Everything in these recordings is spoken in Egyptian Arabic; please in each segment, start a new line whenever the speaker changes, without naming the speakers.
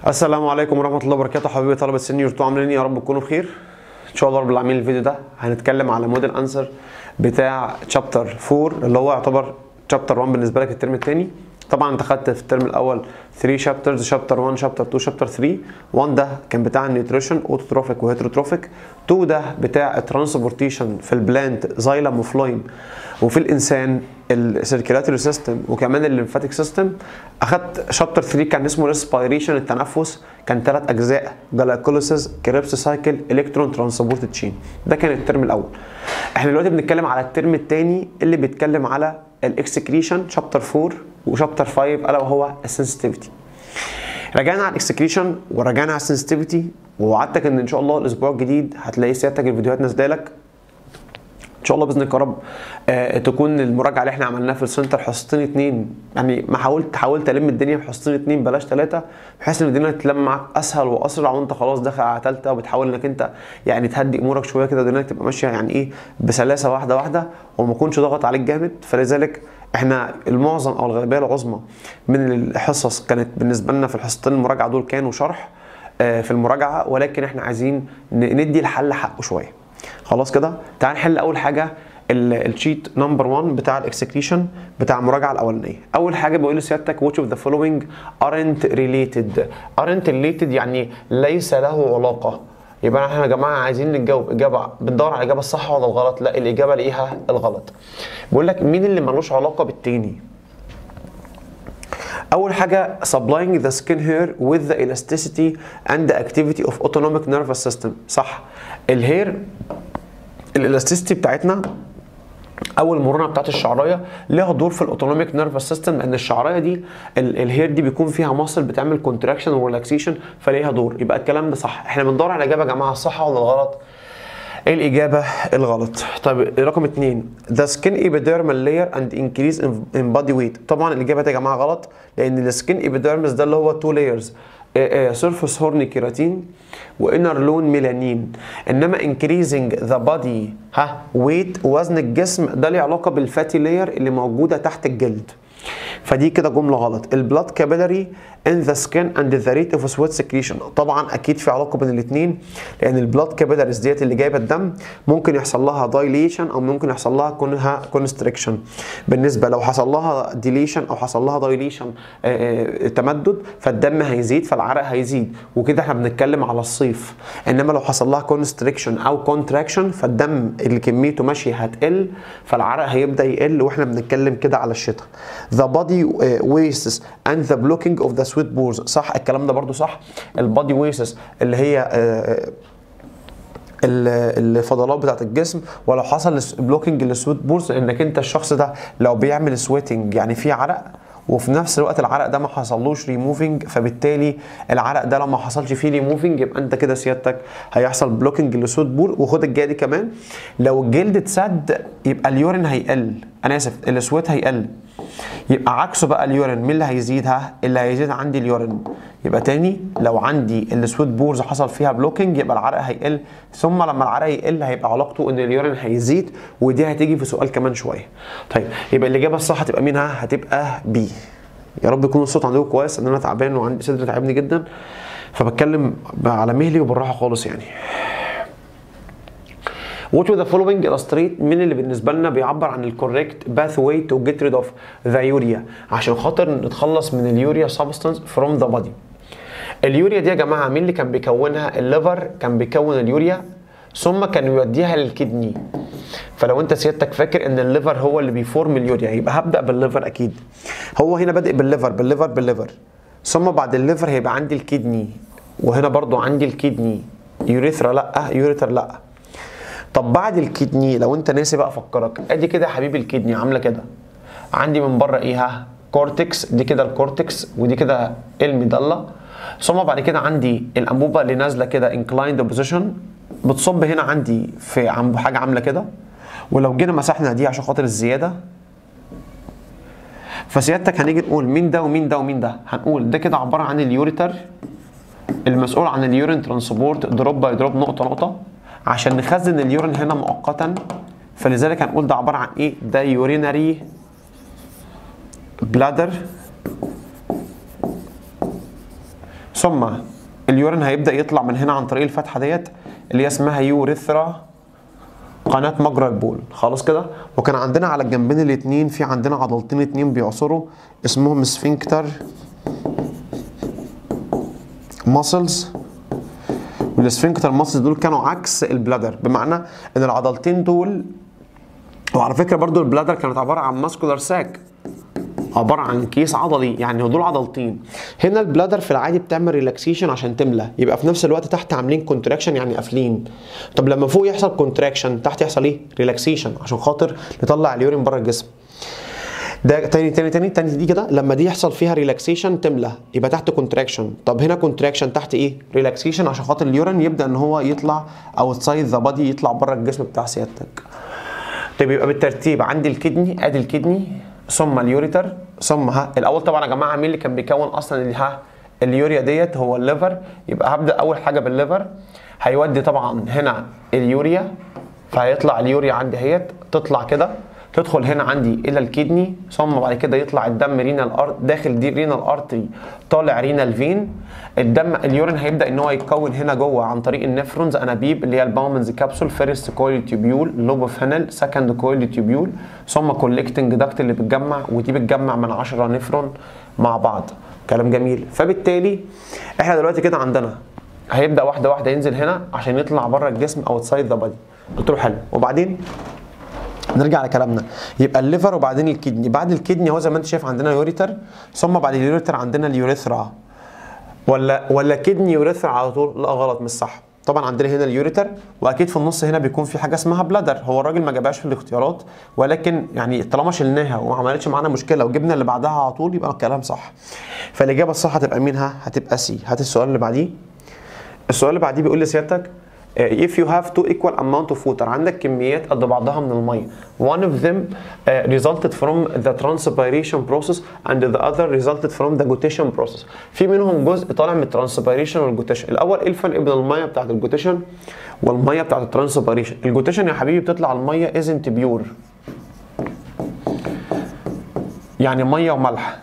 السلام عليكم ورحمه الله وبركاته حبيبي طلبه سينيور 2 عاملين ايه يا رب تكونوا بخير ان شاء الله رب العالمين الفيديو ده هنتكلم على موديل انسر بتاع شابتر 4 اللي هو يعتبر شابتر 1 بالنسبه لك الترم الثاني طبعا انت خدت في الترم الاول 3 شابترز شابتر 1 شابتر 2 شابتر 3 1 ده كان بتاع النيوتريشن اوتوتروفيك وهيتروتروفيك 2 ده بتاع الترانسبورتيشن في البلانت زايلم وفلويم وفي الانسان السيركيلاتوري سيستم وكمان الليمفاتيك سيستم اخدت شابتر 3 كان اسمه ريسبيريشن التنفس كان ثلاث اجزاء جلايكوليسيس كريبس سايكل الكترون ترانسبورت تشين ده كان الترم الاول احنا دلوقتي بنتكلم على الترم الثاني اللي بيتكلم على الاكسكريشن شابتر 4 وشابتر 5 الا وهو السنسيتيفيتي رجعنا على الاكسكريشن ورجعنا على السنسيتيفيتي ووعدتك ان ان شاء الله الاسبوع الجديد هتلاقي سيادتك الفيديوهات نازله لك ان شاء الله باذن الله يا رب آه تكون المراجعه اللي احنا عملناها في السنتر حصتين اتنين يعني ما حاولت حاولت الم الدنيا في حصتين اتنين بلاش ثلاثه بحيث ان الدنيا تتلم معاك اسهل واسرع وانت خلاص داخل على ثالثه وبتحاول انك انت يعني تهدي امورك شويه كده الدنيا تبقى ماشيه يعني ايه بسلاسه واحده واحده وما يكونش ضغط عليك جامد فلذلك احنا المعظم او الغالبيه العظمى من الحصص كانت بالنسبه لنا في الحصتين المراجعه دول كانوا شرح آه في المراجعه ولكن احنا عايزين ندي الحل حقه شويه خلاص كده تعال نحل اول حاجه الشيت نمبر 1 بتاع الاكسكريشن بتاع المراجعه الاولانيه اول حاجه بيقول لسيادتك which of the following aren't related aren't related يعني ليس له علاقه يبقى احنا يا جماعه عايزين نجاوب اجابه بندور على الاجابه الصح ولا الغلط لا الاجابه لقيها الغلط بيقول لك مين اللي ملوش علاقه بالتاني اول حاجه supplying the skin hair with the elasticity and the activity of autonomic nervous system صح الهير الالاستيستي بتاعتنا او المرونه بتاعت الشعرايه ليها دور في الاوتونوميك نيرفس سيستم لان الشعرايه دي الهير دي بيكون فيها مصل بتعمل كونتراكشن وريلاكسيشن فليها دور يبقى الكلام ده صح احنا بندور على الاجابه يا جماعه الصح ولا الغلط ايه الاجابه الغلط طيب رقم اثنين the skin epidermal layer and increase in body weight طبعا الاجابه دي يا جماعه غلط لان السكين epidermis ده اللي هو تو layers سيرفس هورن كيراتين وانر لون ميلانين انما انكريزنج ذا بادي ها ويت وزن الجسم ده ليه علاقه بالفاتي لاير اللي موجوده تحت الجلد فدي كده جمله غلط البلاد كابيلاري ان ذا سكين اند ذا ريت اوف سويت سكريشن طبعا اكيد في علاقه بين الاثنين لان البلاد كابيلاريز ديت اللي جايبه الدم ممكن يحصل لها دايليشن او ممكن يحصل لها كونها كونستريكشن بالنسبه لو حصل لها ديليشن او حصل لها دايليشن تمدد فالدم هيزيد فالعرق هيزيد وكده احنا بنتكلم على الصيف انما لو حصل لها كونستريكشن او كونتراكشن فالدم اللي كميته ماشيه هتقل فالعرق هيبدا يقل واحنا بنتكلم كده على الشتاء the body wastes and the blocking of the sweat pores صح الكلام ده برضو صح البادي wastes اللي هي الفضلات بتاعت الجسم ولو حصل بلوكينج للسويت بورز لانك انت الشخص ده لو بيعمل سويتنج يعني في عرق وفي نفس الوقت العرق ده ما حصلوش ريموفنج فبالتالي العرق ده لو ما حصلش فيه ريموفنج يبقى انت كده سيادتك هيحصل بلوكينج للسويت بور وخد الجايه دي كمان لو الجلد اتسد يبقى اليورين هيقل انا اسف السويت هيقل يبقى عكسه بقى اليورين مين اللي هيزيدها اللي هيزيد عندي اليورين يبقى تاني لو عندي السويت بورز حصل فيها بلوكينج يبقى العرق هيقل ثم لما العرق يقل هيبقى علاقته ان اليورين هيزيد ودي هتيجي في سؤال كمان شويه طيب يبقى الاجابه الصح هتبقى مين هتبقى بي يا رب يكون الصوت عندكم كويس ان انا تعبان وعندي صدري تعبني جدا فبتكلم على مهلي وبالراحه خالص يعني What with the following illustrate مين اللي بالنسبه لنا بيعبر عن الكوريكت باث واي تو جيت ريد اوف ذا يوريا عشان خاطر نتخلص من اليوريا سبستانس فروم ذا بادي اليوريا دي يا جماعه مين اللي كان بيكونها الليفر كان بيكون اليوريا ثم كان يوديها للكدني فلو انت سيادتك فاكر ان الليفر هو اللي بيفورم اليوريا يبقى هبدا بالليفر اكيد هو هنا بادئ بالليفر بالليفر بالليفر ثم بعد الليفر هيبقى عندي الكدني وهنا برضو عندي الكدني يوريثرا لا يوريتر لا طب بعد الكدني لو انت ناسي بقى افكرك ادي كده يا حبيبي الكدني عامله كده عندي من بره ايه ها كورتكس دي كده الكورتكس ودي كده الميدالا ثم بعد كده عندي الانبوبه اللي نازله كده انكلايند بوزيشن بتصب هنا عندي في عم حاجه عامله كده ولو جينا مسحنا دي عشان خاطر الزياده فسيادتك هنيجي نقول مين ده ومين ده ومين ده هنقول ده كده عباره عن اليوريتر المسؤول عن اليورين ترانسبورت دروب باي دروب نقطه نقطه عشان نخزن اليورين هنا مؤقتا فلذلك هنقول ده عباره عن ايه ده يورينري بلادر ثم اليورين هيبدا يطلع من هنا عن طريق الفتحه ديت اللي هي اسمها يوريثرا قناه مجرى البول خلاص كده وكان عندنا على الجنبين الاثنين في عندنا عضلتين اتنين بيعصروا اسمهم سفنكتر ماسلز والسفنكتر ماسلز دول كانوا عكس البلادر بمعنى ان العضلتين دول وعلى فكره برضو البلادر كانت عباره عن ماسكولار ساك عباره عن كيس عضلي يعني دول عضلتين هنا البلادر في العادي بتعمل ريلاكسيشن عشان تملى يبقى في نفس الوقت تحت عاملين كونتراكشن يعني قافلين طب لما فوق يحصل كونتراكشن تحت يحصل ايه ريلاكسيشن عشان خاطر نطلع اليورين بره الجسم ده تاني تاني تاني تاني دي كده لما دي يحصل فيها ريلاكسيشن تملى يبقى تحت كونتراكشن طب هنا كونتراكشن تحت ايه ريلاكسيشن عشان خاطر اليورين يبدا ان هو يطلع اوتسايد ذا بادي يطلع بره الجسم بتاع سيادتك طيب يبقى بالترتيب عندي الكدني ادي الكدني ثم اليوريتر ثم ها الاول طبعا يا جماعه مين اللي كان بيكون اصلا اللي ها اليوريا ديت هو الليفر يبقى هبدا اول حاجه بالليفر هيودي طبعا هنا اليوريا فهيطلع اليوريا عندي اهيت تطلع كده تدخل هنا عندي الى الكدني ثم بعد كده يطلع الدم رينال ارت داخل دي رينال ارتري طالع رينال فين الدم اليورين هيبدا ان هو يتكون هنا جوه عن طريق النفرونز انابيب اللي هي الباومنز كابسول فيرست كويل تيوبيول لوب اوف هانل سكند كويل تيوبيول ثم كولكتنج داكت اللي بتجمع ودي بتجمع من 10 نفرون مع بعض كلام جميل فبالتالي احنا دلوقتي كده عندنا هيبدا واحده واحده ينزل هنا عشان يطلع بره الجسم اوتسايد ذا بادي قلت له حلو وبعدين نرجع لكلامنا يبقى الليفر وبعدين الكدني بعد الكدني اهو زي ما انت شايف عندنا يوريتر ثم بعد اليوريتر عندنا اليوريثرا ولا ولا كدني يوريثرا على طول لا غلط مش صح طبعا عندنا هنا اليوريتر واكيد في النص هنا بيكون في حاجه اسمها بلادر هو الراجل ما جابهاش في الاختيارات ولكن يعني طالما شلناها وما عملتش معانا مشكله وجبنا اللي بعدها على طول يبقى الكلام صح فالاجابه الصح هتبقى مين ها هتبقى سي هات السؤال اللي بعديه السؤال اللي بعديه بيقول لسيادتك if you have two equal amount of water عندك كميات قد بعضها من الميه one of them uh, resulted from the transpiration process and the other resulted from the guttation process في منهم جزء طالع من الترانسبيريشن والجوتيشن الاول ايه الفرق بين الميه بتاعت الجوتيشن والميه بتاعت الترانسبيريشن الجوتيشن يا حبيبي بتطلع الميه isn't pure يعني ميه وملح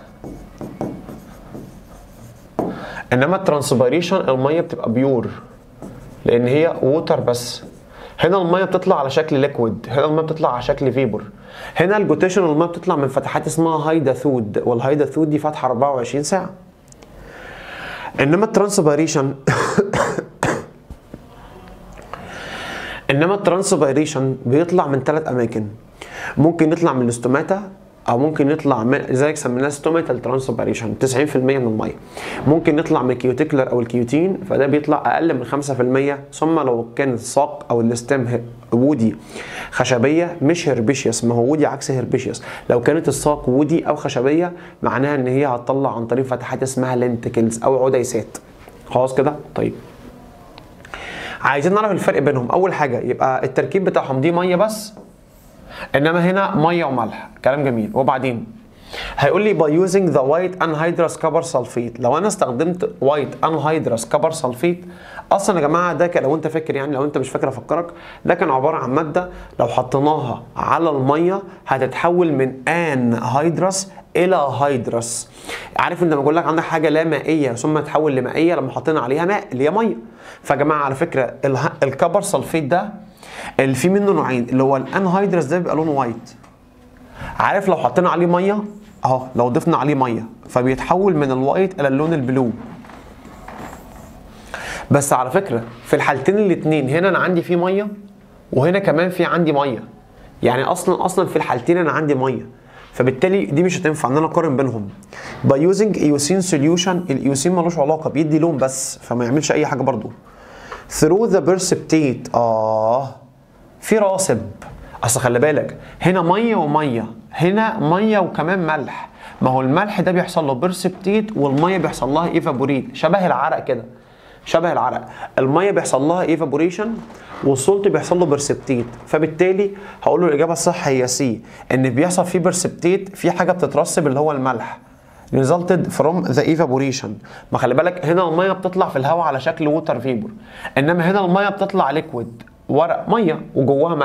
انما الترانسبيريشن الميه بتبقى بيور لان هي ووتر بس هنا الميه بتطلع على شكل ليكويد هنا الميه بتطلع على شكل فيبر هنا الجوتيشن الميه بتطلع من فتحات اسمها هايداثود والهايداثود دي فتحه 24 ساعه انما الترانسبيريشن انما الترانسبيريشن بيطلع من ثلاث اماكن ممكن يطلع من الاستوماتا او ممكن يطلع من لذلك سميناه ستوماتال ترانسبيريشن 90% من الميه ممكن يطلع من الكيوتيكلر او الكيوتين فده بيطلع اقل من 5% ثم لو كان الساق او الاستم وودي خشبيه مش هربيشيوس ما هو وودي عكس هربيشيوس لو كانت الساق وودي او خشبيه معناها ان هي هتطلع عن طريق فتحات اسمها لينتكلز او عديسات خلاص كده طيب عايزين نعرف الفرق بينهم اول حاجه يبقى التركيب بتاعهم دي ميه بس انما هنا ميه وملح كلام جميل وبعدين هيقول لي by using the white anhydrous copper sulfate لو انا استخدمت white anhydrous copper sulfate اصلا يا جماعه ده كان لو انت فاكر يعني لو انت مش فاكر افكرك ده كان عباره عن ماده لو حطيناها على الميه هتتحول من anhydrous الى هيدرس عارف انت لما بقول لك عندك حاجه لا مائيه ثم تتحول لمائيه لما حطينا عليها ماء اللي هي ميه فيا جماعه على فكره اله- الكبر سلفيت ده اللي فيه منه نوعين اللي هو الانهيدرس ده بيبقى لونه وايت عارف لو حطينا عليه ميه اهو لو ضفنا عليه ميه فبيتحول من الوايت الى اللون البلو بس على فكره في الحالتين الاثنين هنا انا عندي فيه ميه وهنا كمان في عندي ميه يعني اصلا اصلا في الحالتين انا عندي ميه فبالتالي دي مش هتنفع ان انا اقارن بينهم by using ايوسين سوليوشن الايوسين ملوش علاقه بيدي لون بس فما يعملش اي حاجه برضو through the precipitate اه في راسب اصل خلي بالك هنا ميه وميه هنا ميه وكمان ملح ما هو الملح ده بيحصل له برسبتيت والميه بيحصل لها ايفابوريت شبه العرق كده شبه العرق الميه بيحصل لها ايفابوريشن والسولت بيحصل له برسبتيت فبالتالي هقول له الاجابه الصح هي سي ان بيحصل فيه برسبتيت في حاجه بتترسب اللي هو الملح resulted from the evaporation ما خلي بالك هنا الميه بتطلع في الهواء على شكل ووتر فيبر انما هنا الميه بتطلع ليكويد ورق ميه وجواها ملح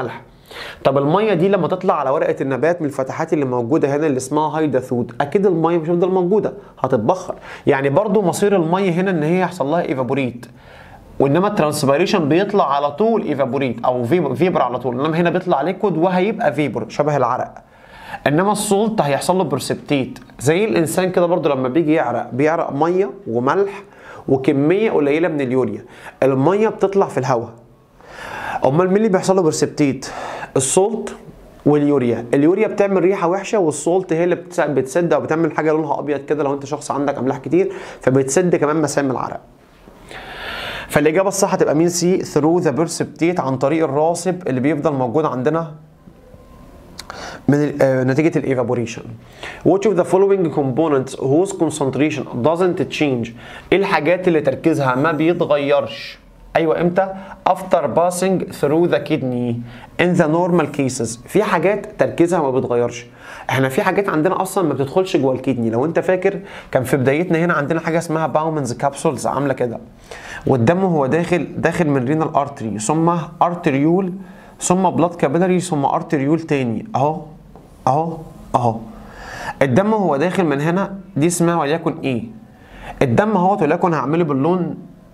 طب الميه دي لما تطلع على ورقه النبات من الفتحات اللي موجوده هنا اللي اسمها هايداثود اكيد الميه مش هتفضل موجوده هتتبخر يعني برضو مصير الميه هنا ان هي يحصل لها ايفابوريت وانما الترانسبيريشن بيطلع على طول ايفابوريت او فيبر على طول انما هنا بيطلع ليكويد وهيبقى فيبر شبه العرق انما السولت هيحصل له برسبتيت زي الانسان كده برضو لما بيجي يعرق بيعرق ميه وملح وكميه قليله من اليوريا الميه بتطلع في الهواء امال مين اللي بيحصل له برسبتيت السولت واليوريا اليوريا بتعمل ريحه وحشه والسولت هي اللي بتس- بتسد او بتعمل حاجه لونها ابيض كده لو انت شخص عندك املاح كتير فبتسد كمان مسام العرق فالاجابه الصح هتبقى مين سي ثرو ذا برسبتيت عن طريق الراسب اللي بيفضل موجود عندنا من ال- آه، نتيجه الايفابوريشن which of the following components whose concentration doesn't change ايه الحاجات اللي تركيزها ما بيتغيرش ايوه امتى after passing through the kidney in the normal cases في حاجات تركيزها ما بيتغيرش احنا في حاجات عندنا اصلا ما بتدخلش جوه الكدني لو انت فاكر كان في بدايتنا هنا عندنا حاجه اسمها باومنز كابسولز عامله كده والدم هو داخل داخل من رينال ارتري ثم ارتريول ثم بلاد كابيلاري ثم ارتريول تاني اهو اهو اهو الدم هو داخل من هنا دي اسمها وليكن ايه الدم اهوت وليكن هعمله باللون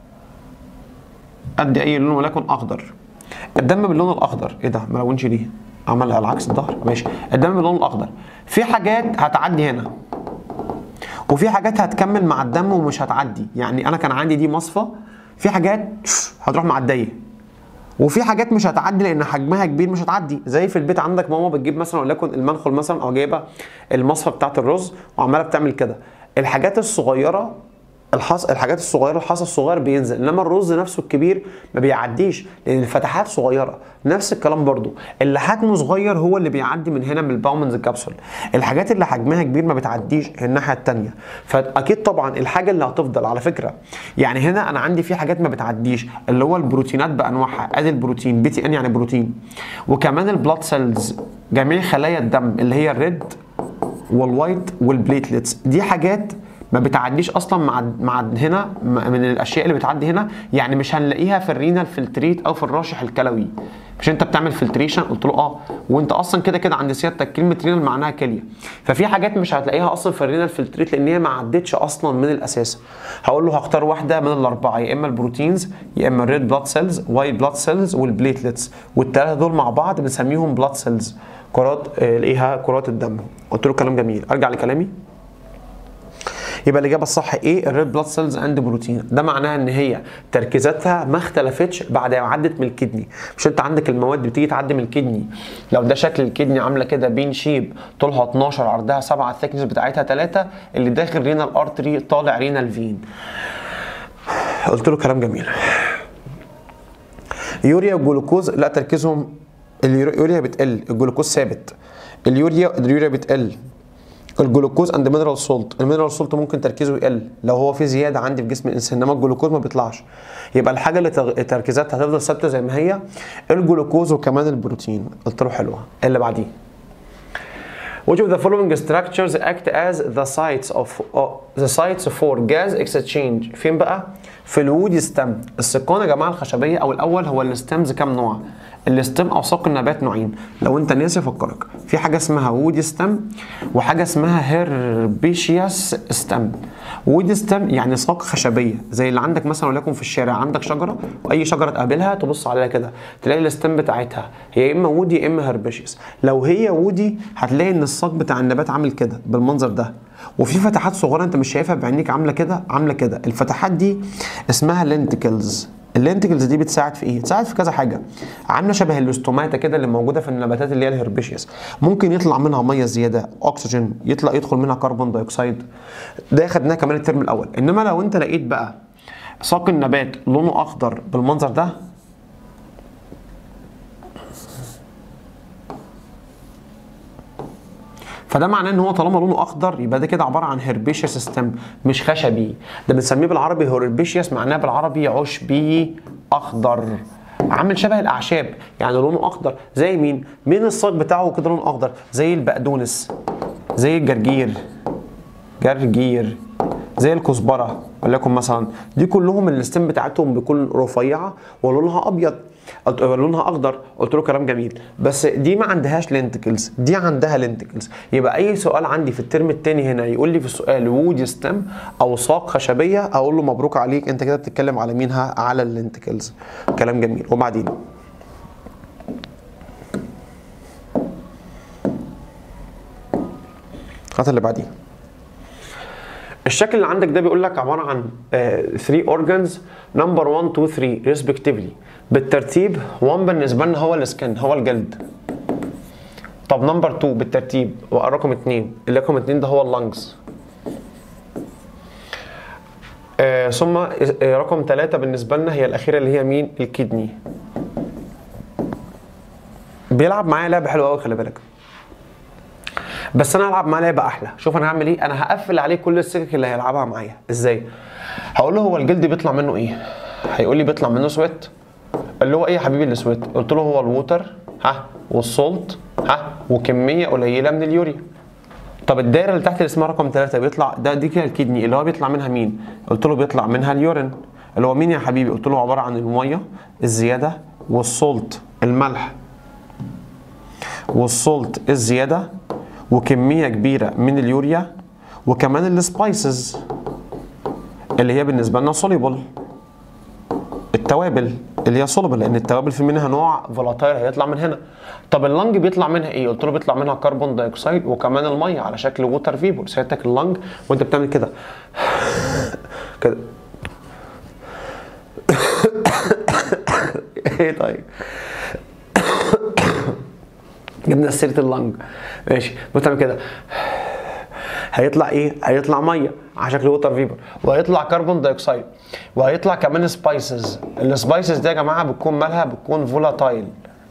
قد اي لون وليكن اخضر الدم باللون الاخضر ايه ده ما لونش ليه عمل على عكس الظهر ماشي الدم باللون الاخضر في حاجات هتعدي هنا وفي حاجات هتكمل مع الدم ومش هتعدي يعني انا كان عندي دي مصفى في حاجات هتروح معديه وفي حاجات مش هتعدي لان حجمها كبير مش هتعدي زي في البيت عندك ماما بتجيب مثلا وليكن المنخل مثلا او جايبه المصفى بتاعت الرز وعماله بتعمل كده الحاجات الصغيره الحص... الحاجات الصغيره الحصى الصغير بينزل انما الرز نفسه الكبير ما بيعديش لان الفتحات صغيره نفس الكلام برضو اللي حجمه صغير هو اللي بيعدي من هنا من الباومنز كابسول الحاجات اللي حجمها كبير ما بتعديش الناحيه الثانيه فاكيد طبعا الحاجه اللي هتفضل على فكره يعني هنا انا عندي في حاجات ما بتعديش اللي هو البروتينات بانواعها ادي البروتين بي تي ان يعني بروتين وكمان البلاد سيلز جميع خلايا الدم اللي هي الريد والوايت والبليتلتس دي حاجات ما بتعديش اصلا مع مع هنا من الاشياء اللي بتعدي هنا يعني مش هنلاقيها في الرينال فلتريت او في الراشح الكلوي مش انت بتعمل فلتريشن قلت له اه وانت اصلا كده كده عند سيادتك كلمه رينال معناها كليه ففي حاجات مش هتلاقيها اصلا في الرينال فلتريت لان هي ما عدتش اصلا من الاساس هقول له هختار واحده من الاربعه يا اما البروتينز يا اما الريد بلاد سيلز وايت بلاد سيلز والبليتلتس والثلاثه دول مع بعض بنسميهم بلاد سيلز كرات آه، الاقيها كرات الدم قلت له كلام جميل ارجع لكلامي يبقى الاجابه الصح ايه الريد بلاد سيلز اند بروتين ده معناها ان هي تركيزاتها ما اختلفتش بعد ما عدت من الكدني مش انت عندك المواد بتيجي تعدي من الكدني لو ده شكل الكدني عامله كده بين شيب طولها 12 عرضها 7 الثيكنس بتاعتها 3 اللي داخل رينال ارتري طالع رينال فين قلت له كلام جميل يوريا والجلوكوز لا تركيزهم اليوريا بتقل الجلوكوز ثابت اليوريا اليوريا بتقل الجلوكوز اند مينرال سولت المينرال سولت ممكن تركيزه يقل لو هو في زياده عندي في جسم الانسان انما الجلوكوز ما بيطلعش يبقى الحاجه اللي تغ- تركيزاتها هتفضل ثابته زي ما هي الجلوكوز وكمان البروتين قلت له حلوه اللي بعديه Which of the following structures act as the sites of uh, the sites for gas exchange فين بقى؟ في الوودي ستام السقان يا جماعه الخشبيه او الاول هو الستمز كام نوع؟ الستم او ساق النبات نوعين لو انت ناسي افكرك في حاجه اسمها وودي ستم وحاجه اسمها هيربيشياس ستم وودي ستم يعني ساق خشبيه زي اللي عندك مثلا وليكن في الشارع عندك شجره واي شجره تقابلها تبص عليها كده تلاقي الستم بتاعتها هي يا اما وودي يا اما هيربيشياس لو هي وودي هتلاقي ان الساق بتاع النبات عامل كده بالمنظر ده وفي فتحات صغيره انت مش شايفها بعينيك عامله كده عامله كده الفتحات دي اسمها لينتكلز اللينتكلز دي بتساعد في ايه؟ بتساعد في كذا حاجه عامله شبه الاستوماتا كده اللي موجوده في النباتات اللي هي الهربيشيس ممكن يطلع منها ميه زياده اكسجين يطلع يدخل منها كربون دايوكسيد ده خدناه كمان الترم الاول انما لو انت لقيت بقى ساق النبات لونه اخضر بالمنظر ده فده معناه ان هو طالما لونه اخضر يبقى ده كده عباره عن هربيشيس سيستم مش خشبي ده بنسميه بالعربي هربيشيس معناه بالعربي عشبي اخضر عامل شبه الاعشاب يعني لونه اخضر زي مين مين الساق بتاعه كده لونه اخضر زي البقدونس زي الجرجير جرجير زي الكزبره وليكن مثلا دي كلهم الستيم بتاعتهم بيكون رفيعه ولونها ابيض قلت- لونها اخضر قلت له كلام جميل بس دي ما عندهاش لينتكلز دي عندها لينتكلز يبقى اي سؤال عندي في الترم الثاني هنا يقول لي في السؤال وود ستيم او ساق خشبيه اقول له مبروك عليك انت كده بتتكلم على مينها على اللينتكلز كلام جميل وبعدين هات اللي بعديه الشكل اللي عندك ده بيقول لك عباره عن 3 اورجانز نمبر 1 2 3 ريسبكتيفلي بالترتيب 1 بالنسبه لنا هو السكن هو الجلد طب نمبر 2 بالترتيب رقم 2 اللي رقم 2 ده هو اللنجز آه ثم آه، رقم 3 بالنسبه لنا هي الاخيره اللي هي مين الكدني بيلعب معايا لعبه حلوه قوي خلي بالك بس انا هلعب معاه لعبه احلى شوف انا هعمل ايه انا هقفل عليه كل السكك اللي هيلعبها معايا ازاي هقول له هو الجلد بيطلع منه ايه هيقول لي بيطلع منه سويت اللي هو ايه يا حبيبي السويت قلت له هو الووتر ها والسولت ها وكميه قليله من اليوريا طب الدايره اللي تحت اللي اسمها رقم 3 بيطلع ده دي كده الكدني اللي هو بيطلع منها مين قلت له بيطلع منها اليورين اللي هو مين يا حبيبي قلت له عباره عن الميه الزياده والسولت الملح والسولت الزياده وكميه كبيره من اليوريا وكمان السبايسز اللي هي بالنسبه لنا سوليبل التوابل اللي هي سوليبل لان التوابل في منها نوع فولاتايل هيطلع من هنا طب اللنج بيطلع منها ايه قلت له بيطلع منها كربون دايوكسيد وكمان الميه على شكل ووتر فيبر سيادتك اللنج وانت بتعمل كده كده ايه طيب جبنا سيره اللنج ماشي بتعمل كده هيطلع ايه؟ هيطلع ميه على شكل ووتر فيبر وهيطلع كربون دايوكسيد وهيطلع كمان سبايسز السبايسز دي يا جماعه بتكون مالها بتكون فولاتايل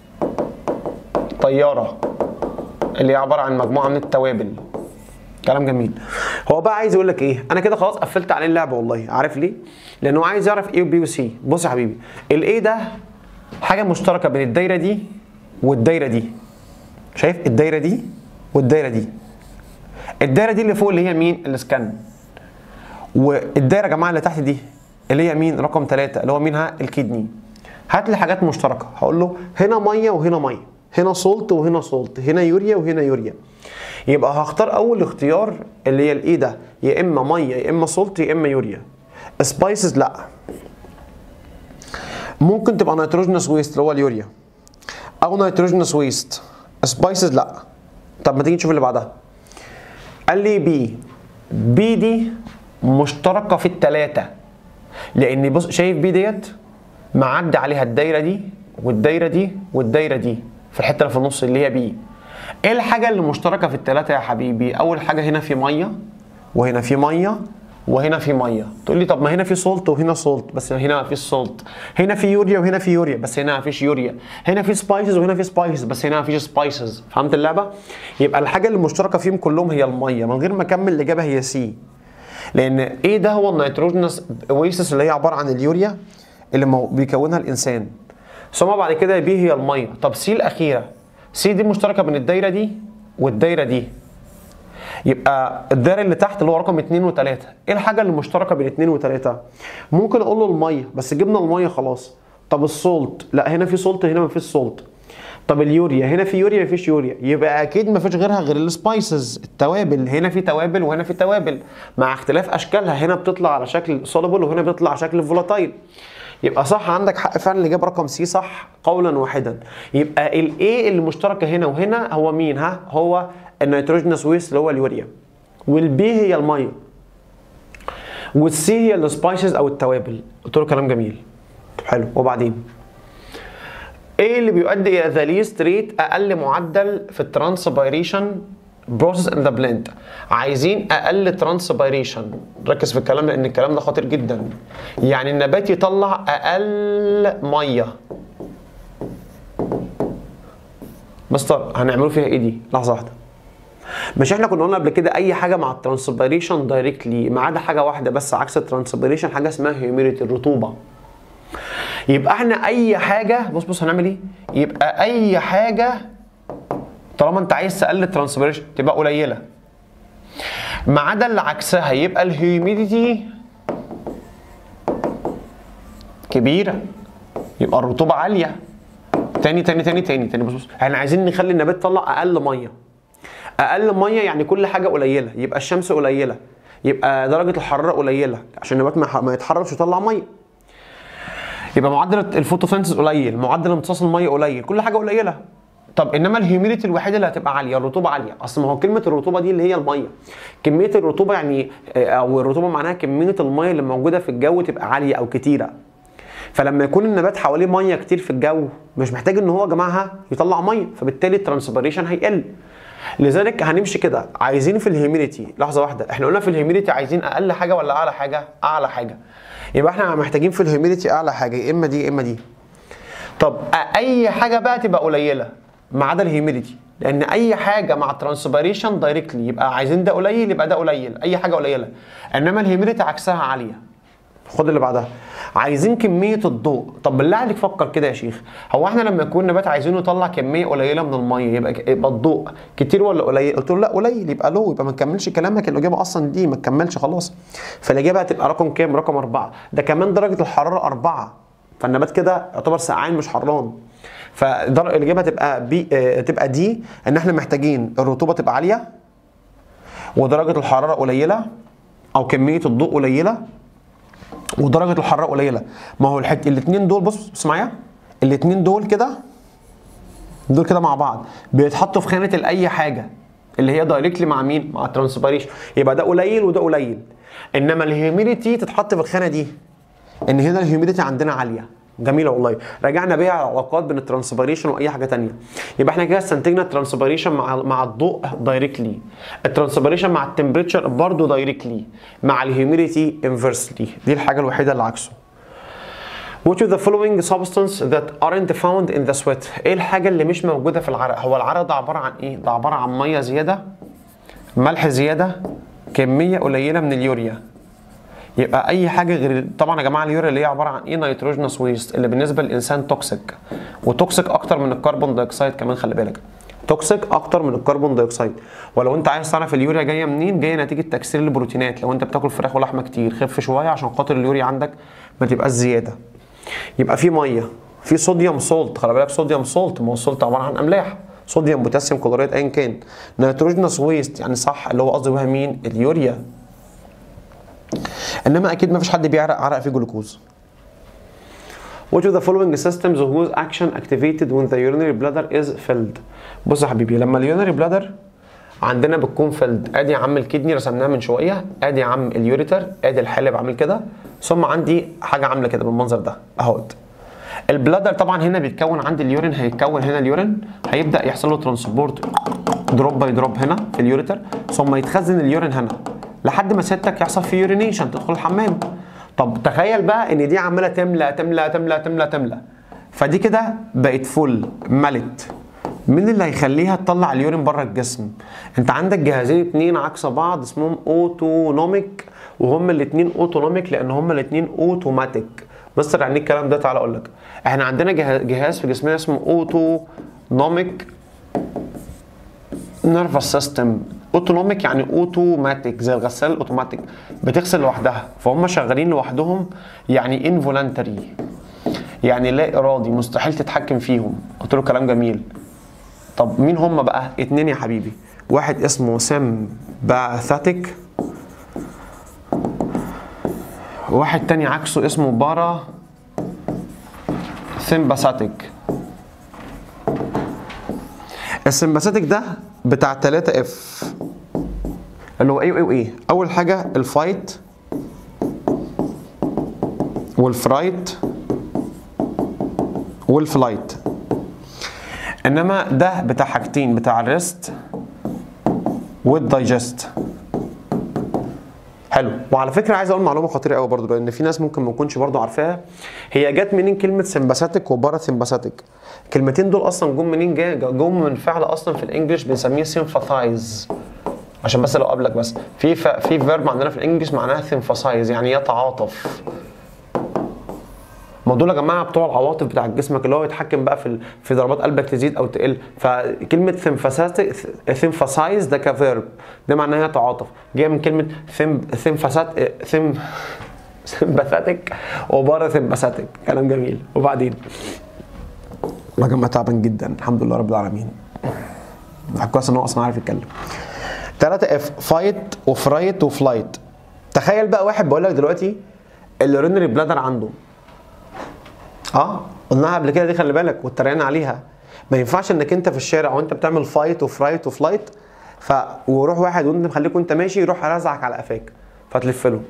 طياره اللي هي عباره عن مجموعه من التوابل كلام جميل هو بقى عايز يقول لك ايه انا كده خلاص قفلت عليه اللعبه والله عارف ليه لانه عايز يعرف ايه وبي وسي بص يا حبيبي الايه ده حاجه مشتركه بين الدايره دي والدايره دي شايف الدايره دي والدايره دي الدايره دي اللي فوق اللي هي مين السكان والدايره يا جماعه اللي تحت دي اللي هي مين رقم ثلاثة اللي هو مينها الكدني هات لي حاجات مشتركه هقول له هنا ميه وهنا ميه هنا سولت وهنا سولت هنا يوريا وهنا يوريا يبقى هختار اول اختيار اللي هي الايه ده يا اما ميه يا اما سولت يا اما يوريا سبايسز لا ممكن تبقى نيتروجينوس ويست اللي هو اليوريا او نيتروجينوس ويست سبايسز لا طب ما تيجي نشوف اللي بعدها قال لي بي بي دي مشتركه في الثلاثه لان بص شايف بي ديت معدي عليها الدايره دي والدايره دي والدايره دي في الحته اللي في النص اللي هي بي ايه الحاجه اللي مشتركه في الثلاثه يا حبيبي اول حاجه هنا في ميه وهنا في ميه وهنا في ميه تقول لي طب ما هنا في سولت وهنا سولت بس هنا ما فيش سولت هنا في يوريا وهنا في يوريا بس هنا ما فيش يوريا هنا في سبايسز وهنا في سبايسز بس هنا ما فيش سبايسز فهمت اللعبه يبقى الحاجه اللي مشتركه فيهم كلهم هي الميه من غير ما اكمل الاجابه هي سي لان ايه ده هو النيتروجينوس ويسس اللي هي عباره عن اليوريا اللي مو- بيكونها الانسان ثم بعد كده بي هي الميه طب سي الاخيره سي دي مشتركه بين الدايره دي والدايره دي يبقى الدايره اللي تحت اللي هو رقم 2 و3 ايه الحاجه اللي مشتركه بين 2 و3 ممكن اقول له الميه بس جبنا الميه خلاص طب السولت لا هنا في سولت هنا ما فيش سولت طب اليوريا هنا في يوريا ما فيش يوريا يبقى اكيد ما فيش غيرها غير السبايسز التوابل هنا في توابل وهنا في توابل مع اختلاف اشكالها هنا بتطلع على شكل سوليبل وهنا بتطلع على شكل فولاتايل يبقى صح عندك حق فعلا اللي جاب رقم سي صح قولا واحدا يبقى الايه اللي مشتركه هنا وهنا هو مين ها هو النيتروجينوس ويست اللي هو اليوريا والبي هي الميه والسي هي السبايسز او التوابل قلت له كلام جميل طب حلو وبعدين ايه اللي بيؤدي الى ذا ليست ريت اقل معدل في الترانسبيريشن بروسيس ان ذا بلانت عايزين اقل ترانسبيريشن ركز في الكلام لان الكلام ده خطير جدا يعني النبات يطلع اقل ميه مستر هنعمله فيها ايه دي لحظه واحده مش احنا كنا قلنا قبل كده اي حاجه مع الترانسبيريشن دايركتلي ما عدا حاجه واحده بس عكس الترانسبيريشن حاجه اسمها هيوميديتي الرطوبه يبقى احنا اي حاجه بص بص هنعمل ايه يبقى اي حاجه طالما انت عايز تقلل الترانسبيريشن تبقى قليله ما عدا اللي عكسها يبقى الهيوميديتي كبيره يبقى الرطوبه عاليه تاني تاني تاني تاني تاني بص بص احنا عايزين نخلي النبات يطلع اقل ميه اقل ميه يعني كل حاجه قليله يبقى الشمس قليله يبقى درجه الحراره قليله عشان النبات ما- ما يتحركش ويطلع ميه يبقى معدل الفوتوسينثيز قليل معدل امتصاص الميه قليل كل حاجه قليله طب انما الهيوميديتي الوحيده اللي هتبقى عاليه الرطوبه عاليه اصل ما هو كلمه الرطوبه دي اللي هي الميه كميه الرطوبه يعني آه، او الرطوبه معناها كميه الميه اللي موجوده في الجو تبقى عاليه او كتيره فلما يكون النبات حواليه ميه كتير في الجو مش محتاج ان هو يا جماعه يطلع ميه فبالتالي الترانسبيريشن هيقل لذلك هنمشي كده عايزين في الهيوميديتي لحظه واحده احنا قلنا في الهيوميديتي عايزين اقل حاجه ولا اعلى حاجه اعلى حاجه يبقى احنا محتاجين في الهيوميديتي اعلى حاجه يا اما دي يا اما دي طب أ- اي حاجه بقى تبقى قليله ما عدا الهيوميديتي لان اي حاجه مع ترانسبيريشن دايركتلي يبقى عايزين ده قليل يبقى ده قليل اي حاجه قليله انما الهيوميديتي عكسها عاليه خد اللي بعدها عايزين كميه الضوء طب بالله عليك فكر كده يا شيخ هو احنا لما يكون نبات عايزينه يطلع كميه قليله من الميه يبقى يبقى الضوء كتير ولا قليل قلت له لا قليل يبقى لو يبقى ما تكملش كلامك الاجابه اصلا دي ما تكملش خلاص فالاجابه هتبقى رقم كام رقم أربعة ده كمان درجه الحراره أربعة فالنبات كده يعتبر سقعان مش حران فالاجابه تبقى بي آه، تبقى دي ان احنا محتاجين الرطوبه تبقى عاليه ودرجه الحراره قليله او كميه الضوء قليله ودرجه الحراره قليله ما هو الحت الاثنين دول بص بص معايا الاثنين دول كده دول كده مع بعض بيتحطوا في خانه الاي حاجه اللي هي دايركتلي مع مين مع الترانسبيريشن يبقى ده قليل وده قليل انما الهيوميديتي تتحط في الخانه دي ان هنا الهيوميديتي عندنا عاليه جميله والله رجعنا بيها على العلاقات بين الترانسبيريشن واي حاجه تانية يبقى احنا كده استنتجنا الترانسبيريشن مع مع الضوء دايركتلي الترانسبيريشن مع التمبريتشر برضه دايركتلي مع الهيوميديتي انفرسلي دي الحاجه الوحيده اللي عكسه Which of the following substance that aren't found in the sweat؟ ايه الحاجة اللي مش موجودة في العرق؟ هو العرق ده عبارة عن ايه؟ ده عبارة عن مية زيادة ملح زيادة كمية قليلة من اليوريا يبقى اي حاجه غير طبعا يا جماعه اليوريا اللي هي عباره عن ايه نيتروجينوس ويست اللي بالنسبه للانسان توكسيك وتوكسيك اكتر من الكربون دايوكسيد كمان خلي بالك توكسيك اكتر من الكربون دايوكسيد ولو انت عايز تعرف اليوريا جايه منين جايه نتيجه تكسير البروتينات لو انت بتاكل فراخ ولحمه كتير خف شويه عشان خاطر اليوريا عندك ما تبقاش زياده يبقى في ميه في صوديوم سولت خلي بالك صوديوم سولت ما هو السولت عباره عن املاح صوديوم بوتاسيوم كلوريد ايا كان نيتروجينوس ويست يعني صح اللي هو قصدي بها مين اليوريا انما اكيد ما فيش حد بيعرق عرق فيه جلوكوز Which of the following systems whose action activated when the urinary bladder is filled؟ بص يا حبيبي لما اليورينري بلادر عندنا بتكون فيلد ادي يا عم الكدني رسمناها من شويه ادي يا عم اليوريتر ادي الحالب عامل كده ثم عندي حاجه عامله كده بالمنظر ده اهوت البلادر طبعا هنا بيتكون عندي اليورين هيتكون هنا اليورين هيبدا يحصل له ترانسبورت دروب باي دروب هنا في اليوريتر ثم يتخزن اليورين هنا لحد ما سيادتك يحصل فيه يورينيشن تدخل الحمام طب تخيل بقى ان دي عماله تملى تملى تملى تملى تملى فدي كده بقت فل ملت مين اللي هيخليها تطلع اليورين بره الجسم انت عندك جهازين اتنين عكس بعض اسمهم اوتونوميك وهم الاتنين اوتونوميك لان هم الاتنين اوتوماتيك مستر يعني إيه الكلام ده تعالى اقول لك احنا عندنا جه- جهاز في جسمنا اسمه اوتونوميك نيرفس سيستم اوتونوميك يعني اوتوماتيك زي الغساله الاوتوماتيك بتغسل لوحدها فهم شغالين لوحدهم يعني انفولانتري يعني لا ارادي مستحيل تتحكم فيهم قلت له كلام جميل طب مين هم بقى اتنين يا حبيبي واحد اسمه سمباثاتيك واحد تاني عكسه اسمه بارا سمباثاتيك السمباثيتك ده بتاع 3 اف اللي هو ايه وايه وايه اول حاجه الفايت والفرايت والفلايت انما ده بتاع حاجتين بتاع الريست والدايجست حلو وعلى فكره عايز اقول معلومه خطيره قوي برضو لان في ناس ممكن ما تكونش برضو عارفاها هي جت منين كلمه سمباثيتك وبارا سمباثيتك الكلمتين دول اصلا جم منين جا- جم من فعل اصلا في الانجليش بنسميه سيمفاثايز عشان بس لو قبلك بس في ف... في فيرب عندنا في الانجليش معناها سيمفاثايز يعني يتعاطف ما دول يا جماعه بتوع العواطف بتاع جسمك اللي هو يتحكم بقى في ال- في ضربات قلبك تزيد او تقل فكلمه سيمفاسايز ده كفيرب ده معناها هي تعاطف جايه من كلمه سيمفاسات سيم سيمباثاتيك وبارا سيمباثاتيك كلام جميل وبعدين يا جماعه تعبان جدا الحمد لله رب العالمين كويس ان هو اصلا عارف يتكلم 3 اف فايت وفرايت وفلايت تخيل بقى واحد بقول لك دلوقتي اليورينري بلادر عنده اه قلناها قبل كده دي خلي بالك واتريقنا عليها ما ينفعش انك انت في الشارع وانت بتعمل فايت وفرايت وفلايت ف ويروح واحد وانت مخليك وانت ماشي يروح رازعك على قفاك فتلف له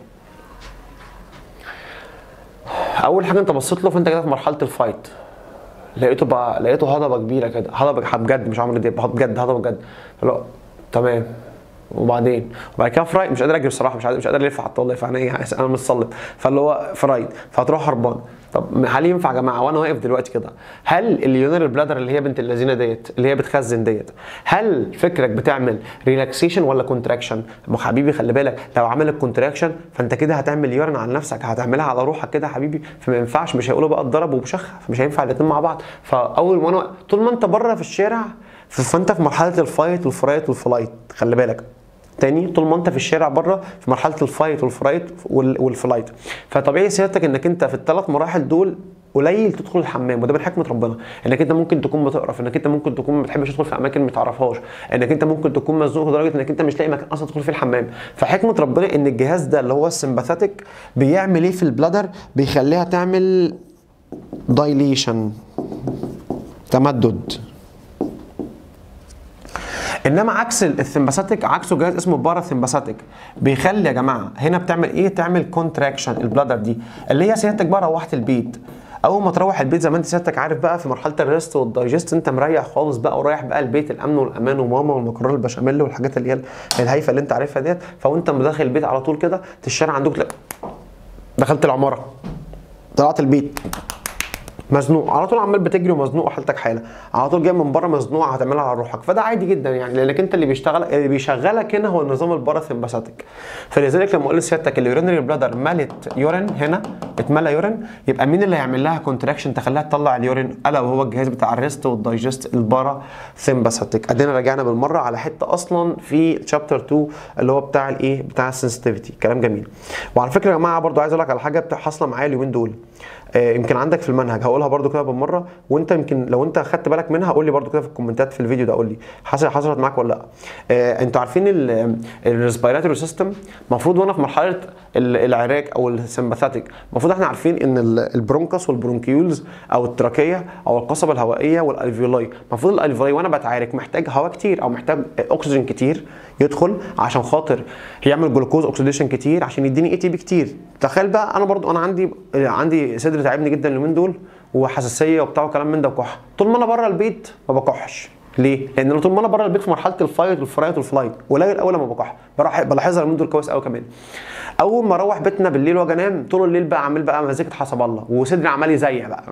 اول حاجه انت بصيت له فانت كده في مرحله الفايت لقيته بقى لقيته هضبه كبيره كده هضبه بجد مش عمرو دياب بجد هضبه بجد لا تمام وبعدين وبعد كده فرايد مش قادر اجري بصراحه مش قادر مش قادر الف حتى والله فانا ايه انا متصلب فاللي هو فرايد فهتروح هربان طب هل ينفع يا جماعه وانا واقف دلوقتي كده هل اليونير بلادر اللي هي بنت اللذينه ديت اللي هي بتخزن ديت هل فكرك بتعمل ريلاكسيشن ولا كونتراكشن ما حبيبي خلي بالك لو عملت كونتراكشن فانت كده هتعمل يورن على نفسك هتعملها على روحك كده يا حبيبي فما ينفعش مش هيقولوا بقى اتضرب وبشخ فمش هينفع الاثنين مع بعض فاول ما انا طول ما انت بره في الشارع فانت في مرحله الفايت والفرايت والفلايت خلي بالك تاني طول ما انت في الشارع بره في مرحله الفايت والفرايت وال- والفلايت فطبيعي سيادتك انك انت في الثلاث مراحل دول قليل تدخل الحمام وده من حكمه ربنا انك انت ممكن تكون بتقرف انك انت ممكن تكون ما بتحبش تدخل في اماكن ما تعرفهاش انك انت ممكن تكون مزنوق لدرجه انك انت مش لاقي مكان اصلا تدخل فيه الحمام فحكمه ربنا ان الجهاز ده اللي هو السمباثيك بيعمل ايه في البلادر بيخليها تعمل دايليشن تمدد انما عكس الثمباثيك عكسه جهاز اسمه باراثمباثيك بيخلي يا جماعه هنا بتعمل ايه تعمل كونتراكشن البلادر دي اللي هي سيادتك بقى روحت البيت اول ما تروح البيت زي ما انت سيادتك عارف بقى في مرحله الريست والدايجست انت مريح خالص بقى ورايح بقى البيت الامن والامان وماما والمكرونه البشاميل والحاجات اللي هي الهايفه اللي انت عارفها ديت فوانت داخل البيت على طول كده الشارع عندك تلاقي دخلت العماره طلعت البيت مزنوق على طول عمال بتجري ومزنوق وحالتك حاله على طول جاي من بره مزنوق هتعملها على روحك فده عادي جدا يعني لانك انت اللي بيشتغل اللي بيشغلك هنا هو النظام الباراسمباثيك فلذلك لما اقول لسيادتك اليورينري بلادر ملت يورين هنا اتملى يورين يبقى مين اللي هيعمل لها كونتراكشن تخليها تطلع اليورين الا وهو الجهاز بتاع الريست والدايجست الباراسمباثيك ادينا رجعنا بالمره على حته اصلا في شابتر 2 اللي هو بتاع الايه بتاع السنسيتيفيتي كلام جميل وعلى فكره يا جماعه برضو عايز اقول لك على حاجه بتاع- حاصله معايا اليومين دول آه، يمكن عندك في المنهج هقولها برضو كده بالمره وانت يمكن لو انت خدت بالك منها قول لي برضو كده في الكومنتات في الفيديو ده قول لي حصل حصلت معاك ولا لا آه، انتوا عارفين الريسبيراتوري سيستم المفروض وانا في مرحله ال- العراك او السمباثيك المفروض احنا عارفين ان ال- البرونكس والبرونكيولز او التراكيه او القصبه الهوائيه والالفيولاي المفروض الالفيولاي وانا بتعارك محتاج هواء كتير او محتاج اكسجين كتير يدخل عشان خاطر يعمل جلوكوز اوكسيديشن كتير عشان يديني اي تي بي كتير تخيل بقى انا برضو انا عندي عندي صدر تعبني جدا اليومين دول وحساسيه وبتاع وكلام من ده وكح طول ما انا بره البيت ما بكحش ليه؟ لان أنا طول ما انا بره البيت في مرحله الفايت والفرايت والفلايت قليل اول لما بكح بروح بلاحظها اليومين دول كويس قوي كمان اول ما اروح بيتنا بالليل واجي انام طول الليل بقى عامل بقى مزيكه حسب الله وصدري عمال يزيق بقى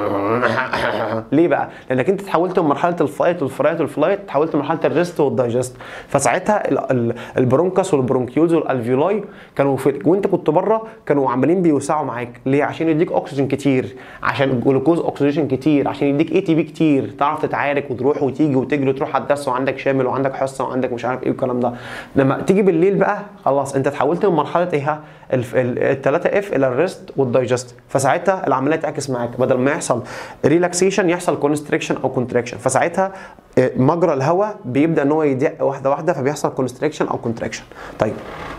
ليه بقى؟ لانك انت تحولت من مرحله الفايت والفرايت والفلايت تحولت لمرحله الريست والدايجست فساعتها ال- ال- البرونكس والبرونكيولز والالفيولاي كانوا في وانت كنت بره كانوا عمالين بيوسعوا معاك ليه؟ عشان يديك اكسجين كتير عشان جلوكوز اوكسيديشن كتير عشان يديك اي تي بي كتير تعرف تتعارك وتروح وتيجي وتجري وتروح على الدرس وعندك شامل وعندك حصه وعندك مش عارف ايه الكلام ده لما تيجي بالليل بقى خلاص انت اتحولت من مرحله ايه الثلاثه اف الى الريست والدايجست فساعتها العمليه تعكس معاك بدل ما يحصل ريلاكسيشن يحصل كونستريكشن او كونتراكشن فساعتها اه، مجرى الهواء بيبدا ان هو يضيق واحده واحده فبيحصل كونستريكشن او كونتراكشن طيب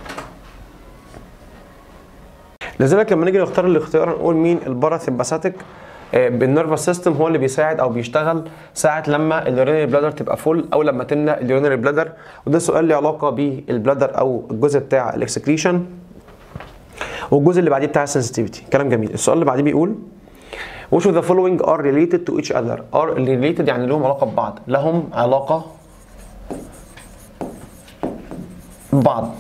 لذلك لما نيجي نختار الاختيار نقول مين الباراسمباثيك بالنيرفس سيستم هو اللي بيساعد او بيشتغل ساعه لما اليورينري بلادر تبقى فول او لما تملى اليورينري بلادر وده سؤال له علاقه بالبلادر او الجزء بتاع الاكسكريشن والجزء اللي بعديه بتاع السنسيتيفيتي كلام جميل السؤال اللي بعديه بيقول which of the following are related to each other are related يعني لهم علاقه ببعض لهم علاقه ببعض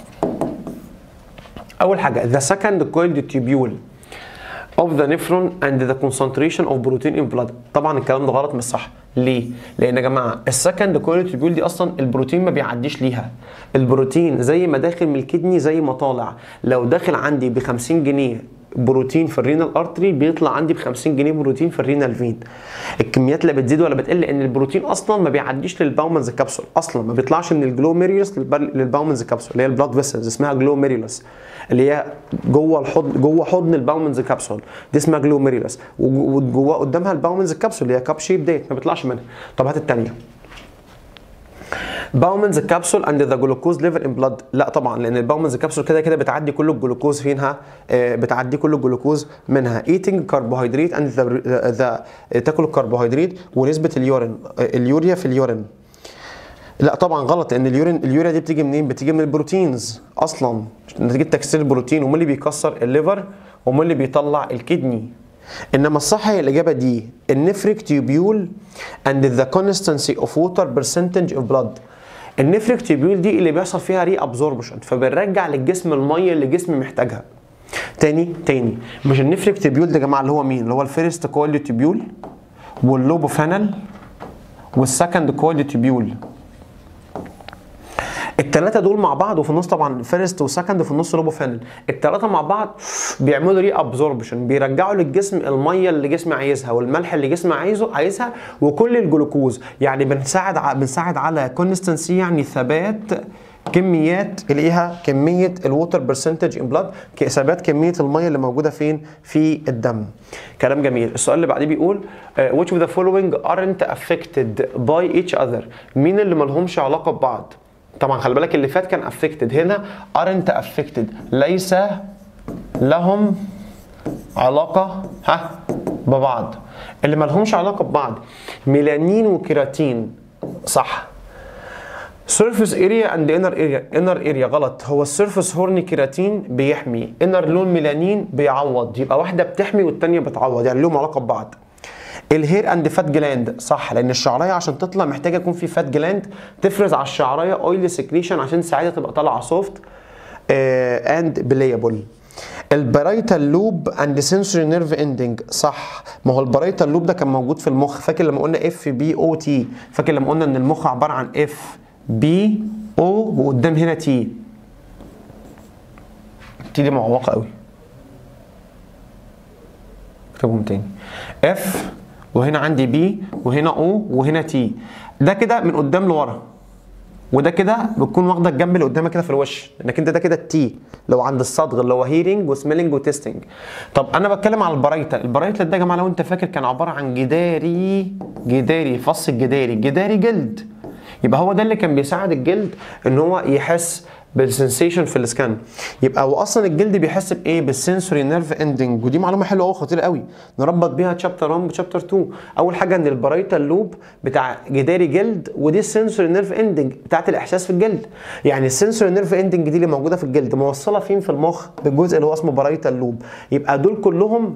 اول حاجه the second coiled tubule of the nephron and the concentration of protein in blood طبعا الكلام ده غلط مش صح ليه لان يا جماعه السكند كويل تيبيول دي اصلا البروتين ما بيعديش ليها البروتين زي ما داخل من الكدني زي ما طالع لو داخل عندي ب 50 جنيه بروتين في الرينال ارتري بيطلع عندي ب 50 جنيه بروتين في الرينال فين الكميات لا بتزيد ولا بتقل لان البروتين اصلا ما بيعديش للباومنز كابسول اصلا ما بيطلعش من الجلوميريوس للباومنز كابسول اللي هي البلاد فيسلز اسمها جلوميريوس اللي هي جوه الحضن جوه حضن الباومنز كابسول دي اسمها جلوميريوس وجوه قدامها الباومنز كابسول اللي هي كاب شيب ديت ما بيطلعش منها طب هات الثانيه باومنز كابسول اند ذا جلوكوز ليفل ان بلاد لا طبعا لان الباومنز كابسول كده كده بتعدي كل الجلوكوز فينها آه، بتعدي كل الجلوكوز منها ايتنج كربوهيدرات اند ذا تاكل الكربوهيدرات ونسبه اليورين آه، اليوريا في اليورين لا طبعا غلط لان اليورين اليوريا دي بتيجي منين بتيجي من البروتينز اصلا نتيجه تكسير البروتين ومين اللي بيكسر الليفر ومين اللي بيطلع الكدني انما الصح هي الاجابه دي النفريك تيوبيول and the constancy of water percentage of blood النفريك تيوبيول دي اللي بيحصل فيها ري ابزوربشن فبنرجع للجسم الميه اللي الجسم محتاجها تاني تاني مش النفريك تيوبيول ده يا جماعه اللي هو مين اللي هو الفيرست كويل تيوبيول واللوبوفانل والسكند كويل تيوبيول الثلاثه دول مع بعض وفي النص طبعا فيرست وسكند وفي النص روبو فانل الثلاثه مع بعض بيعملوا ري ابزوربشن بيرجعوا للجسم الميه اللي جسمي عايزها والملح اللي جسمي عايزه عايزها وكل الجلوكوز يعني بنساعد ع- بنساعد على كونستنسي يعني ثبات كميات الاقيها كميه الووتر برسنتج ان بلاد ثبات كميه الميه اللي موجوده فين في الدم كلام جميل السؤال اللي بعديه بيقول آه، which of the following aren't affected by each other مين اللي ملهمش علاقه ببعض طبعا خلي بالك اللي فات كان افكتد هنا ارنت افكتد ليس لهم علاقه ها ببعض اللي ما لهمش علاقه ببعض ميلانين وكيراتين صح سيرفيس اريا اند انر اريا انر اريا غلط هو السيرفيس هورن كيراتين بيحمي انر لون ميلانين بيعوض يبقى واحده بتحمي والتانيه بتعوض يعني لهم علاقه ببعض الهير اند فات جلاند صح لان الشعرايه عشان تطلع محتاجه يكون في فات جلاند تفرز على الشعرايه اويل سكريشن عشان ساعتها تبقى طالعه سوفت اند بلايبل البرايتال لوب اند سنسوري نيرف اندنج صح ما هو البرايتال لوب ده كان موجود في المخ فاكر لما قلنا اف بي او تي فاكر لما قلنا ان المخ عباره عن اف بي او وقدام هنا تي تي دي معوقه قوي اكتبهم تاني اف وهنا عندي بي وهنا او وهنا تي ده كده من قدام لورا وده كده بتكون واخده الجنب اللي قدامك كده في الوش انك انت ده كده التي لو عند الصدغ اللي هو هيرنج وسميلنج وتيستنج طب انا بتكلم على البرايتال البرايتال ده يا جماعه لو انت فاكر كان عباره عن جداري جداري فص الجداري جداري جلد يبقى هو ده اللي كان بيساعد الجلد ان هو يحس بالسنسيشن في السكان يبقى هو اصلا الجلد بيحس بايه بالسنسوري نيرف اندنج ودي معلومه حلوه قوي خطيره قوي نربط بيها تشابتر 1 بتشابتر 2 اول حاجه ان البرايتال لوب بتاع جداري جلد ودي السنسوري نيرف اندنج بتاعت الاحساس في الجلد يعني السنسوري نيرف اندنج دي اللي موجوده في الجلد موصله فين في المخ بالجزء اللي هو اسمه برايتال لوب يبقى دول كلهم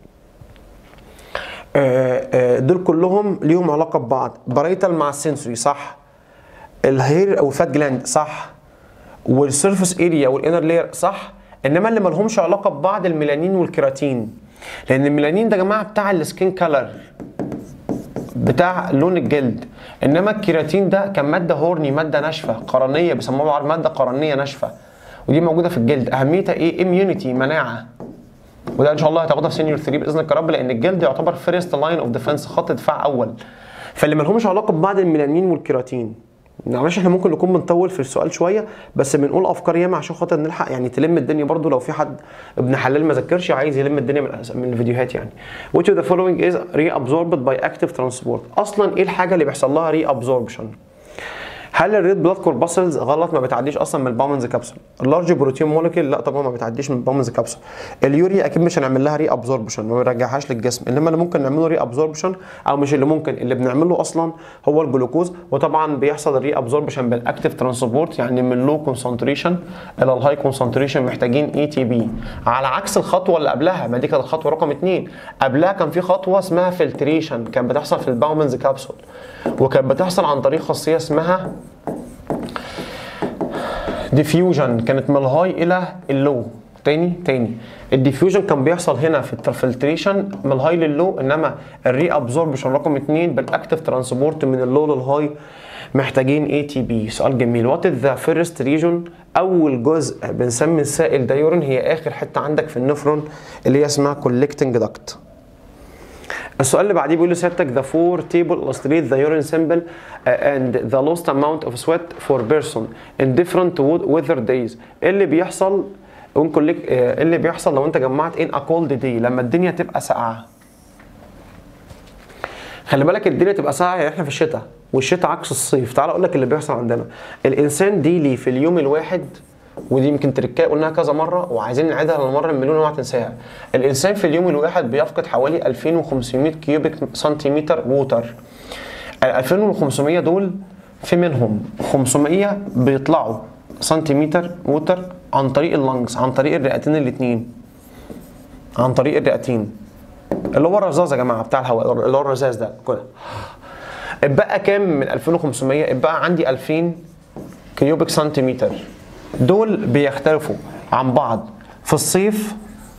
آه، آه، دول كلهم ليهم علاقه ببعض برايتال مع السنسوري صح الهير او الفات جلاند صح والسيرفس اريا والانر لاير صح انما اللي مالهمش علاقه ببعض الميلانين والكيراتين لان الميلانين ده يا جماعه بتاع السكين كلر بتاع لون الجلد انما الكيراتين ده كان ماده هورني ماده ناشفه قرنيه بيسموها بالعربي ماده قرنيه ناشفه ودي موجوده في الجلد اهميتها ايه اميونيتي مناعه وده ان شاء الله هتاخدها في سينيور 3 باذنك يا رب لان الجلد يعتبر فيرست لاين اوف ديفense خط دفاع اول فاللي مالهمش علاقه ببعض الميلانين والكيراتين معلش احنا ممكن نكون بنطول في السؤال شويه بس بنقول افكار ياما عشان خاطر نلحق يعني تلم الدنيا برضو لو في حد ابن حلال ما ذاكرش عايز يلم الدنيا من الأس- من الفيديوهات يعني which of the following is reabsorbed by active transport اصلا ايه الحاجه اللي بيحصل لها reabsorption هل الريد بلاد كورباسلز غلط ما بتعديش اصلا من الباومنز كابسول اللارج بروتين مولكيول لا طبعا ما بتعديش من الباومنز كابسول اليوريا اكيد مش هنعمل لها ري ابزوربشن ما بنرجعهاش للجسم انما اللي ممكن نعمله ري ابزوربشن او مش اللي ممكن اللي بنعمله اصلا هو الجلوكوز وطبعا بيحصل الري ابزوربشن بالاكتيف ترانسبورت يعني من لو كونسنتريشن الى الهاي كونسنتريشن محتاجين اي تي بي على عكس الخطوه اللي قبلها ما دي كانت الخطوه رقم اثنين قبلها كان في خطوه اسمها فلتريشن كانت بتحصل في الباومنز كابسول وكانت بتحصل عن طريق خاصيه اسمها ديفيوجن كانت من الهاي الى اللو تاني تاني الديفيوجن كان بيحصل هنا في الفلتريشن من الهاي لللو انما الري ابزوربشن رقم اتنين بالاكتف ترانسبورت من اللو للهاي محتاجين اي تي بي سؤال جميل وات ذا فيرست ريجون اول جزء بنسمي السائل ده يورين هي اخر حته عندك في النفرون اللي هي اسمها كولكتنج داكت السؤال اللي بعديه بيقول لسيادتك the four table illustrate the urine sample uh, and the lost amount of sweat for person in different wo- weather days ايه اللي بيحصل ممكن لك ايه اللي بيحصل لو انت جمعت in a cold day لما الدنيا تبقى ساقعه خلي بالك الدنيا تبقى ساقعه يعني احنا في الشتاء والشتاء عكس الصيف تعال اقول لك اللي بيحصل عندنا الانسان دي ليه في اليوم الواحد ودي يمكن تركايه قلناها كذا مره وعايزين نعيدها للمره المليون اوعى تنساها الانسان في اليوم الواحد بيفقد حوالي 2500 كيوبيك سنتيمتر ووتر ال 2500 دول في منهم 500 بيطلعوا سنتيمتر ووتر عن طريق اللنجز عن طريق الرئتين الاثنين عن طريق الرئتين اللي هو الرذاذ يا جماعه بتاع الهواء اللي هو الرذاذ ده كده اتبقى كام من 2500 اتبقى عندي 2000 كيوبيك سنتيمتر دول بيختلفوا عن بعض في الصيف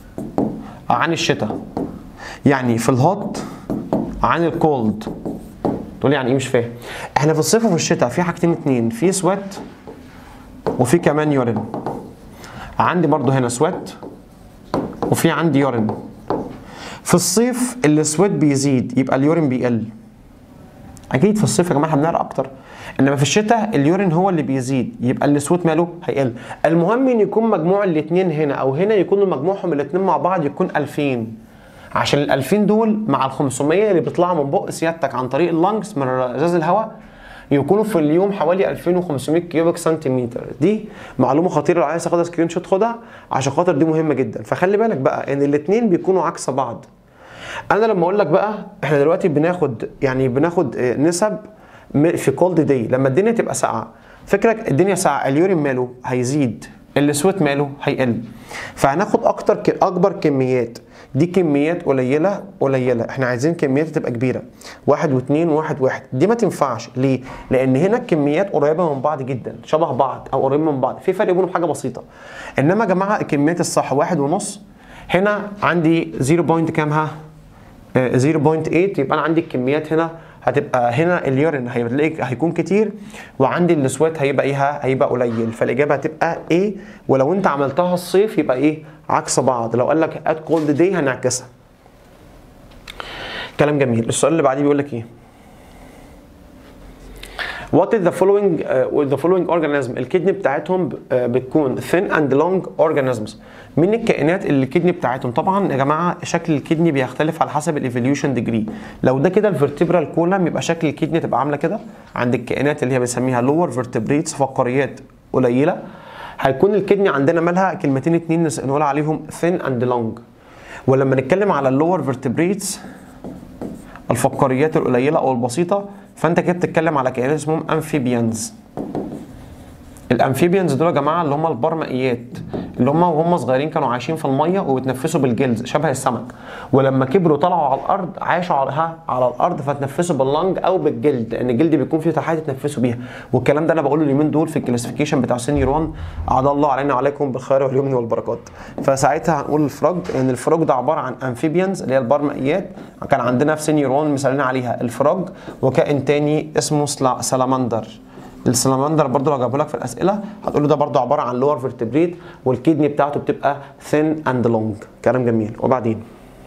عن الشتاء يعني في الهوت عن الكولد تقول لي يعني ايه مش فاهم احنا في الصيف وفي الشتاء في حاجتين اتنين في سويت وفي كمان يورين عندي برضو هنا سويت وفي عندي يورين في الصيف السويت بيزيد يبقى اليورين بيقل اكيد في الصيف يا جماعه احنا بنعرق اكتر انما في الشتاء اليورين هو اللي بيزيد يبقى السويت ماله هيقل المهم ان يكون مجموع الاثنين هنا او هنا يكونوا مجموعهم الاثنين مع بعض يكون 2000 عشان ال 2000 دول مع ال 500 اللي بيطلعوا من بق سيادتك عن طريق اللنجز من ازاز الهواء يكونوا في اليوم حوالي 2500 كيوبيك سنتيمتر دي معلومه خطيره لو عايز تاخدها سكرين شوت خدها عشان خاطر دي مهمه جدا فخلي بالك بقى ان الاثنين بيكونوا عكس بعض انا لما اقول لك بقى احنا دلوقتي بناخد يعني بناخد آه، نسب م- في كولد داي لما الدنيا تبقى ساقعه فكرك الدنيا ساقعه اليورين ماله هيزيد السويت ماله هيقل فهناخد اكتر ك- اكبر كميات دي كميات قليله قليله احنا عايزين كميات تبقى كبيره واحد واثنين واحد واحد دي ما تنفعش ليه لان هنا الكميات قريبه من بعض جدا شبه بعض او قريبين من بعض في فرق بينهم حاجه بسيطه انما يا جماعه الكميات الصح واحد ونص هنا عندي 0 بوينت كام ها آه، 0.8 يبقى انا عندي الكميات هنا هتبقى هنا اليورين هيلاقيك هيكون كتير وعندي السويت هيبقى ايه هيبقى قليل فالاجابه هتبقى ايه ولو انت عملتها الصيف يبقى ايه عكس بعض لو قال لك ات كولد داي هنعكسها كلام جميل السؤال اللي بعديه بيقول لك ايه What is the following uh, the following organism الكدني بتاعتهم ب- آه، بتكون thin and long organisms من الكائنات اللي الكدني بتاعتهم طبعا يا جماعه شكل الكدني بيختلف على حسب الايفوليوشن ديجري لو ده كده الفرتبرال كولم يبقى شكل الكدني تبقى عامله كده عند الكائنات اللي هي بنسميها lower vertebrates فقاريات قليله هيكون الكدني عندنا مالها كلمتين اتنين نس- نقول عليهم thin and long ولما نتكلم على اللور vertebrates الفقاريات القليله او البسيطه فانت كده بتتكلم على كائنات اسمهم امفيبيانز الامفيبيانز دول يا جماعه اللي هم البرمائيات اللي هم وهم صغيرين كانوا عايشين في الميه وبيتنفسوا بالجلد شبه السمك ولما كبروا طلعوا على الارض عاشوا على ها على الارض فتنفسوا باللنج او بالجلد لان الجلد بيكون فيه فتحات يتنفسوا بيها والكلام ده انا بقوله اليومين دول في الكلاسيفيكيشن بتاع سينيور 1 عاد الله علينا وعليكم بالخير واليمن والبركات فساعتها هنقول الفروج ان الفروج ده عباره عن امفيبيانز اللي هي البرمائيات كان عندنا في سينيور 1 مثالين عليها الفروج وكائن تاني اسمه سلا- سلامندر السلامندر برضو لو جابوا لك في الاسئله هتقول له ده برضو عباره عن لور فيرتبريت والكدني بتاعته بتبقى ثين اند لونج كلام جميل وبعدين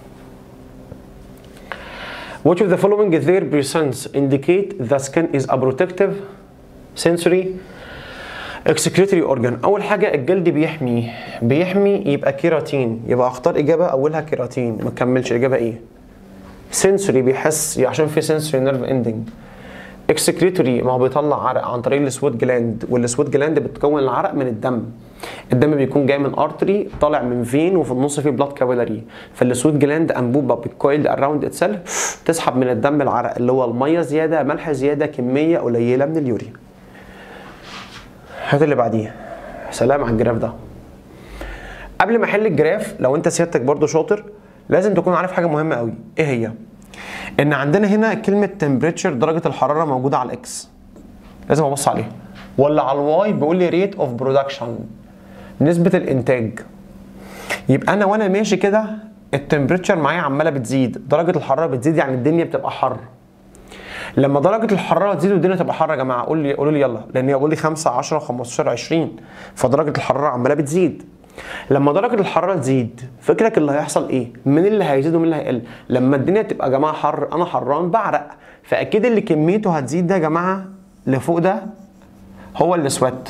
Which of the following their presence indicate the skin is a protective sensory excretory organ اول حاجه الجلد بيحمي بيحمي يبقى كيراتين يبقى اختار اجابه اولها كيراتين ما تكملش الاجابه ايه سنسوري بيحس عشان في سنسوري نيرف اندنج اكسكريتوري ما هو بيطلع عرق عن طريق السويت جلاند والسويت جلاند بتكون العرق من الدم الدم بيكون جاي من ارتري طالع من فين وفي النص فيه بلاد كابيلاري فالسويت جلاند انبوبه بتكويلد اراوند اتسيلف تسحب من الدم العرق اللي هو الميه زياده ملح زياده كميه قليله من اليوريا هات اللي بعديه سلام على الجراف ده قبل ما احل الجراف لو انت سيادتك برضو شاطر لازم تكون عارف حاجه مهمه قوي ايه هي ان عندنا هنا كلمه تمبريتشر درجه الحراره موجوده على الاكس لازم ابص عليها ولا على الواي بيقول لي ريت اوف برودكشن نسبه الانتاج يبقى انا وانا ماشي كده التمبريتشر معايا عماله بتزيد درجه الحراره بتزيد يعني الدنيا بتبقى حر لما درجه الحراره تزيد والدنيا تبقى حر يا جماعه قول لي قولوا لي يلا لان هي بيقول لي 5 10 15 20 فدرجه الحراره عماله بتزيد لما درجه الحراره تزيد فكرك اللي هيحصل ايه مين اللي هيزيد ومين اللي هيقل لما الدنيا تبقى يا جماعه حر انا حران بعرق فاكيد اللي كميته هتزيد ده يا جماعه اللي فوق ده هو الاسود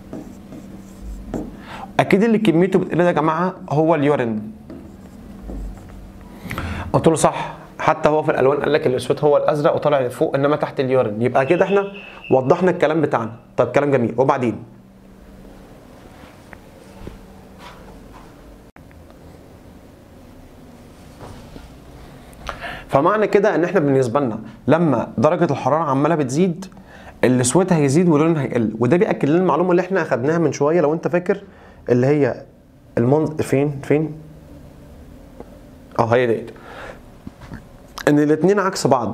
اكيد اللي كميته بتقل ده يا جماعه هو اليورين قلت له صح حتى هو في الالوان قال لك الاسود هو الازرق وطالع لفوق انما تحت اليورين يبقى كده احنا وضحنا الكلام بتاعنا طب كلام جميل وبعدين فمعنى كده ان احنا بالنسبه لنا لما درجه الحراره عماله بتزيد الاسود هيزيد واللون هيقل وده بياكد لنا المعلومه اللي احنا اخدناها من شويه لو انت فاكر اللي هي المنظ فين فين اه هي ديت ان الاثنين عكس بعض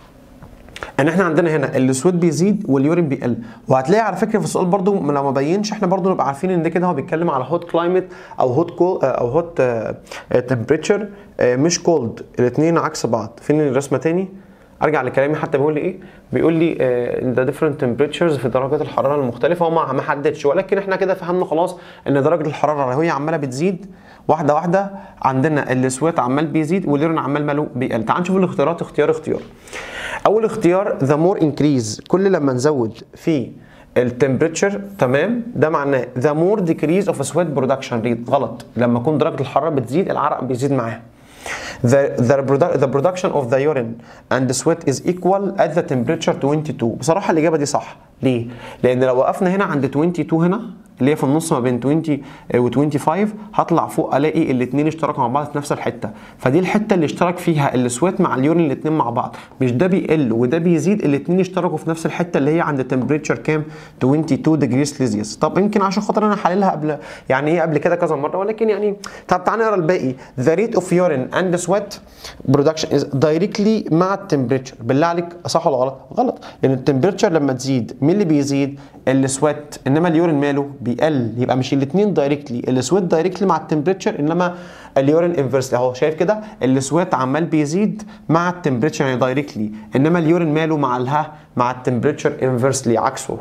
ان احنا عندنا هنا الاسود بيزيد واليورين بيقل وهتلاقي على فكره في السؤال برضو لو ما بينش احنا برضو نبقى عارفين ان ده كده هو بيتكلم على هوت كلايمت او هوت كول او هوت تمبريتشر مش كولد الاثنين عكس بعض فين الرسمه تاني ارجع لكلامي حتى بيقول لي ايه بيقول لي ذا ديفرنت تمبريتشرز في درجات الحراره المختلفه هو ما ما حددش ولكن احنا كده فهمنا خلاص ان درجه الحراره وهي عماله بتزيد واحده واحده عندنا الاسود عمال بيزيد واليورين عمال ماله بيقل تعال نشوف الاختيارات اختيار اختيار اول اختيار ذا مور انكريز كل لما نزود في التمبريتشر تمام ده معناه ذا مور ديكريز اوف سويت برودكشن ريت غلط لما تكون درجه الحراره بتزيد العرق بيزيد معاها the, the, produ- the production of the urine and the sweat is equal at the temperature 22 بصراحة الإجابة دي صح ليه؟ لأن لو وقفنا هنا عند 22 هنا اللي هي في النص ما بين 20 و 25 هطلع فوق الاقي الاثنين اشتركوا مع بعض في نفس الحته فدي الحته اللي اشترك فيها السويت مع اليورين الاثنين مع بعض مش ده بيقل وده بيزيد الاثنين اشتركوا في نفس الحته اللي هي عند تمبريتشر كام 22 ديجري سيليزيوس طب يمكن عشان خاطر انا حللها قبل يعني ايه قبل كده كذا مره ولكن يعني طب تعالى نقرا الباقي the rate of urine and the sweat production is directly مع التمبريتشر بالله عليك صح ولا غلط غلط لان التمبريتشر لما تزيد مين اللي بيزيد السويت انما اليورين ماله بيقل يبقى مش الاثنين دايركتلي السويت دايركتلي مع التمبريتشر انما اليورين انفرسلي اهو شايف كده السويت عمال بيزيد مع التمبريتشر يعني دايركتلي انما اليورين ماله مع الها مع التمبريتشر انفرسلي عكسه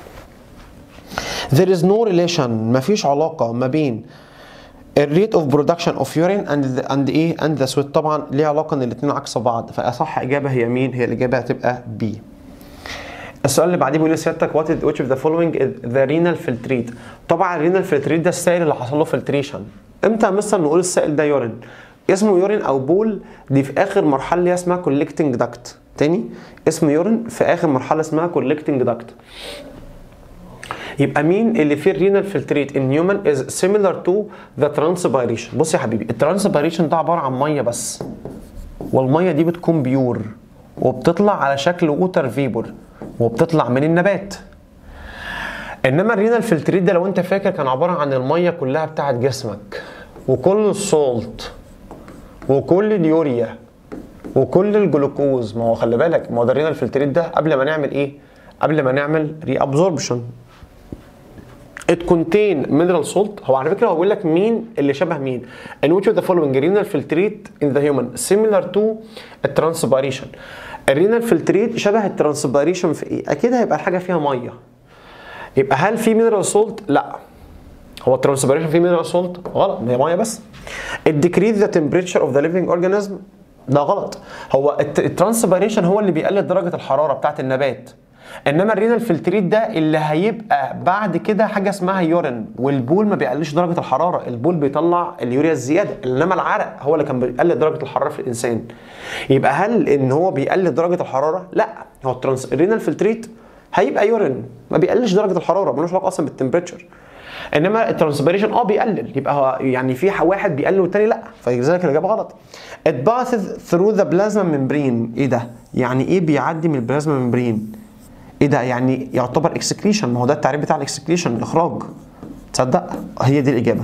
there is no relation مفيش علاقه ما بين الريت اوف برودكشن اوف يورين اند اند ايه اند ذا سويت طبعا ليها علاقه ان الاثنين عكس بعض فاصح اجابه هي مين هي الاجابه هتبقى بي السؤال اللي بعديه بيقول لسيادتك وات which of the following is the renal filtrate طبعا الرينال فلتريت ده السائل اللي حصل له فلتريشن امتى مثلا نقول السائل ده يورين اسمه يورين او بول دي في اخر مرحله اللي هي اسمها كولكتنج داكت تاني اسمه يورين في اخر مرحله اسمها كولكتنج داكت يبقى مين اللي فيه الرينال فلتريت ان هيومن از سيميلر تو ذا ترانسبيريشن بص يا حبيبي الترانسبيريشن ده عباره عن ميه بس والميه دي بتكون بيور وبتطلع على شكل ووتر فيبور وبتطلع من النبات انما الرينال فلتريت ده لو انت فاكر كان عباره عن الميه كلها بتاعت جسمك وكل السولت وكل اليوريا وكل الجلوكوز ما هو خلي بالك ما هو ده الرينال فلتريت ده قبل ما نعمل ايه قبل ما نعمل ري ابزوربشن it contain mineral salt هو على فكره هو بيقول لك مين اللي شبه مين in which of the following renal filtrate in the human similar to الترانسبيريشن الرينال فلتريت شبه الترانسبيريشن في ايه اكيد هيبقى الحاجه فيها ميه يبقى هل في mineral salt لا هو الترانسبيريشن فيه mineral salt غلط هي ميه بس الديكريز ذا temperature of the living organism ده غلط هو الترانسبيريشن هو اللي بيقلل درجه الحراره بتاعت النبات انما الرينال فلتريت ده اللي هيبقى بعد كده حاجه اسمها يورين والبول ما بيقللش درجه الحراره البول بيطلع اليوريا الزياده انما العرق هو اللي كان بيقلل درجه الحراره في الانسان يبقى هل ان هو بيقلل درجه الحراره لا هو الترانس الرينال فلتريت هيبقى يورين ما بيقللش درجه الحراره ملوش علاقه اصلا بالتمبريتشر انما الترانسبيريشن اه بيقلل يبقى هو يعني في واحد بيقلل والتاني لا فلذلك الاجابه غلط it passes through the plasma membrane ايه ده يعني ايه بيعدي من البلازما ممبرين ايه ده يعني يعتبر اكسكريشن ما هو ده التعريف بتاع الاكسكريشن الاخراج تصدق هي دي الاجابه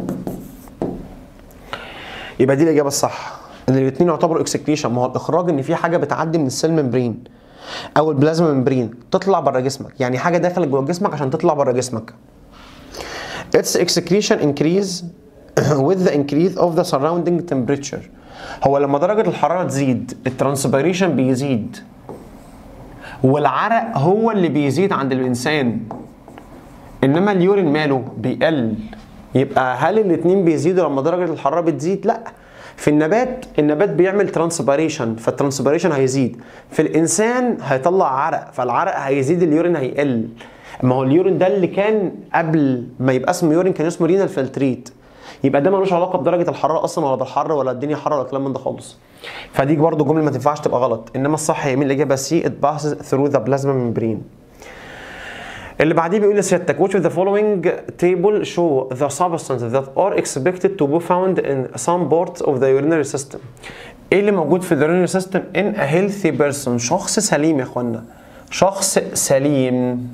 يبقى دي الاجابه الصح ان الاثنين يعتبروا اكسكريشن ما هو الاخراج ان في حاجه بتعدي من السيل ممبرين او البلازما ممبرين تطلع بره جسمك يعني حاجه دخلت جوه جسمك عشان تطلع بره جسمك its excretion increase with the increase of the surrounding temperature هو لما درجة الحرارة تزيد الترانسبيريشن بيزيد والعرق هو اللي بيزيد عند الإنسان إنما اليورين ماله بيقل يبقى هل الاتنين بيزيدوا لما درجة الحرارة بتزيد؟ لأ في النبات النبات بيعمل ترانسبيريشن فالترانسبيريشن هيزيد في الانسان هيطلع عرق فالعرق هيزيد اليورين هيقل ما هو اليورين ده اللي كان قبل ما يبقى اسمه يورين كان اسمه رينال فلتريت يبقى ده ملوش علاقه بدرجه الحراره اصلا ولا بالحر ولا الدنيا حر ولا كلام من ده خالص فدي برضه جمله ما تنفعش تبقى غلط انما الصح هي مين الاجابه سي it passes through the plasma membrane اللي بعديه بيقول لسيادتك which of the following table show the substances that are expected to be found in some parts of the urinary system ايه اللي موجود في اليورينري سيستم in a healthy person شخص سليم يا اخوانا شخص سليم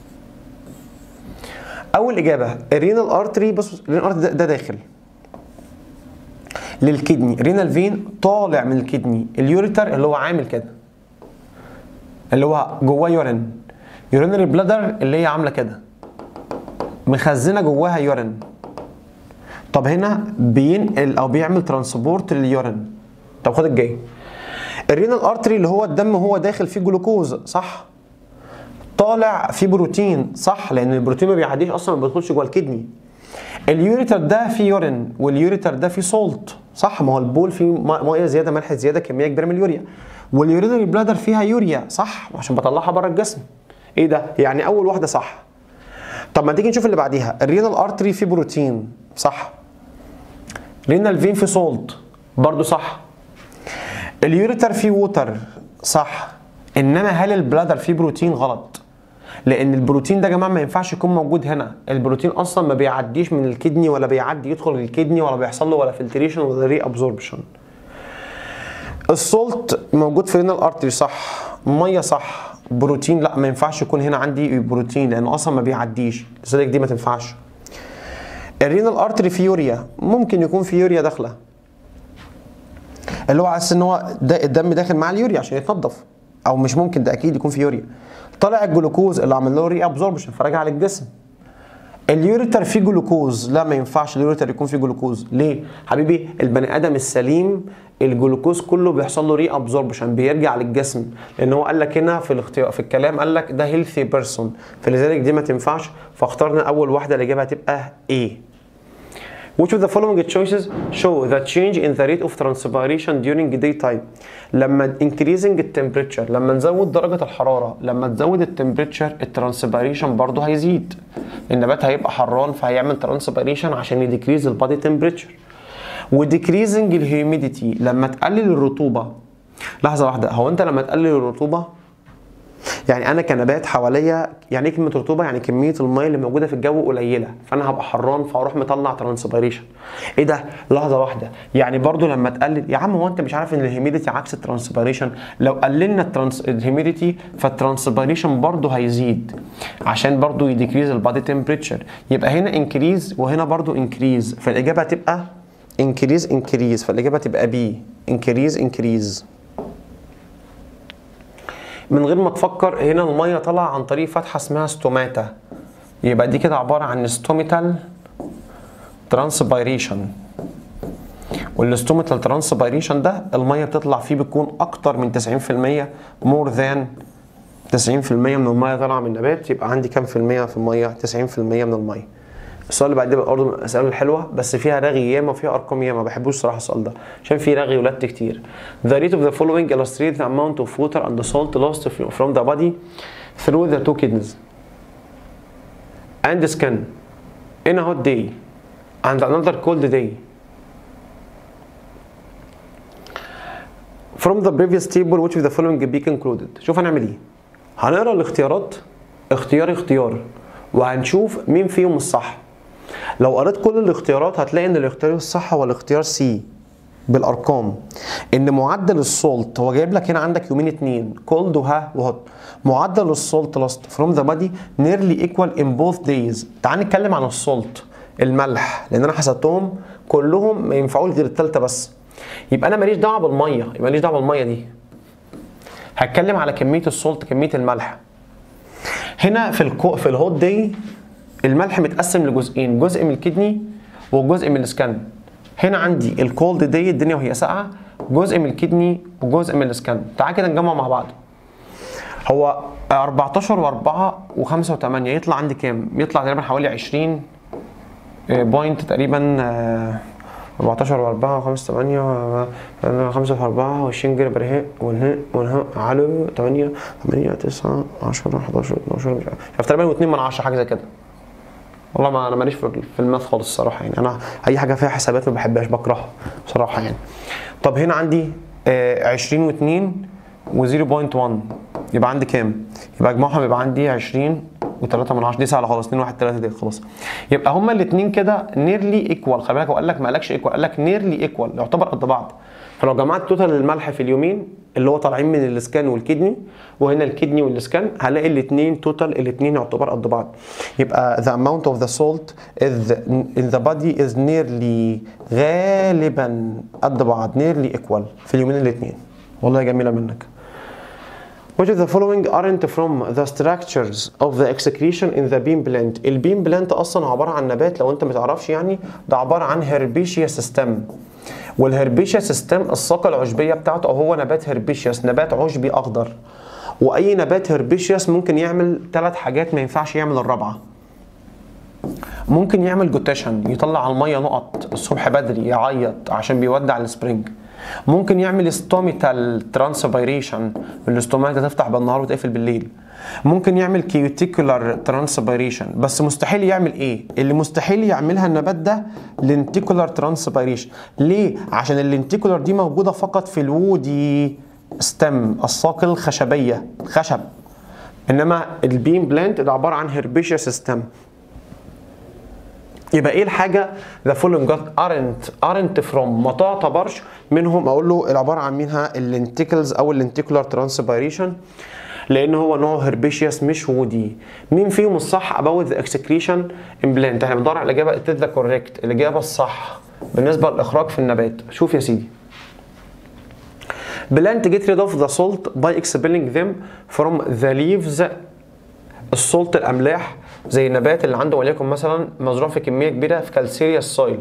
اول اجابه الرينال ارتري بص الرينال ارتري ده, ده داخل للكدني رينال فين طالع من الكدني اليوريتر اللي هو عامل كده اللي هو جواه يورين يورينري بلادر اللي هي عامله كده مخزنه جواها يورين طب هنا بينقل او بيعمل ترانسبورت لليورين طب خد الجاي الرينال ارتري اللي هو الدم هو داخل فيه جلوكوز صح طالع فيه بروتين صح لان البروتين ما بيعديش اصلا ما بيدخلش جوه الكدني اليوريتر ده فيه يورين واليوريتر ده فيه سولت صح ما هو البول فيه ميه زياده ملح زياده كميه كبيره من اليوريا واليورينري بلادر فيها يوريا صح عشان بطلعها بره الجسم ايه ده يعني اول واحده صح طب ما تيجي نشوف اللي بعديها الرينال ارتري فيه بروتين صح رينال فين فيه سولت برضو صح اليوريتر فيه ووتر صح انما هل البلادر فيه بروتين غلط لان البروتين ده يا جماعه ما ينفعش يكون موجود هنا البروتين اصلا ما بيعديش من الكدني ولا بيعدي يدخل الكدني ولا بيحصل له ولا فلتريشن ولا ري ابزوربشن السولت موجود في رينال ارتري صح ميه صح بروتين لا ما ينفعش يكون هنا عندي بروتين لانه اصلا ما بيعديش لذلك دي ما تنفعش الرينال ارتري فيه يوريا ممكن يكون فيه يوريا داخله اللي هو على اساس ان هو ده الدم داخل مع اليوريا عشان يتنضف او مش ممكن ده اكيد يكون فيه يوريا طلع الجلوكوز اللي عمل له ري ابزوربشن فرجع للجسم اليوريتر فيه جلوكوز لا ما ينفعش اليوريتر يكون فيه جلوكوز ليه حبيبي البني ادم السليم الجلوكوز كله بيحصل له ري ابزوربشن بيرجع للجسم لان هو قال لك هنا في الاختيار في الكلام قال لك ده هيلثي بيرسون فلذلك دي ما تنفعش فاخترنا اول واحده الاجابه هتبقى ايه Which of the following choices show the change in the rate of transpiration during daytime لما increasing temperature لما نزود درجة الحرارة لما تزود التمبريتشر الترانسبيريشن برضه هيزيد النبات هيبقى حران فهيعمل ترانسبيريشن عشان يديكريز البادي تمبريتشر وديكريزنج الهيوميديتي لما تقلل الرطوبة لحظة واحدة هو انت لما تقلل الرطوبة يعني انا كنبات حواليا يعني ايه كلمه رطوبه يعني كميه الميه اللي موجوده في الجو قليله فانا هبقى حران فاروح مطلع ترانسبيريشن ايه ده لحظه واحده يعني برضو لما تقلل يا عم هو انت مش عارف ان الهيميديتي عكس الترانسبيريشن لو قللنا الترانس الهيميديتي فالترانسبيريشن برضو هيزيد عشان برضو يديكريز البادي تمبريتشر يبقى هنا انكريز وهنا برضو انكريز فالاجابه هتبقى انكريز انكريز فالاجابه تبقى بي انكريز انكريز من غير ما تفكر هنا الميه طالعه عن طريق فتحه اسمها ستوماتا يبقى دي كده عباره عن ستوميتال ترانسبيريشن والستوميتال ترانسبيريشن ده الميه بتطلع فيه بتكون اكتر من 90% مور ذان 90% من الميه طالعه من النبات يبقى عندي كام في الميه في الميه 90% من الميه السؤال اللي بعد ده برضه من الاسئله الحلوه بس فيها رغي ياما وفيها ارقام ياما ما بحبوش صراحه السؤال ده عشان فيه رغي ولت كتير the rate of the following illustrates the amount of water and the salt lost from the body through the two kidneys and the skin in a hot day and another cold day from the previous table which of the following be concluded شوف هنعمل ايه هنقرا الاختيارات اختيار اختيار وهنشوف مين فيهم الصح لو قريت كل الاختيارات هتلاقي ان الاختيار الصح هو الاختيار سي بالارقام ان معدل السولت هو جايب لك هنا عندك يومين اتنين كولد وها وهوت معدل السولت لاست فروم ذا بادي نيرلي ايكوال ان بوث دايز تعال نتكلم عن السولت الملح لان انا حسبتهم كلهم ما ينفعوش غير التالتة بس يبقى انا ماليش دعوه بالميه يبقى ماليش دعوه بالميه دي هتكلم على كميه السولت كميه الملح هنا في الكو في الهوت داي الملح متقسم لجزئين جزء من الكدني وجزء من السكان هنا عندي الكولد دي الدنيا وهي ساقعه جزء من الكدني وجزء من السكان تعال كده نجمع مع بعض هو 14 و4 و5 و8 يطلع عندي كام؟ يطلع تقريبا حوالي 20 بوينت تقريبا آه، 14 و4 و5 8 5 في 4 20 جنيه برهق ونهق ونهق على 8 8 9 10 11 12 مش عارف يعني تقريبا 2 من 10 حاجه زي كده والله ما انا ماليش في في الماث خالص الصراحه يعني انا اي حاجه فيها حسابات ما بحبهاش بكرهها بصراحه يعني طب هنا عندي آه، 20 و2 و0.1 يبقى عندي كام؟ يبقى اجمعهم يبقى عندي 20 و3 من 10 دي سهله خلاص 2 1 3 دي خلاص يبقى هما الاثنين كده نيرلي ايكوال خلي بالك هو قال لك ما قالكش ايكوال قال لك نيرلي ايكوال يعتبر قد بعض فلو جمعت توتال الملح في اليومين اللي هو طالعين من الاسكان والكدني وهنا الكدني والاسكان هلاقي الاثنين توتال الاثنين يعتبر قد بعض يبقى the amount of the salt is in the body is nearly غالبا قد بعض nearly equal في اليومين الاثنين والله جميله منك Which of the following aren't from the structures of the excretion in the bean plant؟ البين بلانت اصلا عباره عن نبات لو انت ما تعرفش يعني ده عباره عن هربيشيا سيستم والهربيشيا سيستم الساقه العشبيه بتاعته او هو نبات هربيشياس نبات عشبي اخضر واي نبات هربيشياس ممكن يعمل ثلاث حاجات ما ينفعش يعمل الرابعه ممكن يعمل جوتيشن يطلع على الميه نقط الصبح بدري يعيط عشان بيودع السبرينج ممكن يعمل ستوميتال ترانسبيريشن الاستومات تفتح بالنهار وتقفل بالليل ممكن يعمل كيوتيكولار ترانسبيريشن بس مستحيل يعمل ايه اللي مستحيل يعملها النبات ده لينتيكولار ترانسبيريشن ليه عشان اللينتيكولار دي موجوده فقط في الوودي ستم الساق الخشبيه خشب انما البين بلانت ده عباره عن هربيشيا سيستم يبقى ايه الحاجه ذا فولوينج ارنت ارنت فروم ما تعتبرش منهم اقول له العباره عن منها اللينتيكلز او اللينتيكولار ترانسبيريشن لان هو نوع هربيشياس مش وودي مين فيهم الصح اباوت ذا اكسكريشن امبلانت احنا بندور على الاجابه ذا كوريكت الاجابه الصح بالنسبه للاخراج في النبات شوف يا سيدي plant get rid of the salt by expelling them from the leaves السولت الاملاح زي النبات اللي عنده وليكن مثلا مزروع في كميه كبيره في كالسيريا سويل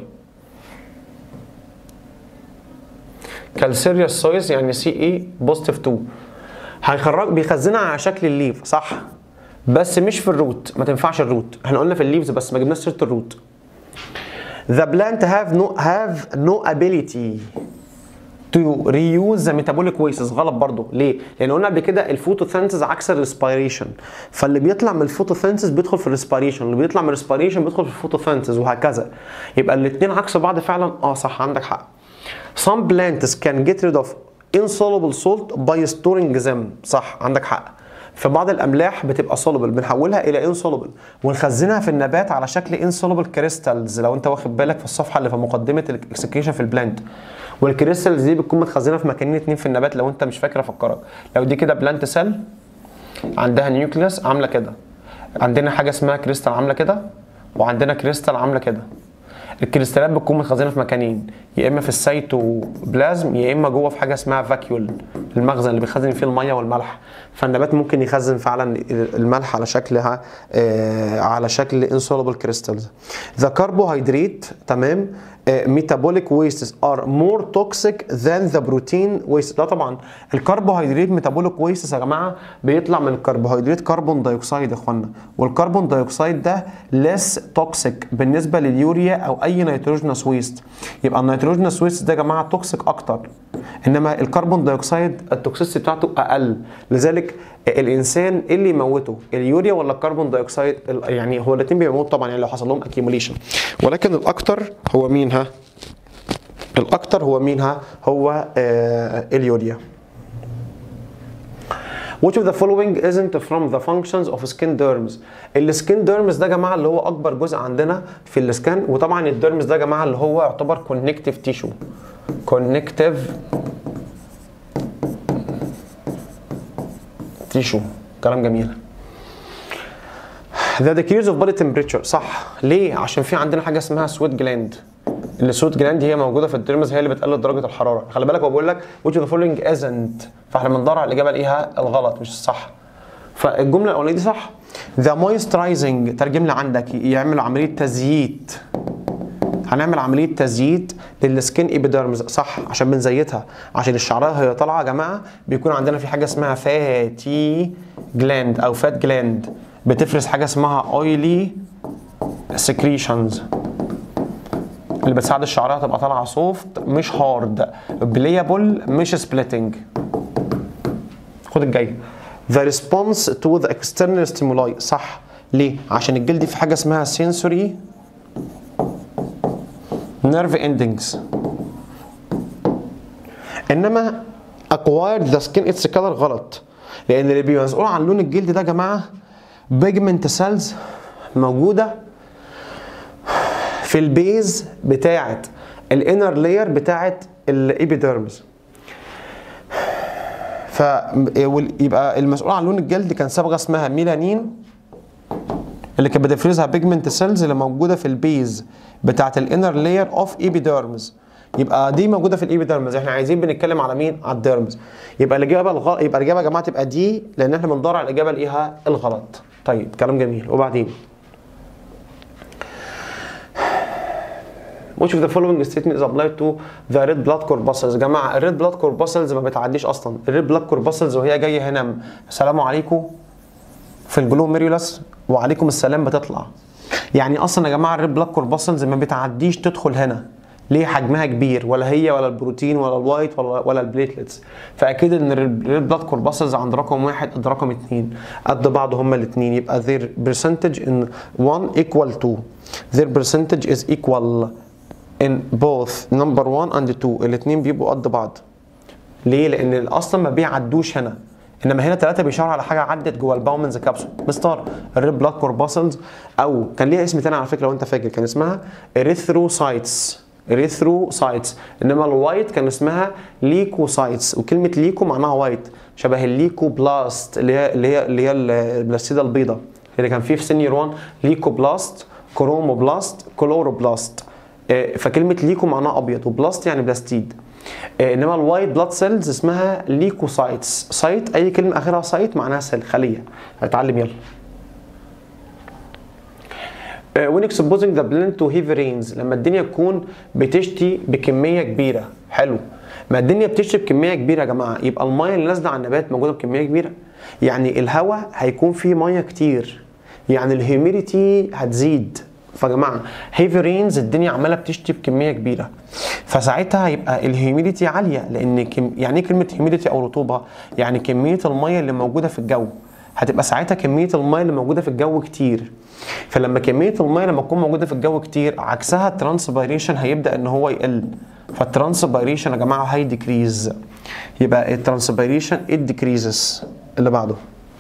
كالسيريا سويس يعني سي اي بوزيتيف 2 هيخرج بيخزنها على شكل الليف صح بس مش في الروت ما تنفعش الروت احنا قلنا في الليفز بس ما جبناش سيره الروت The plant have no have no ability to reuse the metabolic wastes غلط برضو ليه؟ لان قلنا قبل كده الفوتوسينثيز عكس الريسبيريشن فاللي بيطلع من الفوتوسينثيز بيدخل في الريسبيريشن اللي بيطلع من الريسبيريشن بيدخل في الفوتوسينثيز وهكذا يبقى الاثنين عكس بعض فعلا اه صح عندك حق some plants can get rid of insoluble salt by storing them صح عندك حق في بعض الاملاح بتبقى soluble بنحولها الى insoluble ونخزنها في النبات على شكل insoluble crystals لو انت واخد بالك في الصفحه اللي في مقدمه الاكسكريشن في البلانت والكريستالز دي بتكون متخزنه في مكانين اتنين في النبات لو انت مش فاكر افكرك لو دي كده بلانت سيل عندها نيوكليوس عامله كده عندنا حاجه اسمها كريستال عامله كده وعندنا كريستال عامله كده الكريستالات بتكون متخزنه في مكانين يا اما في السيتوبلازم يا اما جوه في حاجه اسمها فاكيول المخزن اللي بيخزن فيه الميه والملح فالنبات ممكن يخزن فعلا الملح على شكلها آه على شكل انسولبل كريستالز ذا كربوهيدرات تمام ميتابوليك ويستس ار مور توكسيك ذان ذا بروتين ويست لا طبعا الكربوهيدرات ميتابوليك ويستس يا جماعه بيطلع من الكربوهيدرات كربون دايوكسيد يا اخوانا والكربون دايوكسيد ده ليس توكسيك بالنسبه لليوريا او اي نيتروجينوس ويست يبقى النيتروجينوس ويست ده يا جماعه توكسيك اكتر انما الكربون دايوكسيد التوكسيسيتي بتاعته اقل لذلك الانسان ايه اللي يموته اليوريا ولا الكربون دايوكسيد يعني هو الاثنين بيموتوا طبعا يعني لو حصل لهم اكيموليشن ولكن الاكتر هو مين ها الاكتر هو مين ها هو آه اليوريا Which of the following isn't from the functions of skin derms؟ السكين ديرمز ده يا جماعه اللي هو اكبر جزء عندنا في السكان وطبعا الديرمز ده يا جماعه اللي هو يعتبر كونكتيف تيشو كونكتيف تيشو كلام جميل The decrease of body temperature صح ليه؟ عشان في عندنا حاجه اسمها سويت جلاند السويت جلاند هي موجوده في الديرمز هي اللي بتقلل درجه الحراره خلي بالك هو بيقول لك which of the following isn't فاحنا بندور على الاجابه الاقيها الغلط مش الصح فالجمله الاولانيه دي صح The moisturizing ترجم لي عندك يعمل عمليه تزييت هنعمل عمليه تزييت للسكين ايبيديرمز صح عشان بنزيتها عشان الشعريه هي طالعه يا جماعه بيكون عندنا في حاجه اسمها فاتي جلاند او فات جلاند بتفرز حاجه اسمها اويلي سكريشنز اللي بتساعد الشعريه تبقى طالعه سوفت مش هارد بليابل مش سبليتنج خد الجاي The response to the external stimuli صح ليه؟ عشان الجلد في حاجة اسمها sensory nerve endings انما acquired the skin its color غلط لان اللي بيبقى مسؤول عن لون الجلد ده يا جماعه بيجمنت سيلز موجوده في البيز بتاعه الانر لاير بتاعه الايبيديرمز فيبقى المسؤول عن لون الجلد كان صبغه اسمها ميلانين اللي كانت بتفرزها بيجمنت سيلز اللي موجوده في البيز بتاعه الانر لاير اوف ايبيديرمز يبقى دي موجوده في الايبيديرمز احنا عايزين بنتكلم على مين على الديرمز يبقى الاجابه الغلط يبقى الاجابه يا جماعه تبقى دي لان احنا بندور على الاجابه الايه الغلط طيب كلام جميل وبعدين Which of the following statement is applied to the red blood corpuscles يا جماعه الريد بلاد corpuscles ما بتعديش اصلا الريد بلاد corpuscles وهي جايه هنا السلام عليكم في الجلوميريولاس وعليكم السلام بتطلع يعني اصلا يا جماعه الريد بلاد كورباسلز ما بتعديش تدخل هنا ليه حجمها كبير ولا هي ولا البروتين ولا الوايت ولا ولا البليتلتس فاكيد ان الريد بلاد كورباسلز عند رقم واحد قد رقم اثنين قد بعض هما الاثنين يبقى their percentage in 1 equal to their percentage is equal in both number 1 and 2 الاثنين بيبقوا قد بعض ليه؟ لان اصلا ما بيعدوش هنا انما هنا ثلاثه بيشاوروا على حاجه عدت جوه الباومنز كابسول مستار الريد بلاد كورباسلز او كان ليها اسم تاني على فكره لو انت فاكر كان اسمها اريثروسايتس اريثروسايتس انما الوايت كان اسمها ليكوسايتس وكلمه ليكو معناها وايت شبه الليكو بلاست اللي هي اللي هي اللي هي البلاستيده البيضاء اللي كان فيه في سينيور 1 ليكو بلاست كروموبلاست كلوروبلاست فكلمه ليكو معناها ابيض وبلاست يعني بلاستيد انما الوايت بلاد سيلز اسمها ليكوسايتس سايت اي كلمه اخرها سايت معناها سيل خليه هتعلم يلا when exposing the blend to heavy rains لما الدنيا تكون بتشتي بكميه كبيره حلو ما الدنيا بتشتي بكميه كبيره يا جماعه يبقى الميه اللي نازله على النبات موجوده بكميه كبيره يعني الهواء هيكون فيه ميه كتير يعني الهيوميديتي هتزيد فيا جماعه هيفي رينز الدنيا عماله بتشتي بكميه كبيره فساعتها هيبقى الهيوميديتي عاليه لان كم يعني ايه كلمه هيوميديتي او رطوبه يعني كميه الميه اللي موجوده في الجو هتبقى ساعتها كميه الميه اللي موجوده في الجو كتير فلما كميه الميه لما تكون موجوده في الجو كتير عكسها الترانسبيريشن هيبدا ان هو يقل فالترانسبيريشن يا جماعه هي ديكريز يبقى الترانسبيريشن ات ديكريزز اللي بعده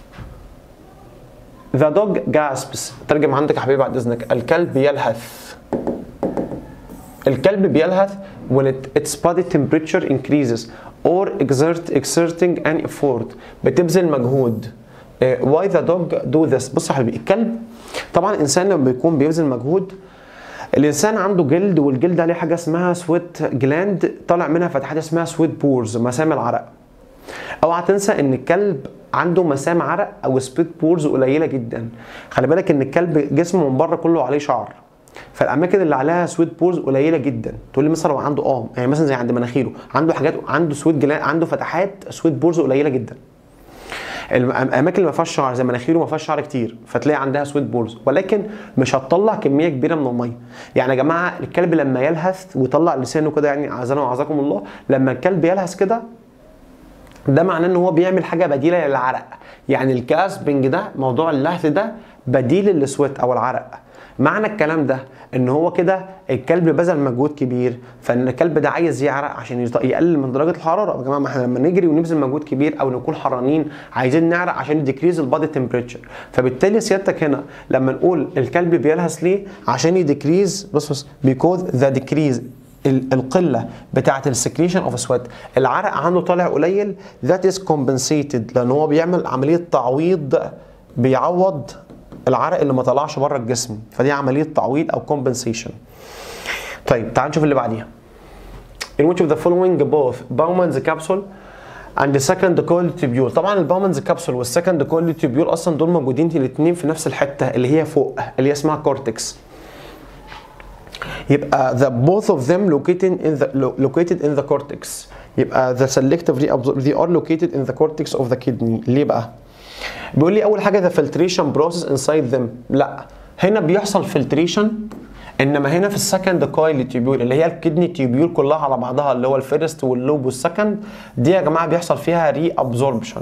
ذا دوج جاسبس ترجم عندك يا حبيبي بعد اذنك الكلب يلهث الكلب بيلهث when it, its body temperature increases or exert, exerting an effort بتبذل مجهود uh, why the dog do this بص يا حبيبي الكلب طبعا الانسان لما بيكون بيبذل مجهود الانسان عنده جلد والجلد عليه حاجه اسمها سويت جلاند طالع منها فتحات اسمها سويت بورز مسام العرق اوعى تنسى ان الكلب عنده مسام عرق او سبيت بورز قليله جدا خلي بالك ان الكلب جسمه من بره كله عليه شعر فالاماكن اللي عليها سويت بورز قليله جدا تقول لي مثلا هو عنده اه يعني مثلا زي عند مناخيره عنده حاجات عنده سويت جلان عنده فتحات سويت بورز قليله جدا الاماكن اللي ما فيهاش شعر زي مناخيره ما فيهاش شعر كتير فتلاقي عندها سويت بورز ولكن مش هتطلع كميه كبيره من الميه يعني يا جماعه الكلب لما يلهث ويطلع لسانه كده يعني اعزنا وعزكم الله لما الكلب يلهث كده ده معناه ان هو بيعمل حاجه بديله للعرق يعني الكاسبنج ده موضوع اللهث ده بديل للسويت او العرق معنى الكلام ده ان هو كده الكلب بذل مجهود كبير فان الكلب ده عايز يعرق عشان يقلل من درجه الحراره يا جماعه ما احنا لما نجري ونبذل مجهود كبير او نكون حرانين عايزين نعرق عشان ديكريز البادي تمبريتشر فبالتالي سيادتك هنا لما نقول الكلب بيلهث ليه عشان يديكريز بص بص بيكوز ذا ديكريز القله بتاعه السكريشن اوف سويت العرق عنده طالع قليل ذات از كومبنسيتد لان هو بيعمل عمليه تعويض بيعوض العرق اللي ما طلعش بره الجسم فدي عمليه تعويض او كومبنسيشن طيب تعال نشوف اللي بعديها in which of the following both Bowman's capsule and the second coiled tubule طبعا الباومنز كابسول والسكند كويلد تيبيول اصلا دول موجودين الاثنين في نفس الحته اللي هي فوق اللي هي اسمها كورتكس يبقى the both of them located in the lo- located in the cortex يبقى the selective reabsorb they are located in the cortex of the kidney ليه بقى؟ بيقول لي اول حاجه the filtration process inside them لا هنا بيحصل filtration انما هنا في السكند كويل تيوبيول اللي هي الكدني تيوبيول كلها على بعضها اللي هو الفيرست واللوب والسكند دي يا جماعه بيحصل فيها ري ابزوربشن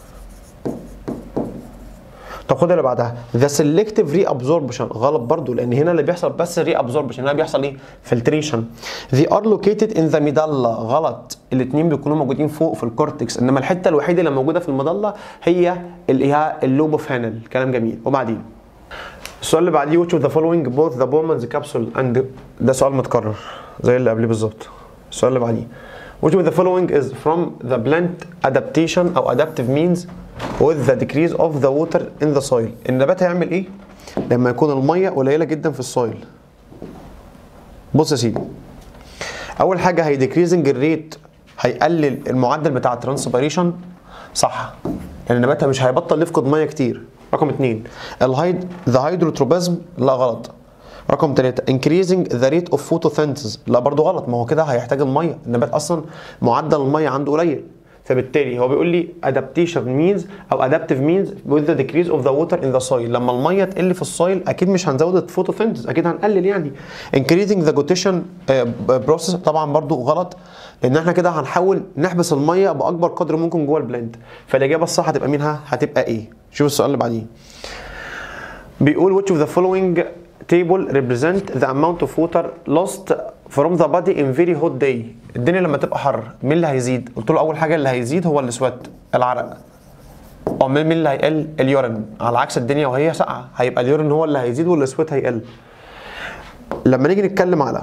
طب خد اللي بعدها ذا سيلكتيف ري ابزوربشن غلط برضو لان هنا اللي بيحصل بس ري ابزوربشن هنا بيحصل ايه فلتريشن ذي ار لوكيتد ان ذا ميدالا غلط الاثنين بيكونوا موجودين فوق في الكورتكس انما الحته الوحيده اللي موجوده في الميدالا هي اللي هي اللوب اوف هانل كلام جميل وبعدين السؤال اللي بعديه which of the following both the Bowman's capsule and ده سؤال متكرر زي اللي قبليه بالظبط السؤال اللي بعديه which of the following is from the plant adaptation او adaptive means with the decrease of the water in the soil النبات هيعمل ايه لما يكون الميه قليله جدا في السويل بص يا سيدي اول حاجه هي decreasing الريت هيقلل المعدل بتاع الترانسبيريشن صح لان النبات مش هيبطل يفقد ميه كتير رقم اثنين الهيد ذا هيدروتروبازم لا غلط رقم ثلاثة increasing the rate of photosynthesis لا برضو غلط ما هو كده هيحتاج المية النبات أصلا معدل المية عنده قليل فبالتالي هو بيقول لي adaptation means او adaptive means with the decrease of the water in the soil لما الميه تقل في السويل اكيد مش هنزود الفوتوسينثيز اكيد هنقلل يعني increasing the glutation process طبعا برضو غلط لان احنا كده هنحاول نحبس الميه باكبر قدر ممكن جوه البلانت فالاجابه الصح هتبقى منها هتبقى ايه شوف السؤال اللي بعديه بيقول which of the following table represent the amount of water lost from the body in very hot day الدنيا لما تبقى حر مين اللي هيزيد قلت له اول حاجه اللي هيزيد هو السوات العرق او مين مين اللي هيقل اليورين على عكس الدنيا وهي ساقعه هيبقى اليورين هو اللي هيزيد والسوات هيقل لما نيجي نتكلم على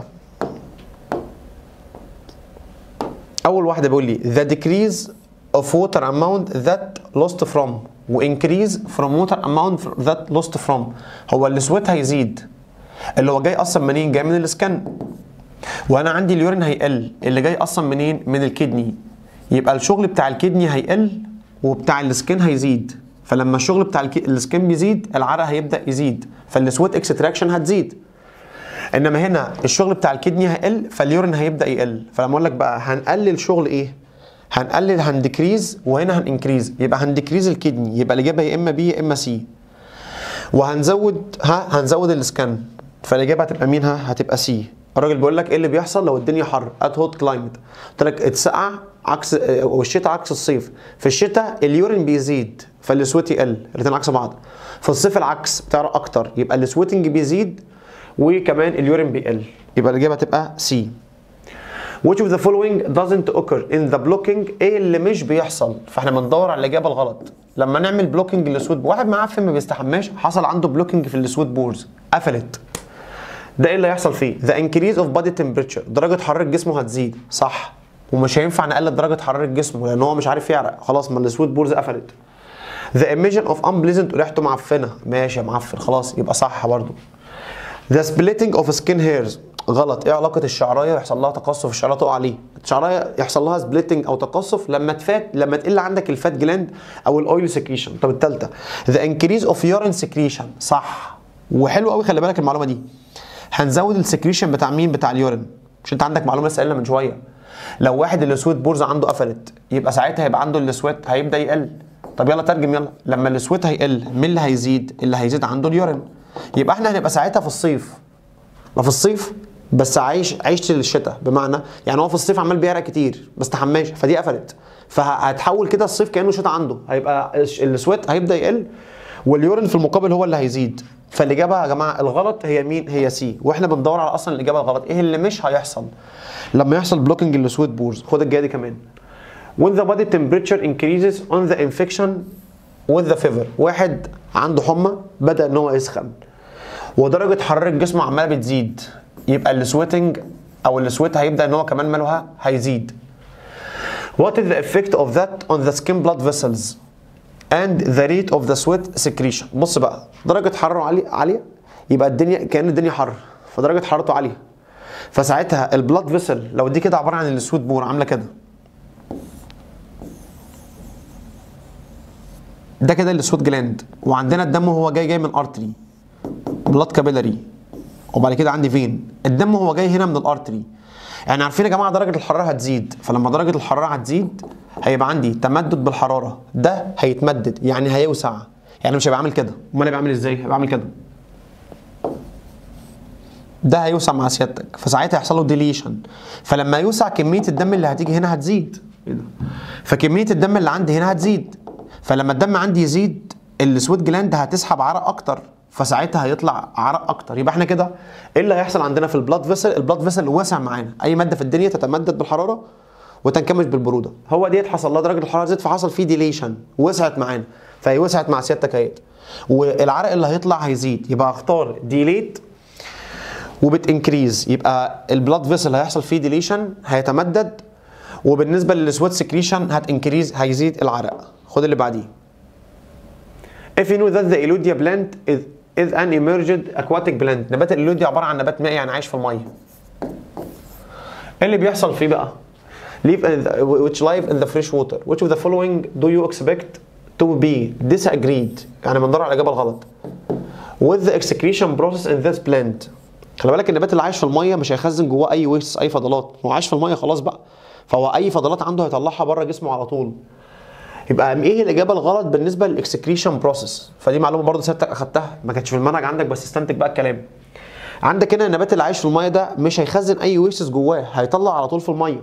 اول واحده بيقول لي the decrease of water amount that lost from و increase from water amount that lost from هو السويت هيزيد اللي هو جاي اصلا منين جاي من السكن وانا عندي اليورين هيقل اللي جاي اصلا منين من الكدني يبقى الشغل بتاع الكدني هيقل وبتاع السكن هيزيد فلما الشغل بتاع الك- السكن بيزيد العرق هيبدا يزيد فالسويت اكستراكشن هتزيد انما هنا الشغل بتاع الكدني هيقل فاليورين هيبدا يقل فلما اقول لك بقى هنقلل شغل ايه هنقلل هندكريز وهنا هننكريز يبقى هندكريز الكدني يبقى الاجابه يا اما بي يا اما سي وهنزود ها هنزود السكان فالاجابه هتبقى مين ها هتبقى سي الراجل بيقول لك ايه اللي بيحصل لو الدنيا حر ات هوت كلايمت قلت لك اتسقع عكس آه، والشتاء عكس الصيف في الشتاء اليورين بيزيد فالسويت يقل الاثنين عكس بعض في الصيف العكس بتعرق اكتر يبقى السويتنج بيزيد وكمان اليورين بيقل يبقى الاجابه هتبقى سي Which of the following doesn't occur in the blocking ايه اللي مش بيحصل فاحنا بندور على الاجابه الغلط لما نعمل بلوكينج للسويت واحد معفن ما بيستحماش حصل عنده بلوكينج في السويت بورز قفلت ده ايه اللي هيحصل فيه the increase of body temperature درجه حراره جسمه هتزيد صح ومش هينفع نقلل درجه حراره جسمه لان هو مش عارف يعرق خلاص ما السويت بورز قفلت the emission of unpleasant ريحته معفنه ماشي يا معفن خلاص يبقى صح برضو The splitting of skin hairs غلط ايه علاقه الشعرايه يحصل لها تقصف الشعرايه تقع عليه الشعرايه يحصل لها سبليتنج او تقصف لما تفات لما تقل عندك الفات جلاند او الاويل سكريشن طب الثالثه the increase of urine secretion صح وحلو قوي خلي بالك المعلومه دي هنزود السكريشن بتاع مين بتاع اليورين مش انت عندك معلومه لسه قايلها من شويه لو واحد السويت بورز عنده قفلت يبقى ساعتها هيبقى عنده السويت هيبدا يقل طب يلا ترجم يلا لما السويت هيقل مين اللي هيزيد اللي هيزيد عنده اليورين يبقى احنا هنبقى ساعتها في الصيف ما في الصيف بس عايش عيشت للشتاء بمعنى يعني هو في الصيف عمال بيعرق كتير بس تحماش فدي قفلت فهتحول كده الصيف كانه شتاء عنده هيبقى الش- السويت هيبدا يقل واليورين في المقابل هو اللي هيزيد فالاجابه يا جماعه الغلط هي مين هي سي واحنا بندور على اصلا الاجابه الغلط ايه اللي مش هيحصل لما يحصل بلوكينج للسويت بورز خد الجايه دي كمان when the body temperature increases on the infection with the fever واحد عنده حمى بدا ان هو يسخن ودرجه حراره جسمه عماله بتزيد يبقى السويتنج او السويت هيبدا ان هو كمان مالها هيزيد What is the effect of that on the skin blood vessels and the rate of the sweat secretion بص بقى درجه حراره عاليه عاليه يبقى الدنيا كان الدنيا حر فدرجه حرارته عاليه فساعتها البلاد فيسل لو دي كده عباره عن السويت بور عامله كده ده كده السويت جلاند وعندنا الدم هو جاي جاي من ارتري بلاد كابيلاري وبعد كده عندي فين الدم هو جاي هنا من الارتري يعني عارفين يا جماعه درجه الحراره هتزيد فلما درجه الحراره هتزيد هيبقى عندي تمدد بالحراره ده هيتمدد يعني هيوسع يعني مش هيبقى عامل كده امال هيبقى عامل ازاي هيبقى عامل كده ده هيوسع مع سيادتك فساعتها هيحصل له ديليشن فلما يوسع كميه الدم اللي هتيجي هنا هتزيد ايه ده فكميه الدم اللي عندي هنا هتزيد فلما الدم عندي يزيد السويت جلاند هتسحب عرق اكتر فساعتها هيطلع عرق اكتر يبقى احنا كده ايه اللي هيحصل عندنا في البلاد فيسل البلاد فيسل واسع معانا اي ماده في الدنيا تتمدد بالحراره وتنكمش بالبروده هو ديت حصل لها درجه الحراره زادت فحصل فيه ديليشن وسعت معانا فهي وسعت مع سيادتك اهيت والعرق اللي هيطلع هيزيد يبقى اختار ديليت وبتنكريز يبقى البلاد فيسل هيحصل فيه ديليشن هيتمدد وبالنسبه للسويت سكريشن هتنكريز هيزيد العرق خد اللي بعديه If you know that the Eludia plant is, is an emergent aquatic plant نبات الإيلوديا عبارة عن نبات مائي يعني عايش في المية ايه اللي بيحصل فيه بقى؟ live in the, which live in the fresh water which of the following do you expect to be disagreed يعني بندور على الإجابة الغلط with the excretion process in this plant خلي بالك النبات اللي عايش في الميه مش هيخزن جواه اي ويست اي فضلات هو عايش في الميه خلاص بقى فهو اي فضلات عنده هيطلعها بره جسمه على طول يبقى ايه الاجابه الغلط بالنسبه للاكسكريشن بروسيس فدي معلومه برضه سيادتك اخدتها ما كانتش في المنهج عندك بس استنتج بقى الكلام عندك هنا النبات اللي عايش في الميه ده مش هيخزن اي ويستس جواه هيطلع على طول في الميه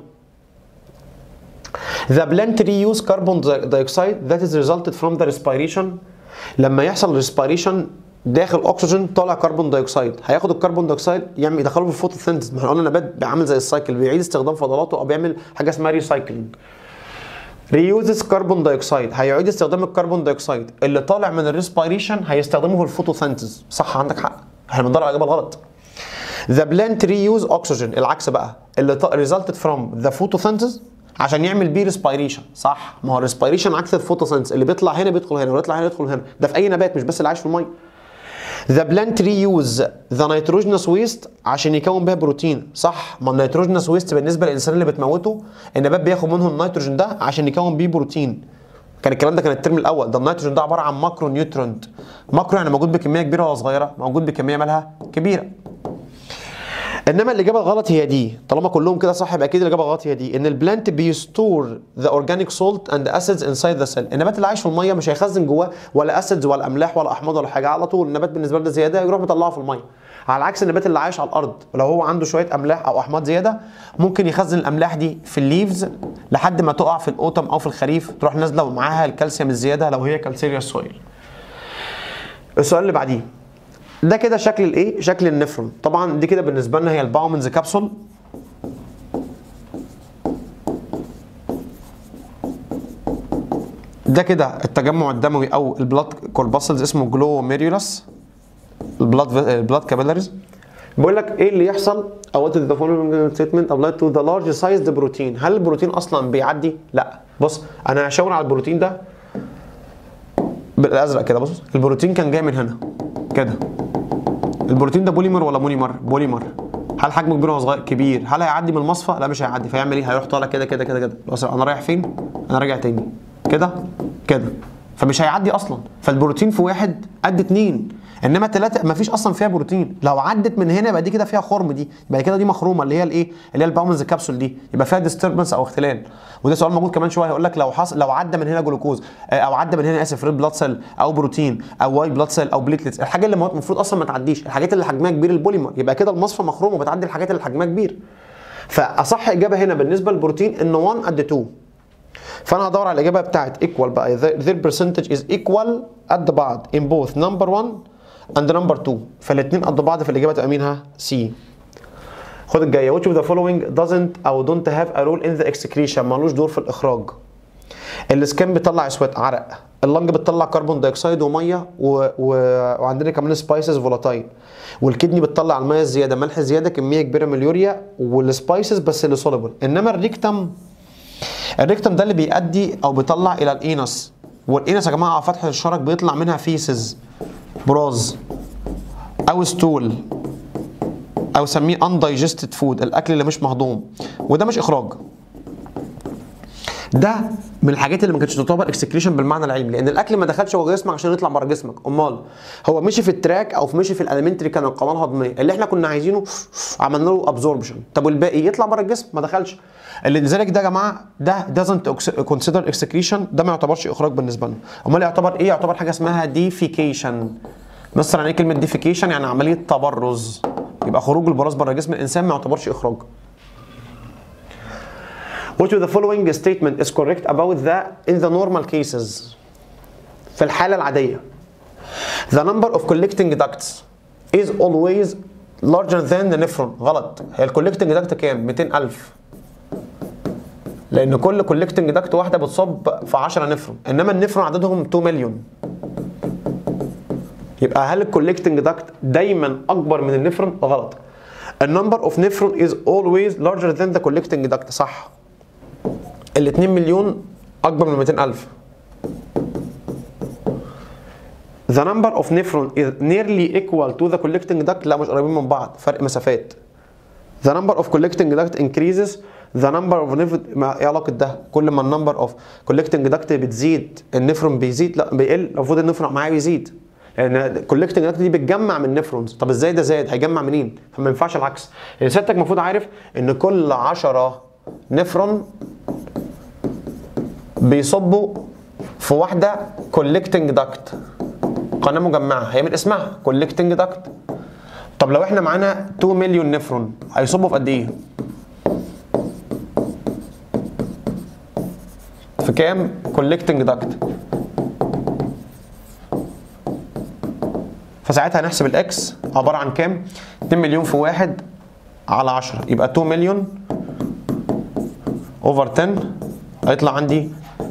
The plant reuse carbon dioxide that is resulted from the respiration لما يحصل respiration داخل اكسجين طالع كربون دايوكسيد هياخد الكربون دايوكسيد يعمل يدخله في الفوتوسينثيز ما احنا قلنا النبات عامل زي السايكل بيعيد استخدام فضلاته او بيعمل حاجه اسمها ريسايكلينج ريوزز كربون دايوكسيد هيعيد استخدام الكربون دايوكسيد اللي طالع من الريسبيريشن هيستخدمه في الفوتوسينثيز صح عندك حق احنا بندور على الاجابه الغلط ذا بلانت ريوز اوكسجين العكس بقى اللي ريزلتد فروم ذا فوتوسينثيز عشان يعمل بيه ريسبيريشن صح ما هو الريسبيريشن عكس الفوتوسينثيز اللي بيطلع هنا بيدخل هنا ويطلع هنا يدخل هنا ده في اي نبات مش بس اللي عايش في الميه The plant reuse the nitrogenous waste عشان يكون بيها بروتين صح ما النيتروجينوس ويست بالنسبه للانسان اللي بتموته النبات بياخد منه النيتروجين ده عشان يكون بيه بروتين كان الكلام ده كان الترم الاول ده النيتروجين ده عباره عن ماكرو نيوترونت ماكرو يعني موجود بكميه كبيره ولا صغيره موجود بكميه مالها كبيره انما الاجابه الغلط هي دي طالما كلهم كده صح يبقى اكيد الاجابه الغلط هي دي ان البلانت بيستور ذا اورجانيك سولت اند اسيدز انسايد ذا سيل النبات اللي عايش في الميه مش هيخزن جواه ولا اسيدز ولا املاح ولا احماض ولا حاجه على طول النبات بالنسبه له زياده يروح مطلعها في الميه على عكس النبات اللي عايش على الارض لو هو عنده شويه املاح او احماض زياده ممكن يخزن الاملاح دي في الليفز لحد ما تقع في الاوتم او في الخريف تروح نازله ومعاها الكالسيوم الزياده لو هي كالسيريوس سويل السؤال اللي بعديه ده كده شكل الايه شكل النفرون طبعا دي كده بالنسبه لنا هي الباومنز كابسول ده كده التجمع الدموي او البلاد كورباسلز اسمه جلو ميريولاس البلاد البلاد كابيلاريز بيقول لك ايه اللي يحصل او what is the following statement applied to the large sized protein هل البروتين اصلا بيعدي لا بص انا هشاور على البروتين ده بالازرق كده بص البروتين كان جاي من هنا كده البروتين ده بوليمر ولا مونيمر بوليمر هل حجمه كبير ولا صغير كبير هل هيعدي من المصفى لا مش هيعدي فيعمل ايه هيروح طالع كده كده كده كده بص انا رايح فين انا راجع تاني كده كده فمش هيعدي اصلا فالبروتين في واحد قد اتنين انما ثلاثه ما فيش اصلا فيها بروتين لو عدت من هنا يبقى دي كده فيها خرم دي يبقى كده دي مخرومه اللي هي الايه اللي هي الباومنز كابسول دي يبقى فيها ديستربنس او اختلال وده سؤال موجود كمان شويه هيقول لك لو حصل لو عدى من هنا جلوكوز او عدى من هنا اسف ريد بلاد سيل او بروتين او وايت بلاد سيل او بليتلتس الحاجه اللي المفروض اصلا ما تعديش الحاجات اللي حجمها كبير البوليمر يبقى كده المصفى مخرومه بتعدي الحاجات اللي حجمها كبير فاصح اجابه هنا بالنسبه للبروتين ان 1 قد 2 فانا هدور على الاجابه بتاعت equal بقى their percentage is equal قد بعض in both number 1 and number 2 فالاثنين قد بعض في الاجابه تبقى مينها سي خد الجايه which of the following doesn't او don't have a role in the excretion مالوش دور في الاخراج السكان بيطلع اسود عرق اللنج بتطلع كربون دايوكسيد وميه و... و... وعندنا كمان سبايسز فولاتايل والكدني بتطلع الميه الزياده ملح زياده كميه كبيره من اليوريا والسبايسز بس اللي سوليبل انما الريكتم الريكتم ده اللي بيؤدي او بيطلع الى الانس والانس يا جماعه على فتحه الشرج بيطلع منها فيسز براز او ستول او سميه undigested فود الاكل اللي مش مهضوم وده مش اخراج ده من الحاجات اللي ما كانتش تعتبر اكسكريشن بالمعنى العلمي لان الاكل ما دخلش جوه جسمك عشان يطلع بره جسمك امال هو مشي في التراك او مشي في الاليمنتري كان القناه الهضميه اللي احنا كنا عايزينه عملنا له ابزوربشن طب والباقي يطلع بره الجسم ما دخلش اللي لذلك ده يا جماعه ده doesn't consider excretion ده ما يعتبرش اخراج بالنسبه لنا امال يعتبر ايه يعتبر حاجه اسمها ديفيكيشن مصر يعني ايه كلمه ديفيكيشن يعني عمليه تبرز يبقى خروج البراز بره جسم الانسان ما يعتبرش اخراج Which of the following statement is correct about the in the normal cases في الحالة العادية The number of collecting ducts is always larger than the nephron غلط هي الكولكتنج duct كام 200000 لأن كل collecting duct واحدة بتصب في 10 نفرون إنما النفرون عددهم 2 مليون يبقى هل الكولكتنج داكت دايما اكبر من النفرون غلط النمبر اوف نفرون از اولويز لارجر ذان ذا كولكتنج داكت صح ال 2 مليون اكبر من 200000 The number of nephron is nearly equal to the collecting duct لا مش قريبين من بعض فرق مسافات The number of collecting duct increases the number of nephron ما ايه علاقة ده؟ كل ما النمبر اوف collecting duct بتزيد النفرون بيزيد لا بيقل المفروض النفرون معاه بيزيد لان الكولكتنج داكت دي بتجمع من نفرونز طب ازاي ده زاد هيجمع منين فما ينفعش العكس يعني سيادتك المفروض عارف ان كل 10 نفرون بيصبوا في واحده كولكتنج داكت قناه مجمعه هي من اسمها كولكتنج داكت طب لو احنا معانا 2 مليون نفرون هيصبوا في قد ايه في كام كولكتنج داكت فساعتها هنحسب الاكس عباره عن كام 2 مليون في واحد على 10 يبقى 2 مليون اوفر 10 هيطلع عندي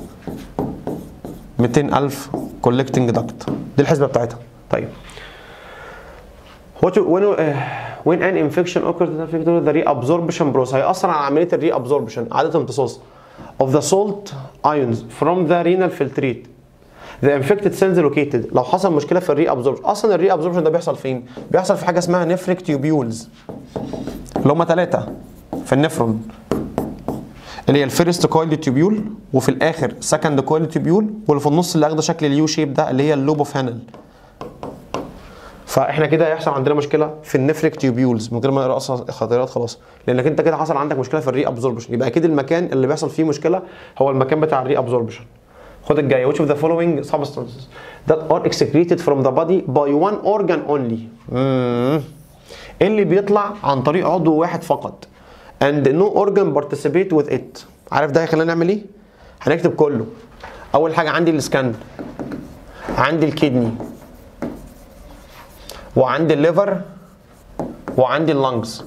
200000 كولكتنج داكت دي الحسبه بتاعتها طيب What when uh, when an infection occurs the reabsorption process هيأثر على عمليه الريابزوربشن عاده امتصاص of the salt ions from the renal filtrate the infected cells located لو حصل مشكله في الري ابزوربشن اصلا الري ابزوربشن ده بيحصل فين بيحصل في حاجه اسمها نفريك تيوبيولز اللي هم ثلاثه في النفرون اللي هي الفيرست كويل تيوبيول وفي الاخر سكند كويل تيوبيول واللي في النص اللي اخده شكل اليو شيب ده اللي هي اللوب اوف هانل فاحنا كده هيحصل عندنا مشكله في النفريك تيوبيولز من غير ما نقرا اصلا خطيرات خلاص لانك انت كده حصل عندك مشكله في الري ابزوربشن يبقى اكيد المكان اللي بيحصل فيه مشكله هو المكان بتاع الري ابزوربشن خد الجايه which of the following substances that are excreted from the body by one organ only مم. اللي بيطلع عن طريق عضو واحد فقط and no organ participate with it عارف ده هيخلينا نعمل ايه هنكتب كله اول حاجه عندي السكان عندي الكدني وعندي الليفر وعندي اللنجز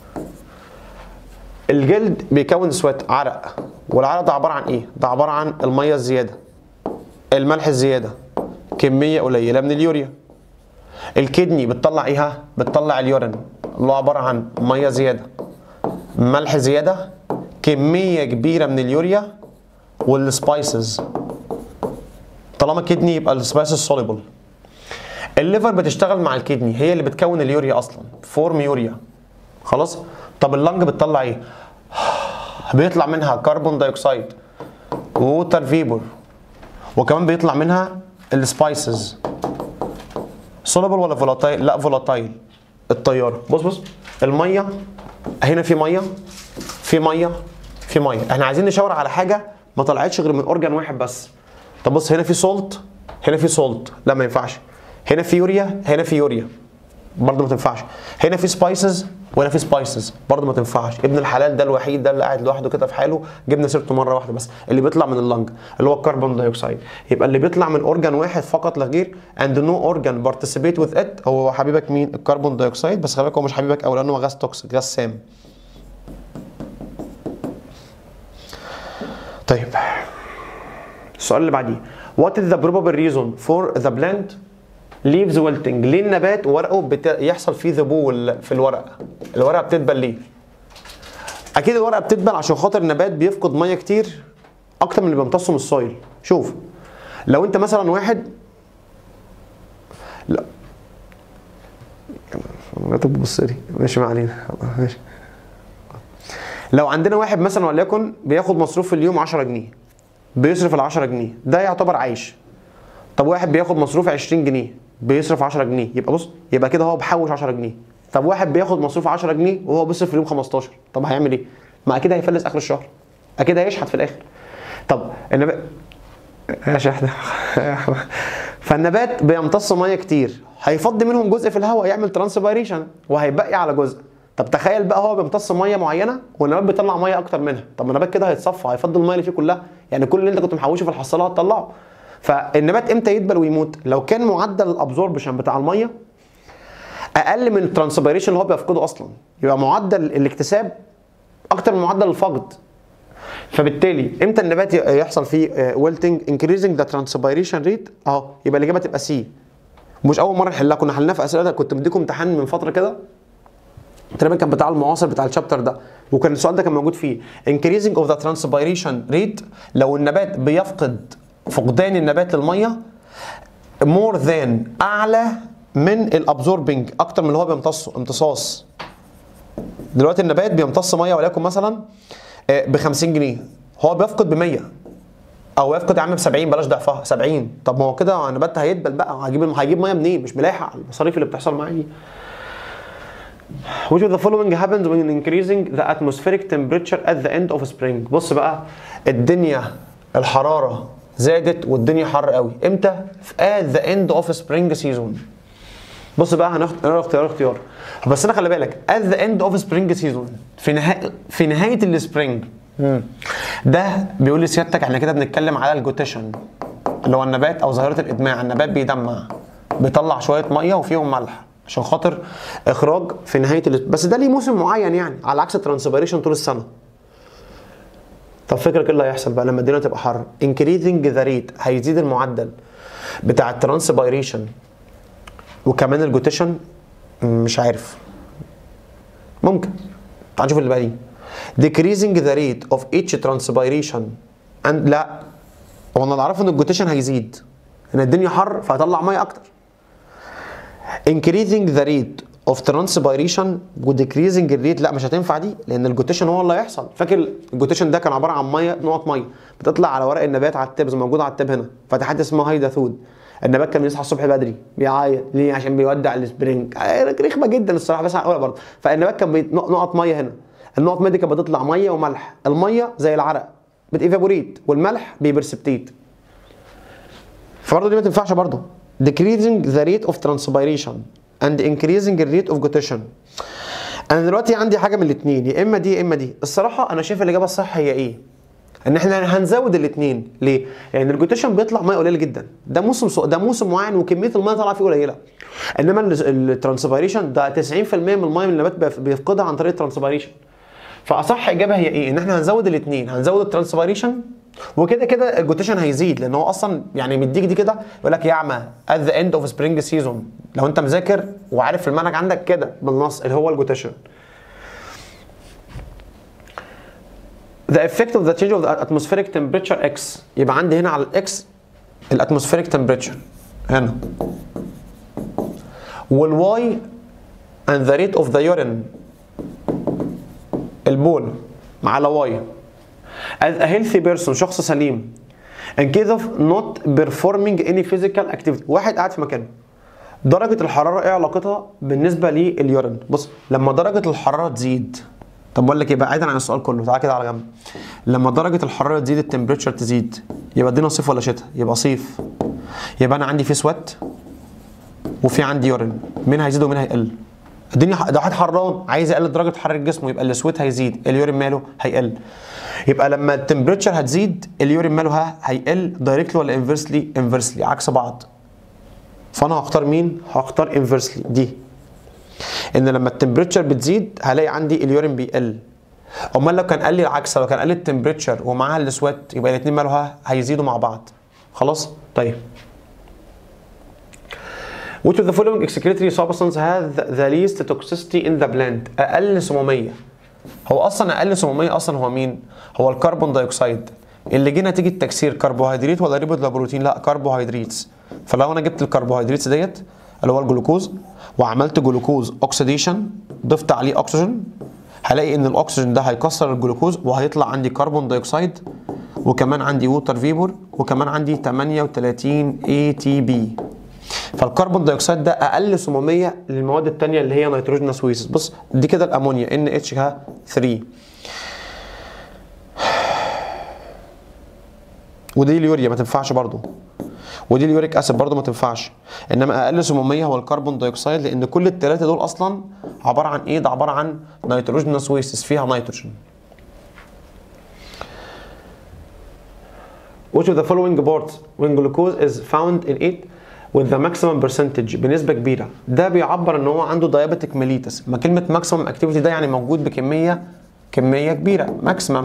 الجلد بيكون سويت عرق والعرق ده عباره عن ايه ده عباره عن الميه الزياده الملح الزياده كميه قليله من اليوريا الكدني بتطلع ايه بتطلع اليورين اللي هو عباره عن ميه زياده ملح زياده كميه كبيره من اليوريا والسبايسز طالما كدني يبقى السبايسز سوليبل الليفر بتشتغل مع الكدني هي اللي بتكون اليوريا اصلا فورم يوريا خلاص طب اللنج بتطلع ايه بيطلع منها كربون دايوكسيد ووتر فيبر وكمان بيطلع منها السبايسز سوليبل ولا فولاتايل لا فولاتايل الطياره بص بص الميه هنا في ميه في ميه في ميه احنا عايزين نشاور على حاجه ما طلعتش غير من اورجان واحد بس طب بص هنا في سولت هنا في سولت لا ما ينفعش هنا في يوريا هنا في يوريا برضه ما تنفعش هنا في سبايسز وهنا في سبايسز برضه ما تنفعش ابن الحلال ده الوحيد ده اللي قاعد لوحده كده في حاله جبنا سيرته مره واحده بس اللي بيطلع من اللنج اللي هو الكربون دايوكسيد يبقى اللي بيطلع من اورجان واحد فقط لا غير اند نو اورجان بارتيسيبيت وذ ات هو حبيبك مين الكربون دايوكسيد بس خلي بالك هو مش حبيبك قوي لانه غاز توكسيك غاز سام طيب السؤال اللي بعديه What is the probable reason for the plant leaves wilting ليه النبات ورقه بت... يحصل فيه ذبول في الورق الورقه بتدبل ليه اكيد الورقه بتدبل عشان خاطر النبات بيفقد ميه كتير اكتر من اللي بيمتصه من السويل شوف لو انت مثلا واحد لا ما تبص لي ماشي ما علينا ماشي لو عندنا واحد مثلا وليكن بياخد مصروف في اليوم 10 جنيه بيصرف ال 10 جنيه ده يعتبر عايش طب واحد بياخد مصروف 20 جنيه بيصرف 10 جنيه يبقى بص يبقى كده هو بحوش 10 جنيه طب واحد بياخد مصروف 10 جنيه وهو بيصرف في اليوم 15 طب هيعمل ايه؟ ما اكيد هيفلس اخر الشهر اكيد هيشحت في الاخر طب النبات يا شحنة فالنبات بيمتص ميه كتير هيفضي منهم جزء في الهواء يعمل ترانسبيريشن وهيبقي على جزء طب تخيل بقى هو بيمتص ميه معينه والنبات بيطلع ميه اكتر منها طب ما النبات كده هيتصفى هيفضي الميه اللي فيه كلها يعني كل اللي انت كنت محوشه في الحصاله هتطلعه فالنبات امتى يدبل ويموت لو كان معدل الابزوربشن بتاع الميه اقل من الترانسبيريشن اللي هو بيفقده اصلا يبقى معدل الاكتساب اكتر من معدل الفقد فبالتالي امتى النبات يحصل فيه ويلتنج انكريزنج ذا ترانسبيريشن ريت اهو يبقى الاجابه تبقى سي مش اول مره نحلها كنا حلناها في اسئله كنت مديكم امتحان من فتره كده تقريبا كان بتاع المعاصر بتاع الشابتر ده وكان السؤال ده كان موجود فيه increasing of the transpiration rate لو النبات بيفقد فقدان النبات للميه more than اعلى من الابزوربنج اكتر من اللي هو بيمتصه امتصاص دلوقتي النبات بيمتص ميه وليكن مثلا ب 50 جنيه هو بيفقد ب 100 او يفقد يا عم ب 70 بلاش ضعفها 70 طب ما هو كده النبات هيدبل بقى هيجيب هيجيب ميه منين مش ملاحق على المصاريف اللي بتحصل معاه دي Which of the following happens when increasing the atmospheric temperature at the end of spring بص بقى الدنيا الحرارة زادت والدنيا حر قوي امتى؟ at the end of spring season بص بقى هناخد اختيار اختيار بس انا خلي بالك at the end of spring season في نهاية في نهاية السبرينج ده بيقول لسيادتك احنا كده بنتكلم على الجوتيشن اللي هو النبات او ظاهرة الادماع النبات بيدمع بيطلع شوية مية وفيهم ملح عشان خاطر اخراج في نهايه ال... بس ده ليه موسم معين يعني على عكس الترانسبيريشن طول السنه طب فكرك ايه اللي هيحصل بقى لما الدنيا تبقى حر انكريزنج ذا ريت هيزيد المعدل بتاع الترانسبيريشن وكمان الجوتيشن مش عارف ممكن تعال نشوف اللي بقى دي decreasing the rate of each transpiration and لا هو انا اللي اعرفه ان الجوتيشن هيزيد ان الدنيا حر فهطلع ميه اكتر increasing the rate of transpiration و decreasing الريت لا مش هتنفع دي لان الجوتيشن هو اللي هيحصل فاكر الجوتيشن ده كان عباره عن ميه نقط ميه بتطلع على ورق النبات على التبز موجوده على التب هنا فدي حاجه اسمها هيداثود النبات كان بيصحى الصبح بدري بيعيط ليه عشان بيودع السبرينج رخمه جدا الصراحه بس هقولها برضه فالنبات كان نقط ميه هنا النقط ميه دي كانت بتطلع ميه وملح الميه زي العرق بتيفابوريت والملح بيبرسبتيت فبرضه دي ما تنفعش برضه decreasing the rate of transpiration and increasing the rate of glutation انا دلوقتي عندي حاجه من الاثنين يا اما دي يا اما دي الصراحه انا شايف الاجابه الصح هي ايه ان احنا هنزود الاثنين ليه لان يعني الجوتيشن بيطلع ميه قليله جدا ده موسم ده موسم معين وكميه الميه طالعه فيه قليله انما الترانسبيريشن ده 90% من الميه من النبات بيفقدها عن طريق الترانسبيريشن فاصح اجابه هي ايه ان احنا هنزود الاثنين هنزود الترانسبيريشن وكده كده الجوتيشن هيزيد لان هو اصلا يعني مديك دي كده يقول لك يعمى at the end of spring season لو انت مذاكر وعارف في المنهج عندك كده بالنص اللي هو الجوتيشن The effect of the change of the atmospheric temperature X يبقى عندي هنا على الاكس الاتموسفيريك temperature هنا والواي and the rate of the urine البول على واي as a healthy person شخص سليم in case of not performing any physical activity واحد قاعد في مكانه درجة الحرارة ايه علاقتها بالنسبة لليورين بص لما درجة الحرارة تزيد طب بقول لك ايه بعيدا عن السؤال كله تعالى كده على جنب لما درجة الحرارة تزيد التمبريتشر تزيد يبقى دينا صيف ولا شتاء يبقى صيف يبقى انا عندي في سوات وفي عندي يورين مين هيزيد ومين هيقل الدنيا ده واحد حران عايز يقلل درجه حراره جسمه يبقى السويت هيزيد اليورين ماله هيقل يبقى لما التمبريتشر هتزيد اليورين ماله ها هيقل دايركتلي ولا انفرسلي انفرسلي عكس بعض فانا هختار مين هختار انفرسلي دي ان لما التمبريتشر بتزيد هلاقي عندي اليورين بيقل امال لو كان قال لي العكس لو كان قال لي التمبريتشر ومعاها السويت يبقى الاثنين ماله ها هيزيدوا مع بعض خلاص طيب Which of the following excretory substance has the least toxicity in the plant؟ أقل سمومية. هو أصلا أقل سمومية أصلا هو مين؟ هو الكربون دايوكسيد. اللي جه نتيجة تكسير كربوهيدرات ولا ريبود ولا بروتين؟ لا كربوهيدراتس. فلو أنا جبت الكربوهيدراتس ديت اللي هو الجلوكوز وعملت جلوكوز أكسيديشن ضفت عليه أكسجين هلاقي إن الأكسجين ده هيكسر الجلوكوز وهيطلع عندي كربون دايوكسيد وكمان عندي ووتر فيبور وكمان عندي 38 اي تي بي فالكربون دايوكسيد ده اقل سموميه للمواد الثانيه اللي هي نيتروجينوس ويسز بص دي كده الامونيا ان اتش 3 ودي اليوريا ما تنفعش برضو ودي اليوريك اسيد برضو ما تنفعش انما اقل سموميه هو الكربون دايوكسيد لان كل الثلاثه دول اصلا عباره عن ايه ده عباره عن نيتروجينوس ويسز فيها نيتروجين Which of the following parts when glucose is found in it with the maximum percentage بنسبة كبيرة ده بيعبر ان هو عنده diabetic mellitus ما كلمة maximum activity ده يعني موجود بكمية كمية كبيرة maximum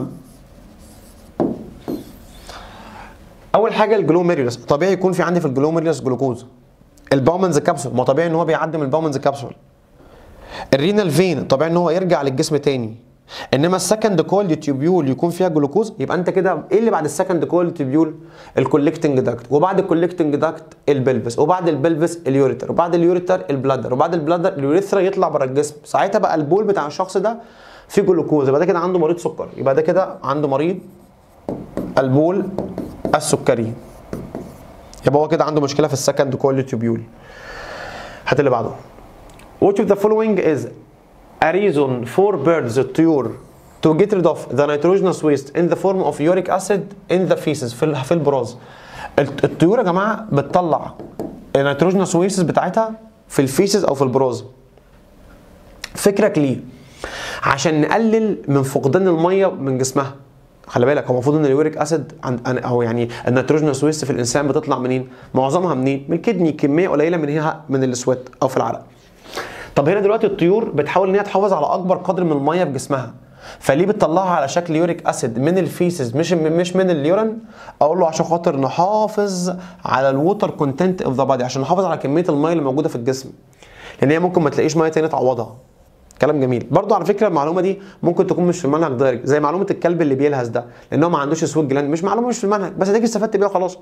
اول حاجة الجلوميريولس طبيعي يكون في عندي في الجلوميريولس جلوكوز الباومنز كابسول ما طبيعي ان هو بيعدي من الباومنز كابسول الرينال فين طبيعي ان هو يرجع للجسم تاني انما السكند كولد تيوبيول يكون فيها جلوكوز يبقى انت كده ايه اللي بعد السكند كولد تيوبيول الكولكتنج داكت وبعد الكولكتنج داكت البلفس وبعد البلفس اليوريتر وبعد اليوريتر البلادر وبعد البلادر اليوريثرا يطلع بره الجسم ساعتها بقى البول بتاع الشخص ده فيه جلوكوز يبقى ده كده عنده مريض سكر يبقى ده كده عنده مريض البول السكري يبقى هو كده عنده مشكله في السكند كولد تيوبيول هات اللي بعده Which of the following is a reason for birds الطيور to get rid of the nitrogenous waste in the form of uric acid in the feces في ال- في البراز الت- الطيور يا جماعه بتطلع النيتروجينوس ويستس بتاعتها في الفيسز او في البراز فكرك ليه عشان نقلل من فقدان الميه من جسمها خلي بالك هو المفروض ان اليوريك اسيد عند أنا- او يعني النيتروجينوس ويست في الانسان بتطلع منين؟ معظمها منين؟ من الكدني كميه قليله منها من السويت او في العرق. طب هنا دلوقتي الطيور بتحاول ان هي تحافظ على اكبر قدر من الميه في جسمها فليه بتطلعها على شكل يوريك اسيد من الفيسز مش مش من اليورين اقول له عشان خاطر نحافظ على الووتر كونتنت اوف ذا بادي عشان نحافظ على كميه الميه اللي موجوده في الجسم لان هي ممكن ما تلاقيش ميه تاني تعوضها كلام جميل برضو على فكره المعلومه دي ممكن تكون مش في المنهج دايركت زي معلومه الكلب اللي بيلهث ده لان هو ما عندوش سويت جلاند مش معلومه مش في المنهج بس اديك استفدت بيها وخلاص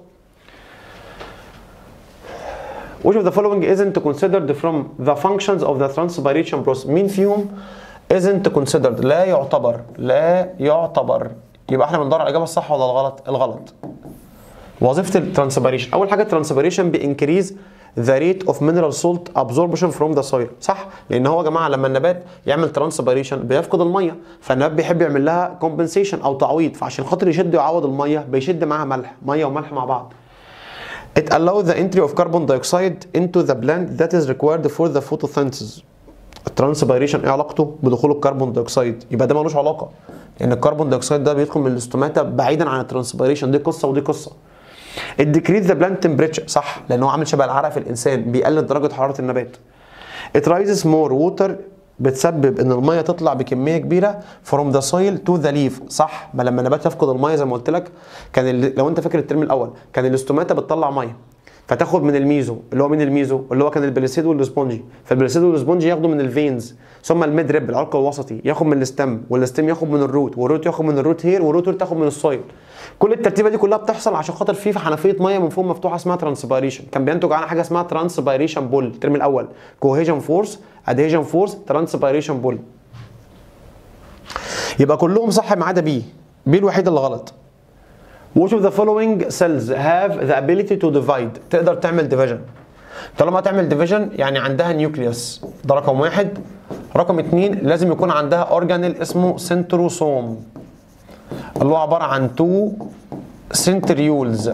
Which of the following isn't considered from the functions of the transpiration process مين فيهم isn't considered لا يعتبر لا يعتبر يبقى احنا بندور على الاجابه الصح ولا الغلط الغلط وظيفه الترانسبيريشن اول حاجه الترانسبيريشن بانكريز ذا ريت اوف مينرال سولت ابزوربشن فروم ذا سويل صح لان هو يا جماعه لما النبات يعمل ترانسبيريشن بيفقد الميه فالنبات بيحب يعمل لها كومبنسيشن او تعويض فعشان خاطر يشد ويعوض الميه بيشد معاها ملح ميه وملح مع بعض It allows the entry of carbon dioxide into the plant that is required for the photosynthesis. الترانسبيريشن ايه علاقته بدخول الكربون دايوكسيد؟ يبقى ده ملوش علاقه لان الكربون دايوكسيد ده بيدخل من الاستوماتا بعيدا عن الترانسبيريشن دي قصه ودي قصه. الديكريز ذا بلانت تمبريتشر صح لان هو عامل شبه العرق في الانسان بيقلل درجه حراره النبات. It rises more water بتسبب ان الميه تطلع بكميه كبيره from the soil to the leaf صح ما لما النبات يفقد الميه زي ما قلت لك كان ال- لو انت فاكر الترم الاول كان الاستوماتا بتطلع ميه فتاخد من الميزو اللي هو من الميزو اللي هو كان البليسيد والسبونجي فالبليسيد والسبونجي ياخدوا من الفينز ثم الميد ريب العرق الوسطي ياخد من الستم والستم ياخد من الروت والروت ياخد من الروت هير والروت هير تاخد من السويل كل الترتيبه دي كلها بتحصل عشان خاطر في حنفيه ميه من فوق مفتوحه اسمها ترانسبيريشن كان بينتج عنها حاجه اسمها ترانسبيريشن بول الترم الاول كوهيجن فورس ادهيجن فورس ترانسبيريشن بول يبقى كلهم صح ما عدا بي بي الوحيد اللي غلط Which of the following cells have the ability to divide تقدر تعمل division طالما تعمل division يعني عندها نيوكليوس ده رقم واحد رقم اتنين لازم يكون عندها اورجانيل اسمه سنتروسوم اللي هو عبارة عن تو سنتريولز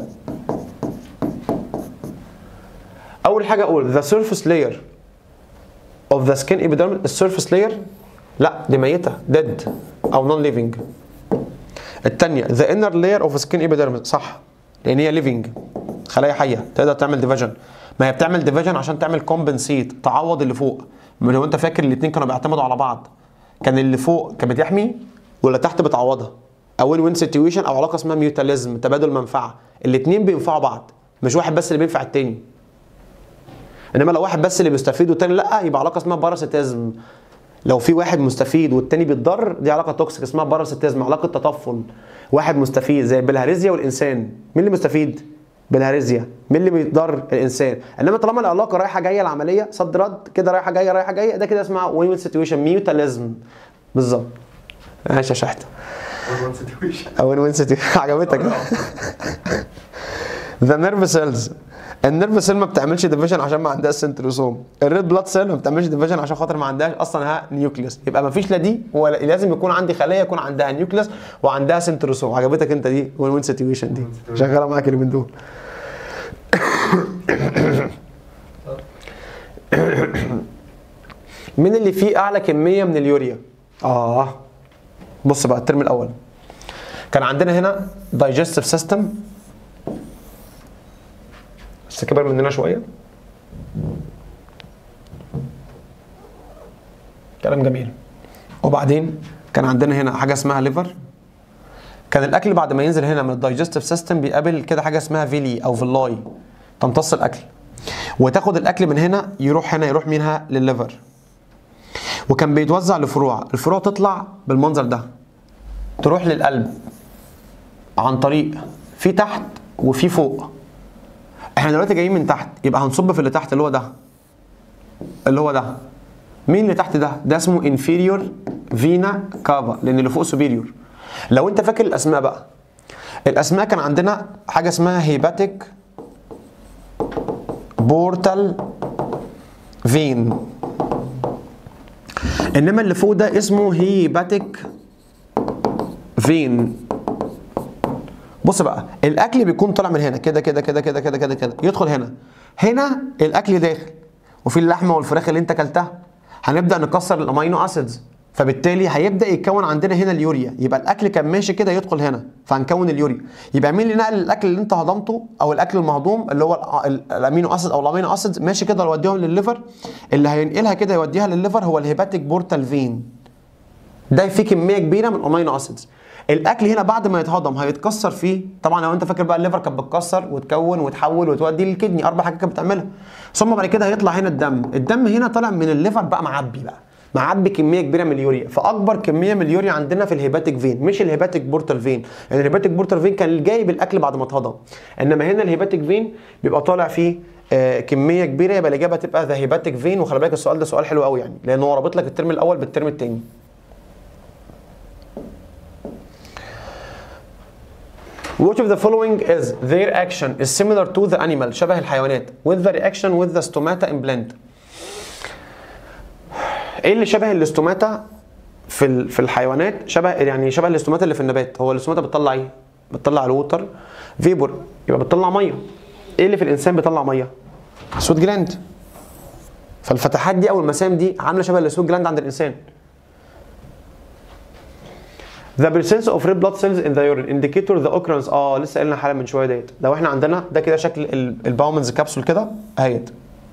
أول حاجة أقول the surface layer of the skin epidermis السيرفس layer لا دي ميتة dead أو non living التانية the inner layer of skin epidermis صح لأن هي living خلايا حية تقدر تعمل division ما هي بتعمل division عشان تعمل compensate تعوض اللي فوق من لو انت فاكر الاتنين كانوا بيعتمدوا على بعض كان اللي فوق كان بتحمي ولا تحت بتعوضها او وين وين سيتويشن او علاقه اسمها ميوتاليزم تبادل منفعه الاتنين بينفعوا بعض مش واحد بس اللي بينفع التاني انما لو واحد بس اللي بيستفيد والتاني لا يبقى علاقه اسمها باراسيتيزم لو في واحد مستفيد والتاني بيتضر دي علاقه توكسيك اسمها باراسيتيزم علاقه تطفل واحد مستفيد زي البلهارسيا والانسان مين اللي مستفيد بالهارسيا مين اللي بيتضر الانسان انما طالما العلاقه رايحه جايه العمليه صد رد كده رايحه جايه رايحه جايه ده كده اسمها وين وين سيتويشن ميوتاليزم بالظبط ماشي يا شحته
وان سيتويشن
او وين سيتي عجبتك ذا نيرف سيلز النيرف سيل ما بتعملش ديفيجن عشان ما عندهاش سنتروسوم الريد بلاد سيل ما بتعملش ديفيجن عشان خاطر ما عندهاش اصلا ها نيوكليوس يبقى ما فيش لا دي ولا لازم يكون عندي خليه يكون عندها نيوكليوس وعندها سنتروسوم عجبتك انت دي وين وين سيتويشن دي شغاله معاك اليومين دول مين اللي فيه اعلى كميه من اليوريا اه بص بقى الترم الاول كان عندنا هنا دايجستيف سيستم بس كبر مننا شويه كلام جميل وبعدين كان عندنا هنا حاجه اسمها ليفر كان الاكل بعد ما ينزل هنا من الدايجستيف سيستم بيقابل كده حاجه اسمها فيلي او فيلاي تمتص الاكل وتاخد الاكل من هنا يروح هنا يروح منها للليفر وكان بيتوزع لفروع الفروع تطلع بالمنظر ده تروح للقلب عن طريق في تحت وفي فوق احنا دلوقتي جايين من تحت يبقى هنصب في اللي تحت اللي هو ده اللي هو ده مين اللي تحت ده ده اسمه انفيريور فينا كافا لان اللي فوق سوبيريور لو انت فاكر الاسماء بقى الاسماء كان عندنا حاجه اسمها هيباتيك بورتال فين انما اللي فوق ده اسمه هيباتيك فين بص بقى الاكل بيكون طالع من هنا كده كده كده كده كده كده كده يدخل هنا هنا الاكل داخل وفي اللحمه والفراخ اللي انت اكلتها هنبدا نكسر الامينو اسيدز فبالتالي هيبدا يتكون عندنا هنا اليوريا يبقى الاكل كان ماشي كده يدخل هنا فهنكون اليوريا يبقى مين اللي نقل الاكل اللي انت هضمته او الاكل المهضوم اللي هو ال- ال- الامينو اسيد او الامينو اسيدز ماشي كده يوديهم للليفر اللي هينقلها كده يوديها للليفر هو الهيباتيك بورتال فين ده فيه كميه كبيره من الامينو اسيدز الاكل هنا بعد ما يتهضم هيتكسر فيه طبعا لو انت فاكر بقى الليفر كانت بتكسر وتكون وتحول وتودي للكدني اربع حاجات كانت بتعملها ثم بعد كده هيطلع هنا الدم الدم هنا طالع من الليفر بقى معبي بقى معبي كميه كبيره من اليوريا فاكبر كميه من اليوريا عندنا في الهيباتيك فين مش الهيباتيك بورتال فين يعني الهيباتيك بورتال فين كان جايب الاكل بعد ما اتهضم انما هنا الهيباتيك فين بيبقى طالع فيه آه، كميه كبيره يبقى الاجابه تبقى ذا هيباتيك فين وخلي بالك السؤال ده سؤال حلو قوي يعني لان هو رابط لك الترم الاول بالترم الثاني Which of the following is their action is similar to the animal شبه الحيوانات with the reaction with the stomata implant ايه اللي شبه الاستوماتا في ال- في الحيوانات شبه يعني شبه الاستوماتا اللي في النبات هو الاستوماتا بتطلع ايه بتطلع الوتر فيبور يبقى بتطلع ميه ايه اللي في الانسان بيطلع ميه سوت جلاند فالفتحات دي او المسام دي عامله شبه السوت جلاند عند الانسان The presence of red blood cells in the urine indicator the occurrence اه لسه قلنا حالا من شويه ديت لو احنا عندنا ده كده شكل ال- الباومنز كبسول كده اهيت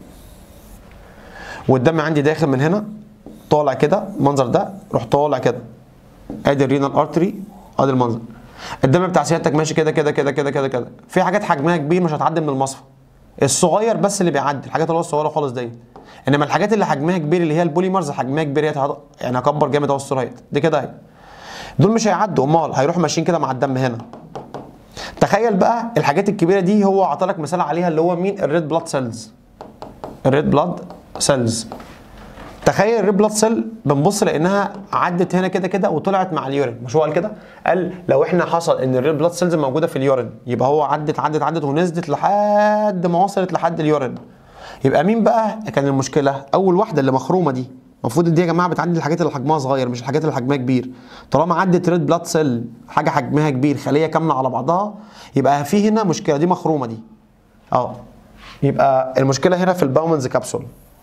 والدم عندي داخل من هنا طالع كده المنظر ده روح طالع كده ادي الرينال ارتري ادي المنظر الدم بتاع سيادتك ماشي كده كده كده كده كده كده في حاجات حجمها كبير مش هتعدي من المصفى الصغير بس اللي بيعدي الحاجات اللي هو الصغيره خالص دي انما الحاجات اللي حجمها كبير اللي هي البوليمرز حجمها كبير هي هتعد- يعني هكبر جامد اهو الصوره اهيت دي كده اهي دول مش هيعدوا امال هيروحوا ماشيين كده مع الدم هنا تخيل بقى الحاجات الكبيره دي هو عطالك مثال عليها اللي هو مين الريد بلاد سيلز الريد بلاد سيلز تخيل الريد بلاد سيل بنبص لانها عدت هنا كده كده وطلعت مع اليورين مش هو قال كده قال لو احنا حصل ان الريد بلاد سيلز موجوده في اليورين يبقى هو عدت عدت عدت ونزلت لحد ما وصلت لحد اليورين يبقى مين بقى كان المشكله اول واحده اللي مخرومه دي المفروض دي يا جماعه بتعدي الحاجات اللي حجمها صغير مش الحاجات اللي حجمها كبير طالما عدت ريد بلاد سيل حاجه حجمها كبير خليه كامله على بعضها يبقى في هنا مشكله دي مخرومه دي اه يبقى المشكله هنا في الباومنز كابسول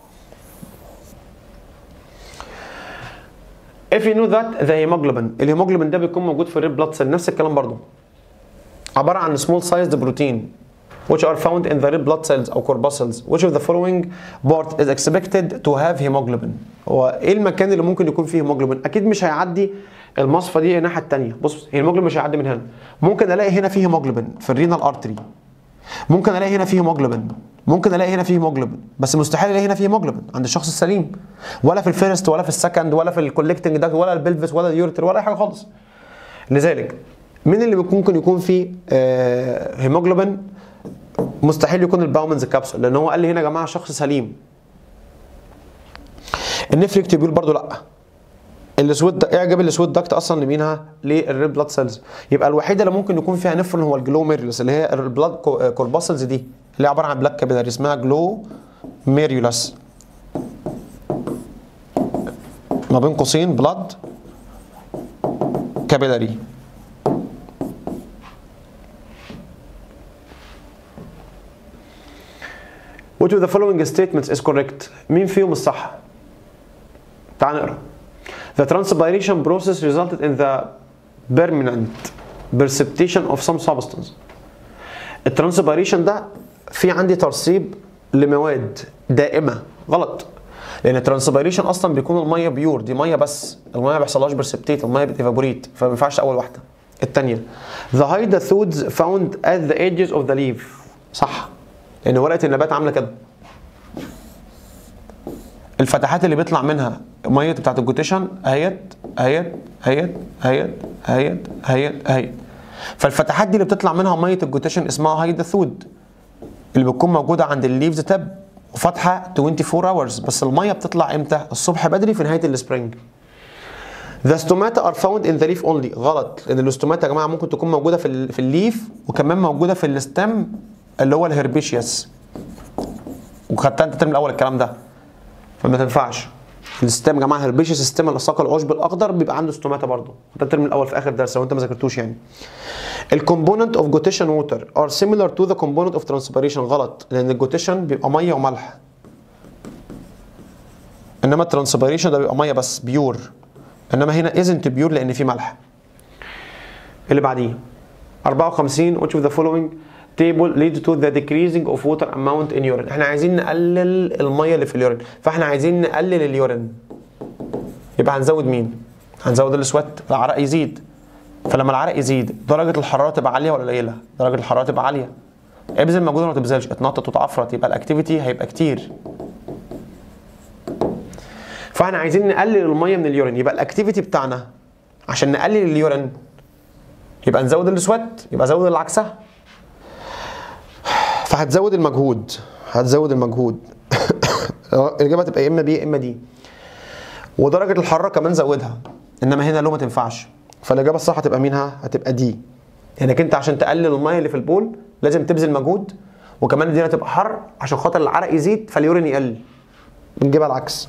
If you know that the hemoglobin الهيموجلوبين ده بيكون موجود في الريد بلاد سيل نفس الكلام برضو عبارة عن small sized protein which are found in the red blood cells أو corpuscles which of the following part is expected to have hemoglobin هو ايه المكان اللي ممكن يكون فيه هيموجلوبين اكيد مش هيعدي المصفى دي الناحية التانية بص الهيموجلوبين مش هيعدي من هنا ممكن الاقي هنا فيه هيموجلوبين في الرينال ارتري ممكن الاقي هنا فيه هيموجلوبين ممكن الاقي هنا فيه هيموجلوبين بس مستحيل الاقي هنا فيه هيموجلوبين عند الشخص السليم ولا في الفيرست ولا في السكند ولا في الكولكتنج ده ولا البلفس ولا اليورتر ولا اي حاجه خالص لذلك مين اللي ممكن يكون فيه آه هيموجلوبين مستحيل يكون الباومنز كابسول لان هو قال لي هنا يا جماعه شخص سليم النفريك تيبيول برضو لا السويت ده اعجب السويت داكت اصلا لمينها للريد بلاد سيلز يبقى الوحيده اللي ممكن يكون فيها نفرون هو الجلوميريولس اللي هي البلاد كورباسلز دي اللي هي عباره عن بلاك كابيلاري اسمها جلو ميريولس ما بين قوسين بلاد كابيلاري Which of the following statements is correct؟ مين فيهم الصح؟ تعال نقرا. The transpiration process resulted in the permanent precipitation of some substance. الترانسبيريشن ده في عندي ترسيب لمواد دائمه غلط لان الترانسبيريشن اصلا بيكون الميه بيور دي ميه بس الميه ما بيحصلهاش برسبتيت الميه بتيفابوريت فما ينفعش اول واحده الثانيه the hydrathodes found at the edges of the leaf صح لان ورقه النبات عامله كده الفتحات اللي بيطلع منها ميه بتاعت الجوتيشن اهيت اهيت اهيت اهيت اهيت اهيت اهيت فالفتحات دي اللي بتطلع منها ميه الجوتيشن اسمها هايداثود اللي بتكون موجوده عند الليفز تاب وفاتحه 24 اورز بس الميه بتطلع امتى؟ الصبح بدري في نهايه السبرينج. The stomata are found in the leaf only غلط لان الاستوماتا يا جماعه ممكن تكون موجوده في ال- في الليف وكمان موجوده في الستم اللي هو الهربيشيوس وخدتها انت الترم الاول الكلام ده فما تنفعش الستام يا جماعه هربيشيوس ستام الاساق العشب الاخضر بيبقى عنده ستوماتا برضه ده الترم الاول في اخر درس لو انت ما ذاكرتوش يعني الكومبوننت اوف جوتيشن ووتر ار سيميلار تو ذا كومبوننت اوف ترانسبيريشن غلط لان الجوتيشن بيبقى ميه وملح انما الترانسبيريشن ده بيبقى ميه بس بيور انما هنا ازنت بيور لان في ملح اللي بعديه 54 which of the following table leads to the decreasing of water amount in urine احنا عايزين نقلل الميه اللي في اليورين فاحنا عايزين نقلل اليورين يبقى هنزود مين هنزود السوات العرق يزيد فلما العرق يزيد درجه الحراره تبقى عاليه ولا قليله درجه الحراره تبقى عاليه ابذل مجهود ولا ما تبذلش اتنطط وتعفرت يبقى الاكتيفيتي هيبقى كتير فاحنا عايزين نقلل الميه من اليورين يبقى الاكتيفيتي بتاعنا عشان نقلل اليورين يبقى نزود السوات يبقى زود اللي عكسها فهتزود المجهود هتزود المجهود الاجابه تبقى يا اما بي يا اما دي ودرجه الحراره كمان زودها انما هنا لو ما تنفعش فالاجابه الصح هتبقى مينها هتبقى دي لانك انت عشان تقلل الميه اللي في البول لازم تبذل مجهود وكمان الدنيا تبقى حر عشان خاطر العرق يزيد فاليورين يقل بنجيبها العكس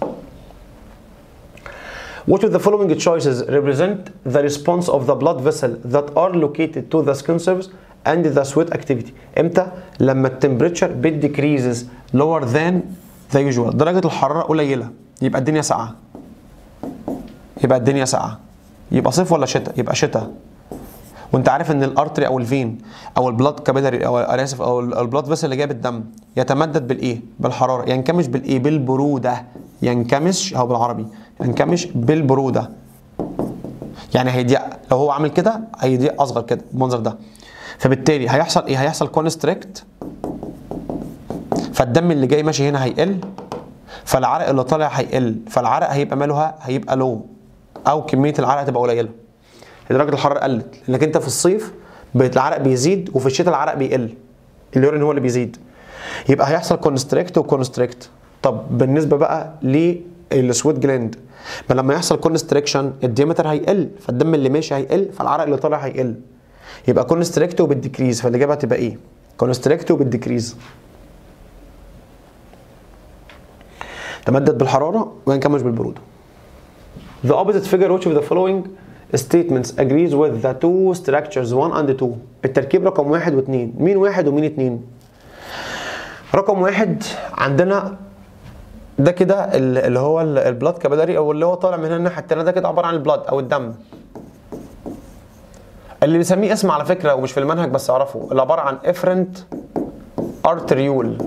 Which of the following choices represent the response of the blood vessel that are located to the skin surface and the sweat activity؟ امتى؟ لما التمبريتشر بت decreases lower than the usual درجة الحرارة قليلة يبقى الدنيا ساقعة يبقى الدنيا ساقعة يبقى صيف ولا شتاء؟ يبقى شتاء وانت عارف ان الارتري او الفين او البلاد كابيلاري او انا اسف او البلاد فيسل اللي جايب الدم يتمدد بالايه؟ بالحراره ينكمش بالايه؟ بالبروده ينكمش او بالعربي ينكمش بالبروده يعني هيضيق لو هو عامل كده هيضيق اصغر كده بالمنظر ده فبالتالي هيحصل ايه؟ هيحصل كونستريكت فالدم اللي جاي ماشي هنا هيقل فالعرق اللي طالع هيقل فالعرق هيبقى ماله هيبقى لو او كميه العرق هتبقى قليله درجه الحراره قلت لانك انت في الصيف بقت العرق بيزيد وفي الشتاء العرق بيقل اليورين هو اللي بيزيد يبقى هيحصل كونستريكت وكونستريكت طب بالنسبه بقى للسويت جلاند ما لما يحصل كونستريكشن الديامتر هيقل فالدم اللي ماشي هيقل فالعرق اللي طالع هيقل يبقى كونستريكت وبالديكريز فالاجابه هتبقى ايه؟ كونستريكت وبالديكريز تمدد بالحراره وينكمش بالبروده The opposite figure which of the following statements agrees with the two structures 1 and 2 التركيب رقم واحد واثنين مين واحد ومين اتنين رقم واحد عندنا ده كده ال- اللي هو ال- البلاد كابيلاري او اللي هو طالع من هنا الناحيه التانيه ده كده عباره عن البلاد او الدم اللي بنسميه اسم على فكره ومش في المنهج بس اعرفه اللي عباره عن افرنت ارتريول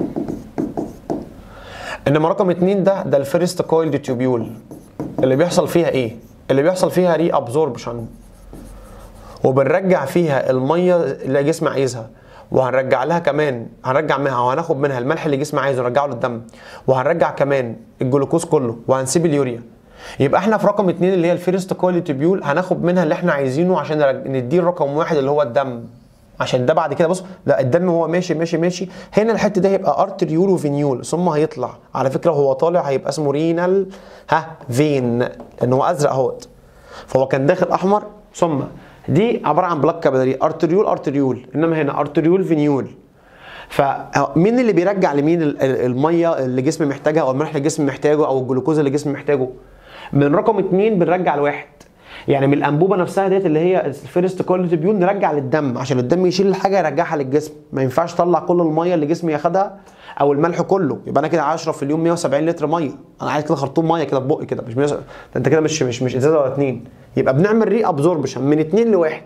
انما رقم اتنين ده ده الفيرست كويلد تيوبيول اللي بيحصل فيها ايه؟ اللي بيحصل فيها ري ابزوربشن وبنرجع فيها الميه اللي الجسم عايزها وهنرجع لها كمان هنرجع منها وهناخد منها الملح اللي الجسم عايزه نرجعه للدم وهنرجع كمان الجلوكوز كله وهنسيب اليوريا يبقى احنا في رقم اتنين اللي هي الفيرست كويل تيبيول هناخد منها اللي احنا عايزينه عشان نرج- نديه الرقم واحد اللي هو الدم عشان ده بعد كده بص لا الدم هو ماشي ماشي ماشي هنا الحته دي هيبقى ارتريول وفينيول ثم هيطلع على فكره هو طالع هيبقى اسمه رينال ها فين لان هو ازرق اهوت فهو كان داخل احمر ثم دي عباره عن بلاك كابيلاري ارتريول ارتريول انما هنا ارتريول فينيول فمين اللي بيرجع لمين ال- ال- الميه اللي الجسم محتاجها او الملح اللي الجسم محتاجه او الجلوكوز اللي الجسم محتاجه من رقم اتنين بنرجع لواحد يعني من الانبوبه نفسها ديت اللي هي الفيرست كواليتي بيون نرجع للدم عشان الدم يشيل الحاجه يرجعها للجسم ما ينفعش اطلع كل الميه اللي جسمي ياخدها او الملح كله يبقى انا كده اشرب في اليوم 170 لتر ميه انا عايز كده خرطوم ميه كده في بقي كده مش 100 ده انت كده مش مش مش ازازه ولا اتنين يبقى بنعمل ري ابزوربشن من اتنين لواحد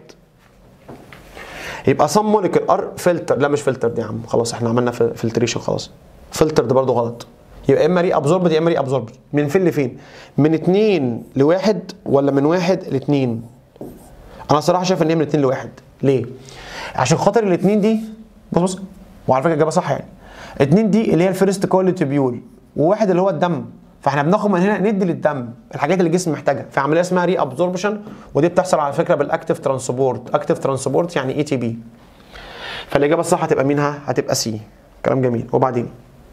يبقى صم موليكول ار فلتر لا مش فلتر دي يا عم خلاص احنا عملنا فلتريشن خلاص فلتر ده برضه غلط يبقى اما ري ابزورب يا اما ري ابزورب من فين لفين من اتنين لواحد ولا من واحد لاتنين انا صراحه شايف ان هي من اتنين لواحد ليه عشان خاطر الاتنين دي بص بص وعلى فكره الاجابه صح يعني اتنين دي اللي هي الفيرست كواليتي بيول وواحد اللي هو الدم فاحنا بناخد من هنا ندي للدم الحاجات اللي الجسم محتاجها في عمليه اسمها ري ابزوربشن ودي بتحصل على فكره بالاكتيف ترانسبورت اكتيف ترانسبورت يعني اي تي بي فالاجابه الصح هتبقى مينها هتبقى سي كلام جميل وبعدين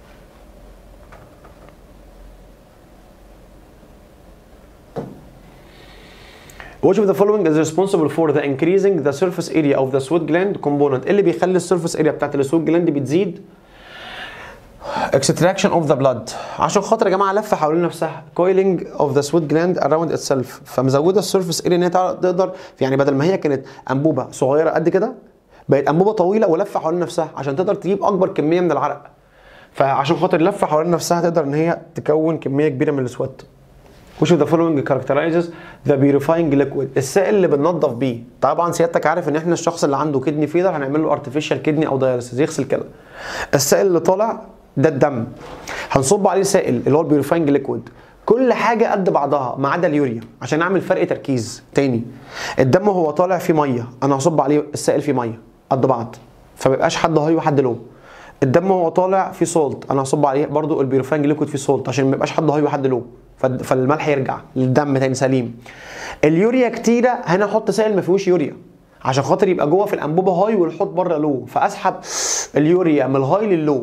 Which of the following is responsible for the increasing the surface area of the sweat gland component إيه اللي بيخلي السيرفيس اريا بتاعت السويت جلاند بتزيد extraction of the blood عشان خاطر يا جماعه لفه حوالين نفسها coiling of the sweat gland around itself فمزوده السيرفيس اريا ان هي تع- تقدر يعني بدل ما هي كانت انبوبه صغيره قد كده بقت انبوبه طويله ولفه حوالين نفسها عشان تقدر تجيب اكبر كميه من العرق فعشان خاطر لفه حوالين نفسها تقدر ان هي تكون كميه كبيره من السوات Which of the following characterizes the purifying liquid السائل اللي بننضف بيه طبعا سيادتك عارف ان احنا الشخص اللي عنده كدني فيلر هنعمل له artificial كدني او داياليسيس يغسل كده السائل اللي طالع ده الدم هنصب عليه سائل اللي هو البيوريفاينج ليكويد كل حاجه قد بعضها ما عدا اليوريا عشان اعمل فرق تركيز تاني الدم هو طالع فيه ميه انا هصب عليه السائل فيه ميه قد بعض فما يبقاش حد هاي وحد لو الدم هو طالع فيه سولت انا هصب عليه برضو البيوريفاينج ليكويد فيه سولت عشان ما يبقاش حد هاي وحد لو فالد- فالملح يرجع للدم تاني سليم اليوريا كتيره هنا احط سائل ما فيهوش يوريا عشان خاطر يبقى جوه في الانبوبه هاي والحوض بره لو فاسحب اليوريا من الهاي لللو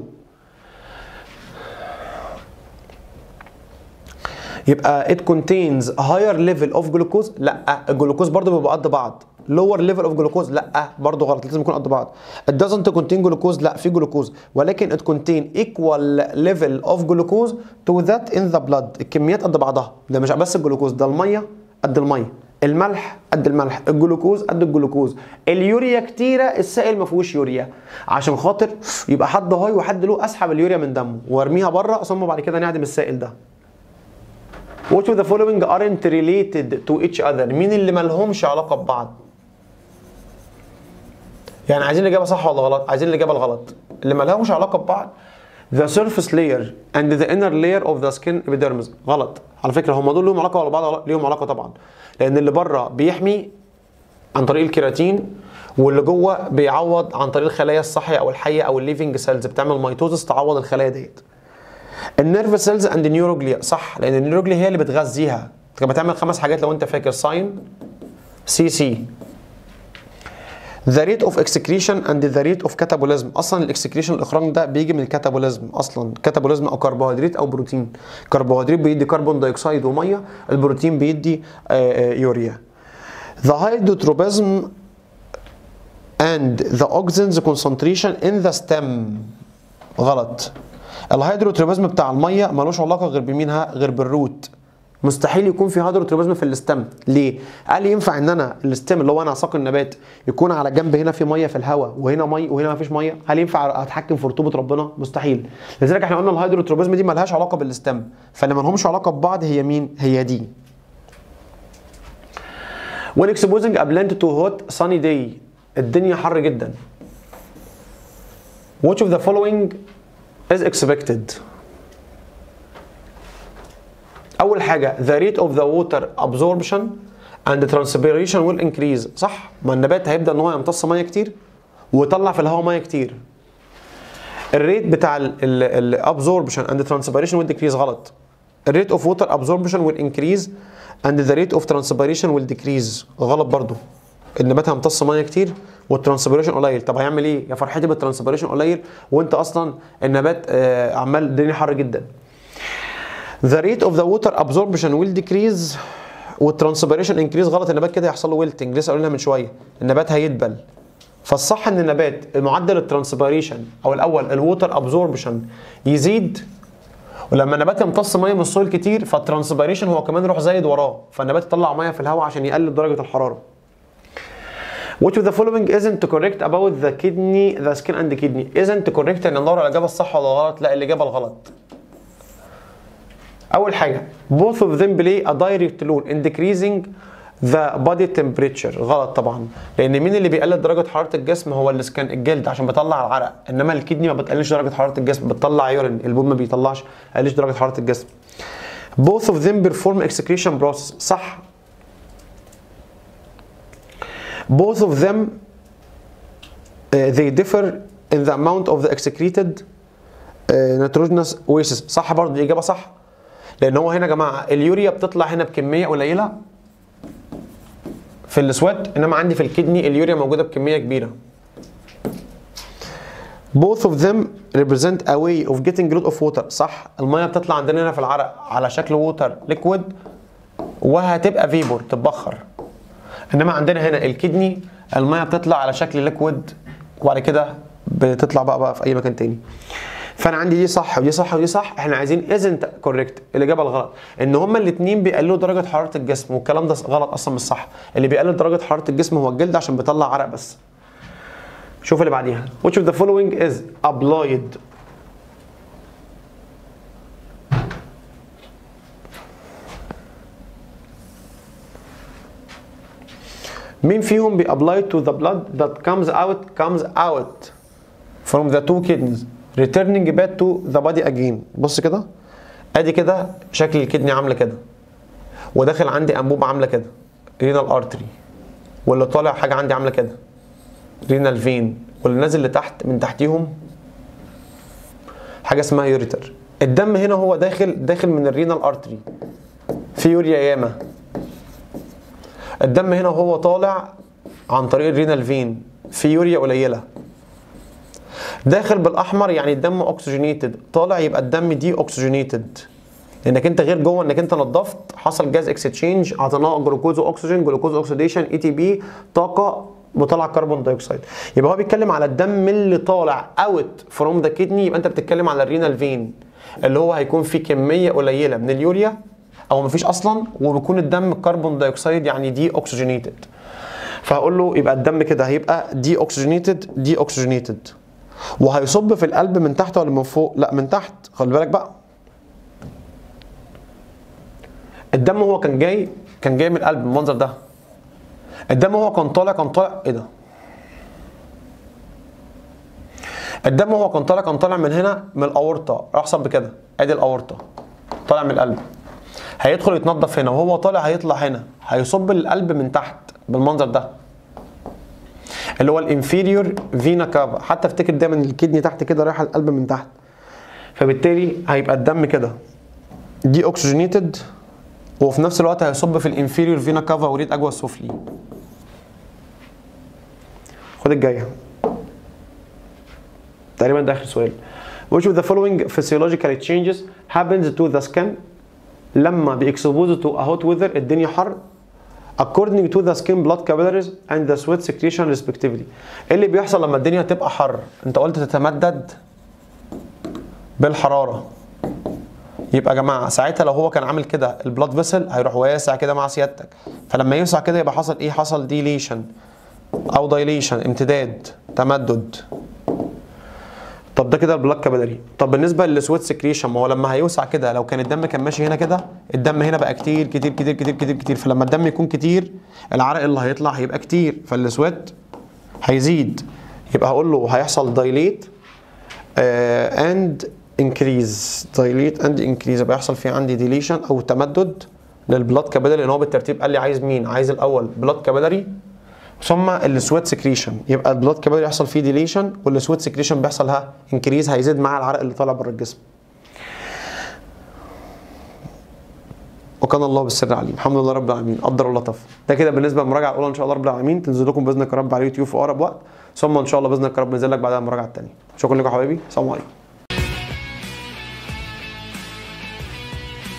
يبقى it contains higher level of glucose لا الجلوكوز برضه بيبقى قد بعض lower level of glucose لا برضه غلط لازم يكون قد بعض it doesn't contain glucose لا في جلوكوز ولكن it contain equal level of glucose to that in the blood الكميات قد بعضها ده مش بس الجلوكوز ده الميه قد الميه الملح قد الملح الجلوكوز قد الجلوكوز اليوريا كتيره السائل ما فيهوش يوريا عشان خاطر يبقى حد هاي وحد له اسحب اليوريا من دمه وارميها بره ثم بعد كده نعدم السائل ده Which of the following aren't related to each other؟ مين اللي مالهمش علاقة ببعض؟ يعني عايزين الإجابة صح ولا غلط؟ عايزين الإجابة الغلط. اللي مالهمش علاقة ببعض the surface layer and the inner layer of the skin epidermis غلط. على فكرة هم دول لهم علاقة ولا بعض؟ ليهم علاقة طبعا. لأن اللي بره بيحمي عن طريق الكيراتين واللي جوه بيعوض عن طريق الخلايا الصحيه او الحيه او الليفنج سيلز بتعمل ميتوزس تعوض الخلايا ديت النيرف سيلز اند نيوروجليا صح لان النيوروجليا هي اللي بتغذيها كانت بتعمل خمس حاجات لو انت فاكر ساين سي سي the rate of excretion and the rate of catabolism اصلا الاكسكريشن الاخراج ده بيجي من الكاتابوليزم اصلا كاتابوليزم او كربوهيدرات او بروتين كربوهيدرات بيدي كربون دايوكسيد وميه البروتين بيدي آه، آه، يوريا the hydrotropism and the oxygen's concentration in the stem غلط الهيدروتروبيزم بتاع الميه ملوش علاقه غير بمينها غير بالروت مستحيل يكون في هيدروتروبيزم في الاستم ليه قال لي ينفع ان انا الاستم اللي هو انا ساق النبات يكون على جنب هنا في ميه في الهواء وهنا ميه وهنا ما فيش ميه هل ينفع اتحكم في رطوبه ربنا مستحيل لذلك احنا قلنا الهيدروتروبيزم دي ملهاش علاقه بالاستم فاللي مالهمش علاقه ببعض هي مين هي دي when exposing a plant to hot sunny day الدنيا حر جدا which of the following is expected اول حاجه the rate of the water absorption and the transpiration will increase صح ما النبات هيبدا ان هو يمتص ميه كتير ويطلع في الهواء ميه كتير الريت بتاع الابزوربشن اند transpiration will decrease غلط الريت اوف ووتر absorption will increase and the rate of transpiration will decrease غلط برضو النبات هيمتص ميه كتير والترانسبيريشن قليل طب هيعمل ايه يا فرحتي بالترانسبيريشن قليل وانت اصلا النبات آه، عمال الدنيا حر جدا The rate of the water absorption will decrease والترانسبيريشن انكريز غلط النبات كده هيحصل له ويلتنج لسه قلنا من شويه النبات هيدبل فالصح ان النبات معدل الترانسبيريشن او الاول الووتر ابزوربشن يزيد ولما النبات يمتص ميه من السويل كتير فالترانسبيريشن هو كمان يروح زايد وراه فالنبات يطلع ميه في الهواء عشان يقلل درجه الحراره Which of the following isn't correct about the kidney, the skin and the kidney? Isn't correct ان ندور على الاجابه الصح ولا الغلط؟ لا الاجابه الغلط. اول حاجه both of them play a direct role in decreasing the body temperature غلط طبعا لان مين اللي بيقلل درجه حراره الجسم هو السكان الجلد عشان بيطلع العرق انما الكدني ما بتقللش درجه حراره الجسم بتطلع يورين البول ما بيطلعش قللش درجه حراره الجسم both of them perform excretion process صح both of them uh, they differ in the amount of the excreted uh, nitrogenous wastes صح برضه دي اجابه صح لان هو هنا يا جماعه اليوريا بتطلع هنا بكميه قليله في السوات انما عندي في الكدني اليوريا موجوده بكميه كبيره both of them represent a way of getting rid of water صح الميه بتطلع عندنا هنا في العرق على شكل ووتر ليكويد وهتبقى فيبور تتبخر انما عندنا هنا الكدني الميه بتطلع على شكل ليكويد وبعد كده بتطلع بقى بقى في اي مكان تاني فانا عندي دي صح ودي صح ودي صح احنا عايزين ازنت كوريكت الاجابه الغلط ان هما الاثنين بيقللوا درجه حراره الجسم والكلام ده غلط اصلا مش صح اللي بيقلل درجه حراره الجسم هو الجلد عشان بيطلع عرق بس شوف اللي بعديها which of the following is applied مين فيهم بي apply to the blood that comes out comes out from the two kidneys returning back to the body again بص كده ادي كده شكل الكدني عامله كده وداخل عندي انبوبه عامله كده رينال ارتري واللي طالع حاجه عندي عامله كده رينال فين واللي نازل لتحت من تحتيهم حاجه اسمها يوريتر الدم هنا هو داخل داخل من الرينال ارتري في يوريا ياما الدم هنا وهو طالع عن طريق الرينال فين في يوريا قليله داخل بالاحمر يعني الدم اوكسجينيتد طالع يبقى الدم دي اوكسجينيتد لانك انت غير جوه انك انت نضفت حصل جاز اكستشينج اعطيناه جلوكوز واكسجين جلوكوز اوكسيديشن اي تي بي طاقه وطلع كربون دايوكسيد يبقى هو بيتكلم على الدم اللي طالع اوت فروم ذا كدني يبقى انت بتتكلم على الرينال فين اللي هو هيكون فيه كميه قليله من اليوريا او مفيش اصلا وبيكون الدم كربون دايوكسيد يعني دي اوكسجينيتد فهقول له يبقى الدم كده هيبقى دي اوكسجينيتد دي اوكسجينيتد وهيصب في القلب من تحت ولا من فوق؟ لا من تحت خلي بالك بقى الدم هو كان جاي كان جاي من القلب بالمنظر ده الدم هو كان طالع كان طالع ايه ده؟ الدم هو كان طالع كان طالع من هنا من الاورطه راح صب كده ادي الاورطه طالع من القلب هيدخل يتنضف هنا وهو طالع هيطلع هنا هيصب القلب من تحت بالمنظر ده اللي هو الانفيريور فينا كافا حتى افتكر دايما الكدني تحت كده رايحه القلب من تحت فبالتالي هيبقى الدم كده دي اوكسجينيتد وفي نفس الوقت هيصب في الانفيريور فينا كافا وريد اجوى السفلي خد الجايه تقريبا ده اخر سؤال which of the following physiological changes happens to the skin لما بيكسبوز to a hot weather الدنيا حر according to the skin blood capillaries and the sweat secretion respectively ايه اللي بيحصل لما الدنيا تبقى حر انت قلت تتمدد بالحراره يبقى يا جماعه ساعتها لو هو كان عامل كده البلاد فيسل هيروح واسع كده مع سيادتك فلما يوسع كده يبقى حصل ايه حصل ديليشن او دايليشن امتداد تمدد طب ده كده البلاك كابيلاري طب بالنسبه للسويت سكريشن ما هو لما هيوسع كده لو كان الدم كان ماشي هنا كده الدم هنا بقى كتير كتير كتير كتير كتير كتير فلما الدم يكون كتير العرق اللي هيطلع هيبقى كتير فالسويت هيزيد يبقى هقول له هيحصل دايليت اند انكريز دايليت اند انكريز يبقى يحصل في عندي ديليشن او تمدد للبلاد كابيلاري لان هو بالترتيب قال لي عايز مين عايز الاول بلاد كابيلاري ثم السويت سكريشن يبقى البلاد كابيلاري يحصل فيه ديليشن والسويت سكريشن بيحصل ها انكريز هيزيد مع العرق اللي طالع بره الجسم وكان الله بالسر عليم الحمد لله رب العالمين قدر الله طف ده كده بالنسبه للمراجعه الاولى ان شاء الله رب العالمين تنزل لكم باذنك يا رب على اليوتيوب في اقرب وقت ثم ان شاء الله باذنك يا رب ننزل لك بعدها المراجعه الثانيه شكرا لكم يا حبايبي السلام عليكم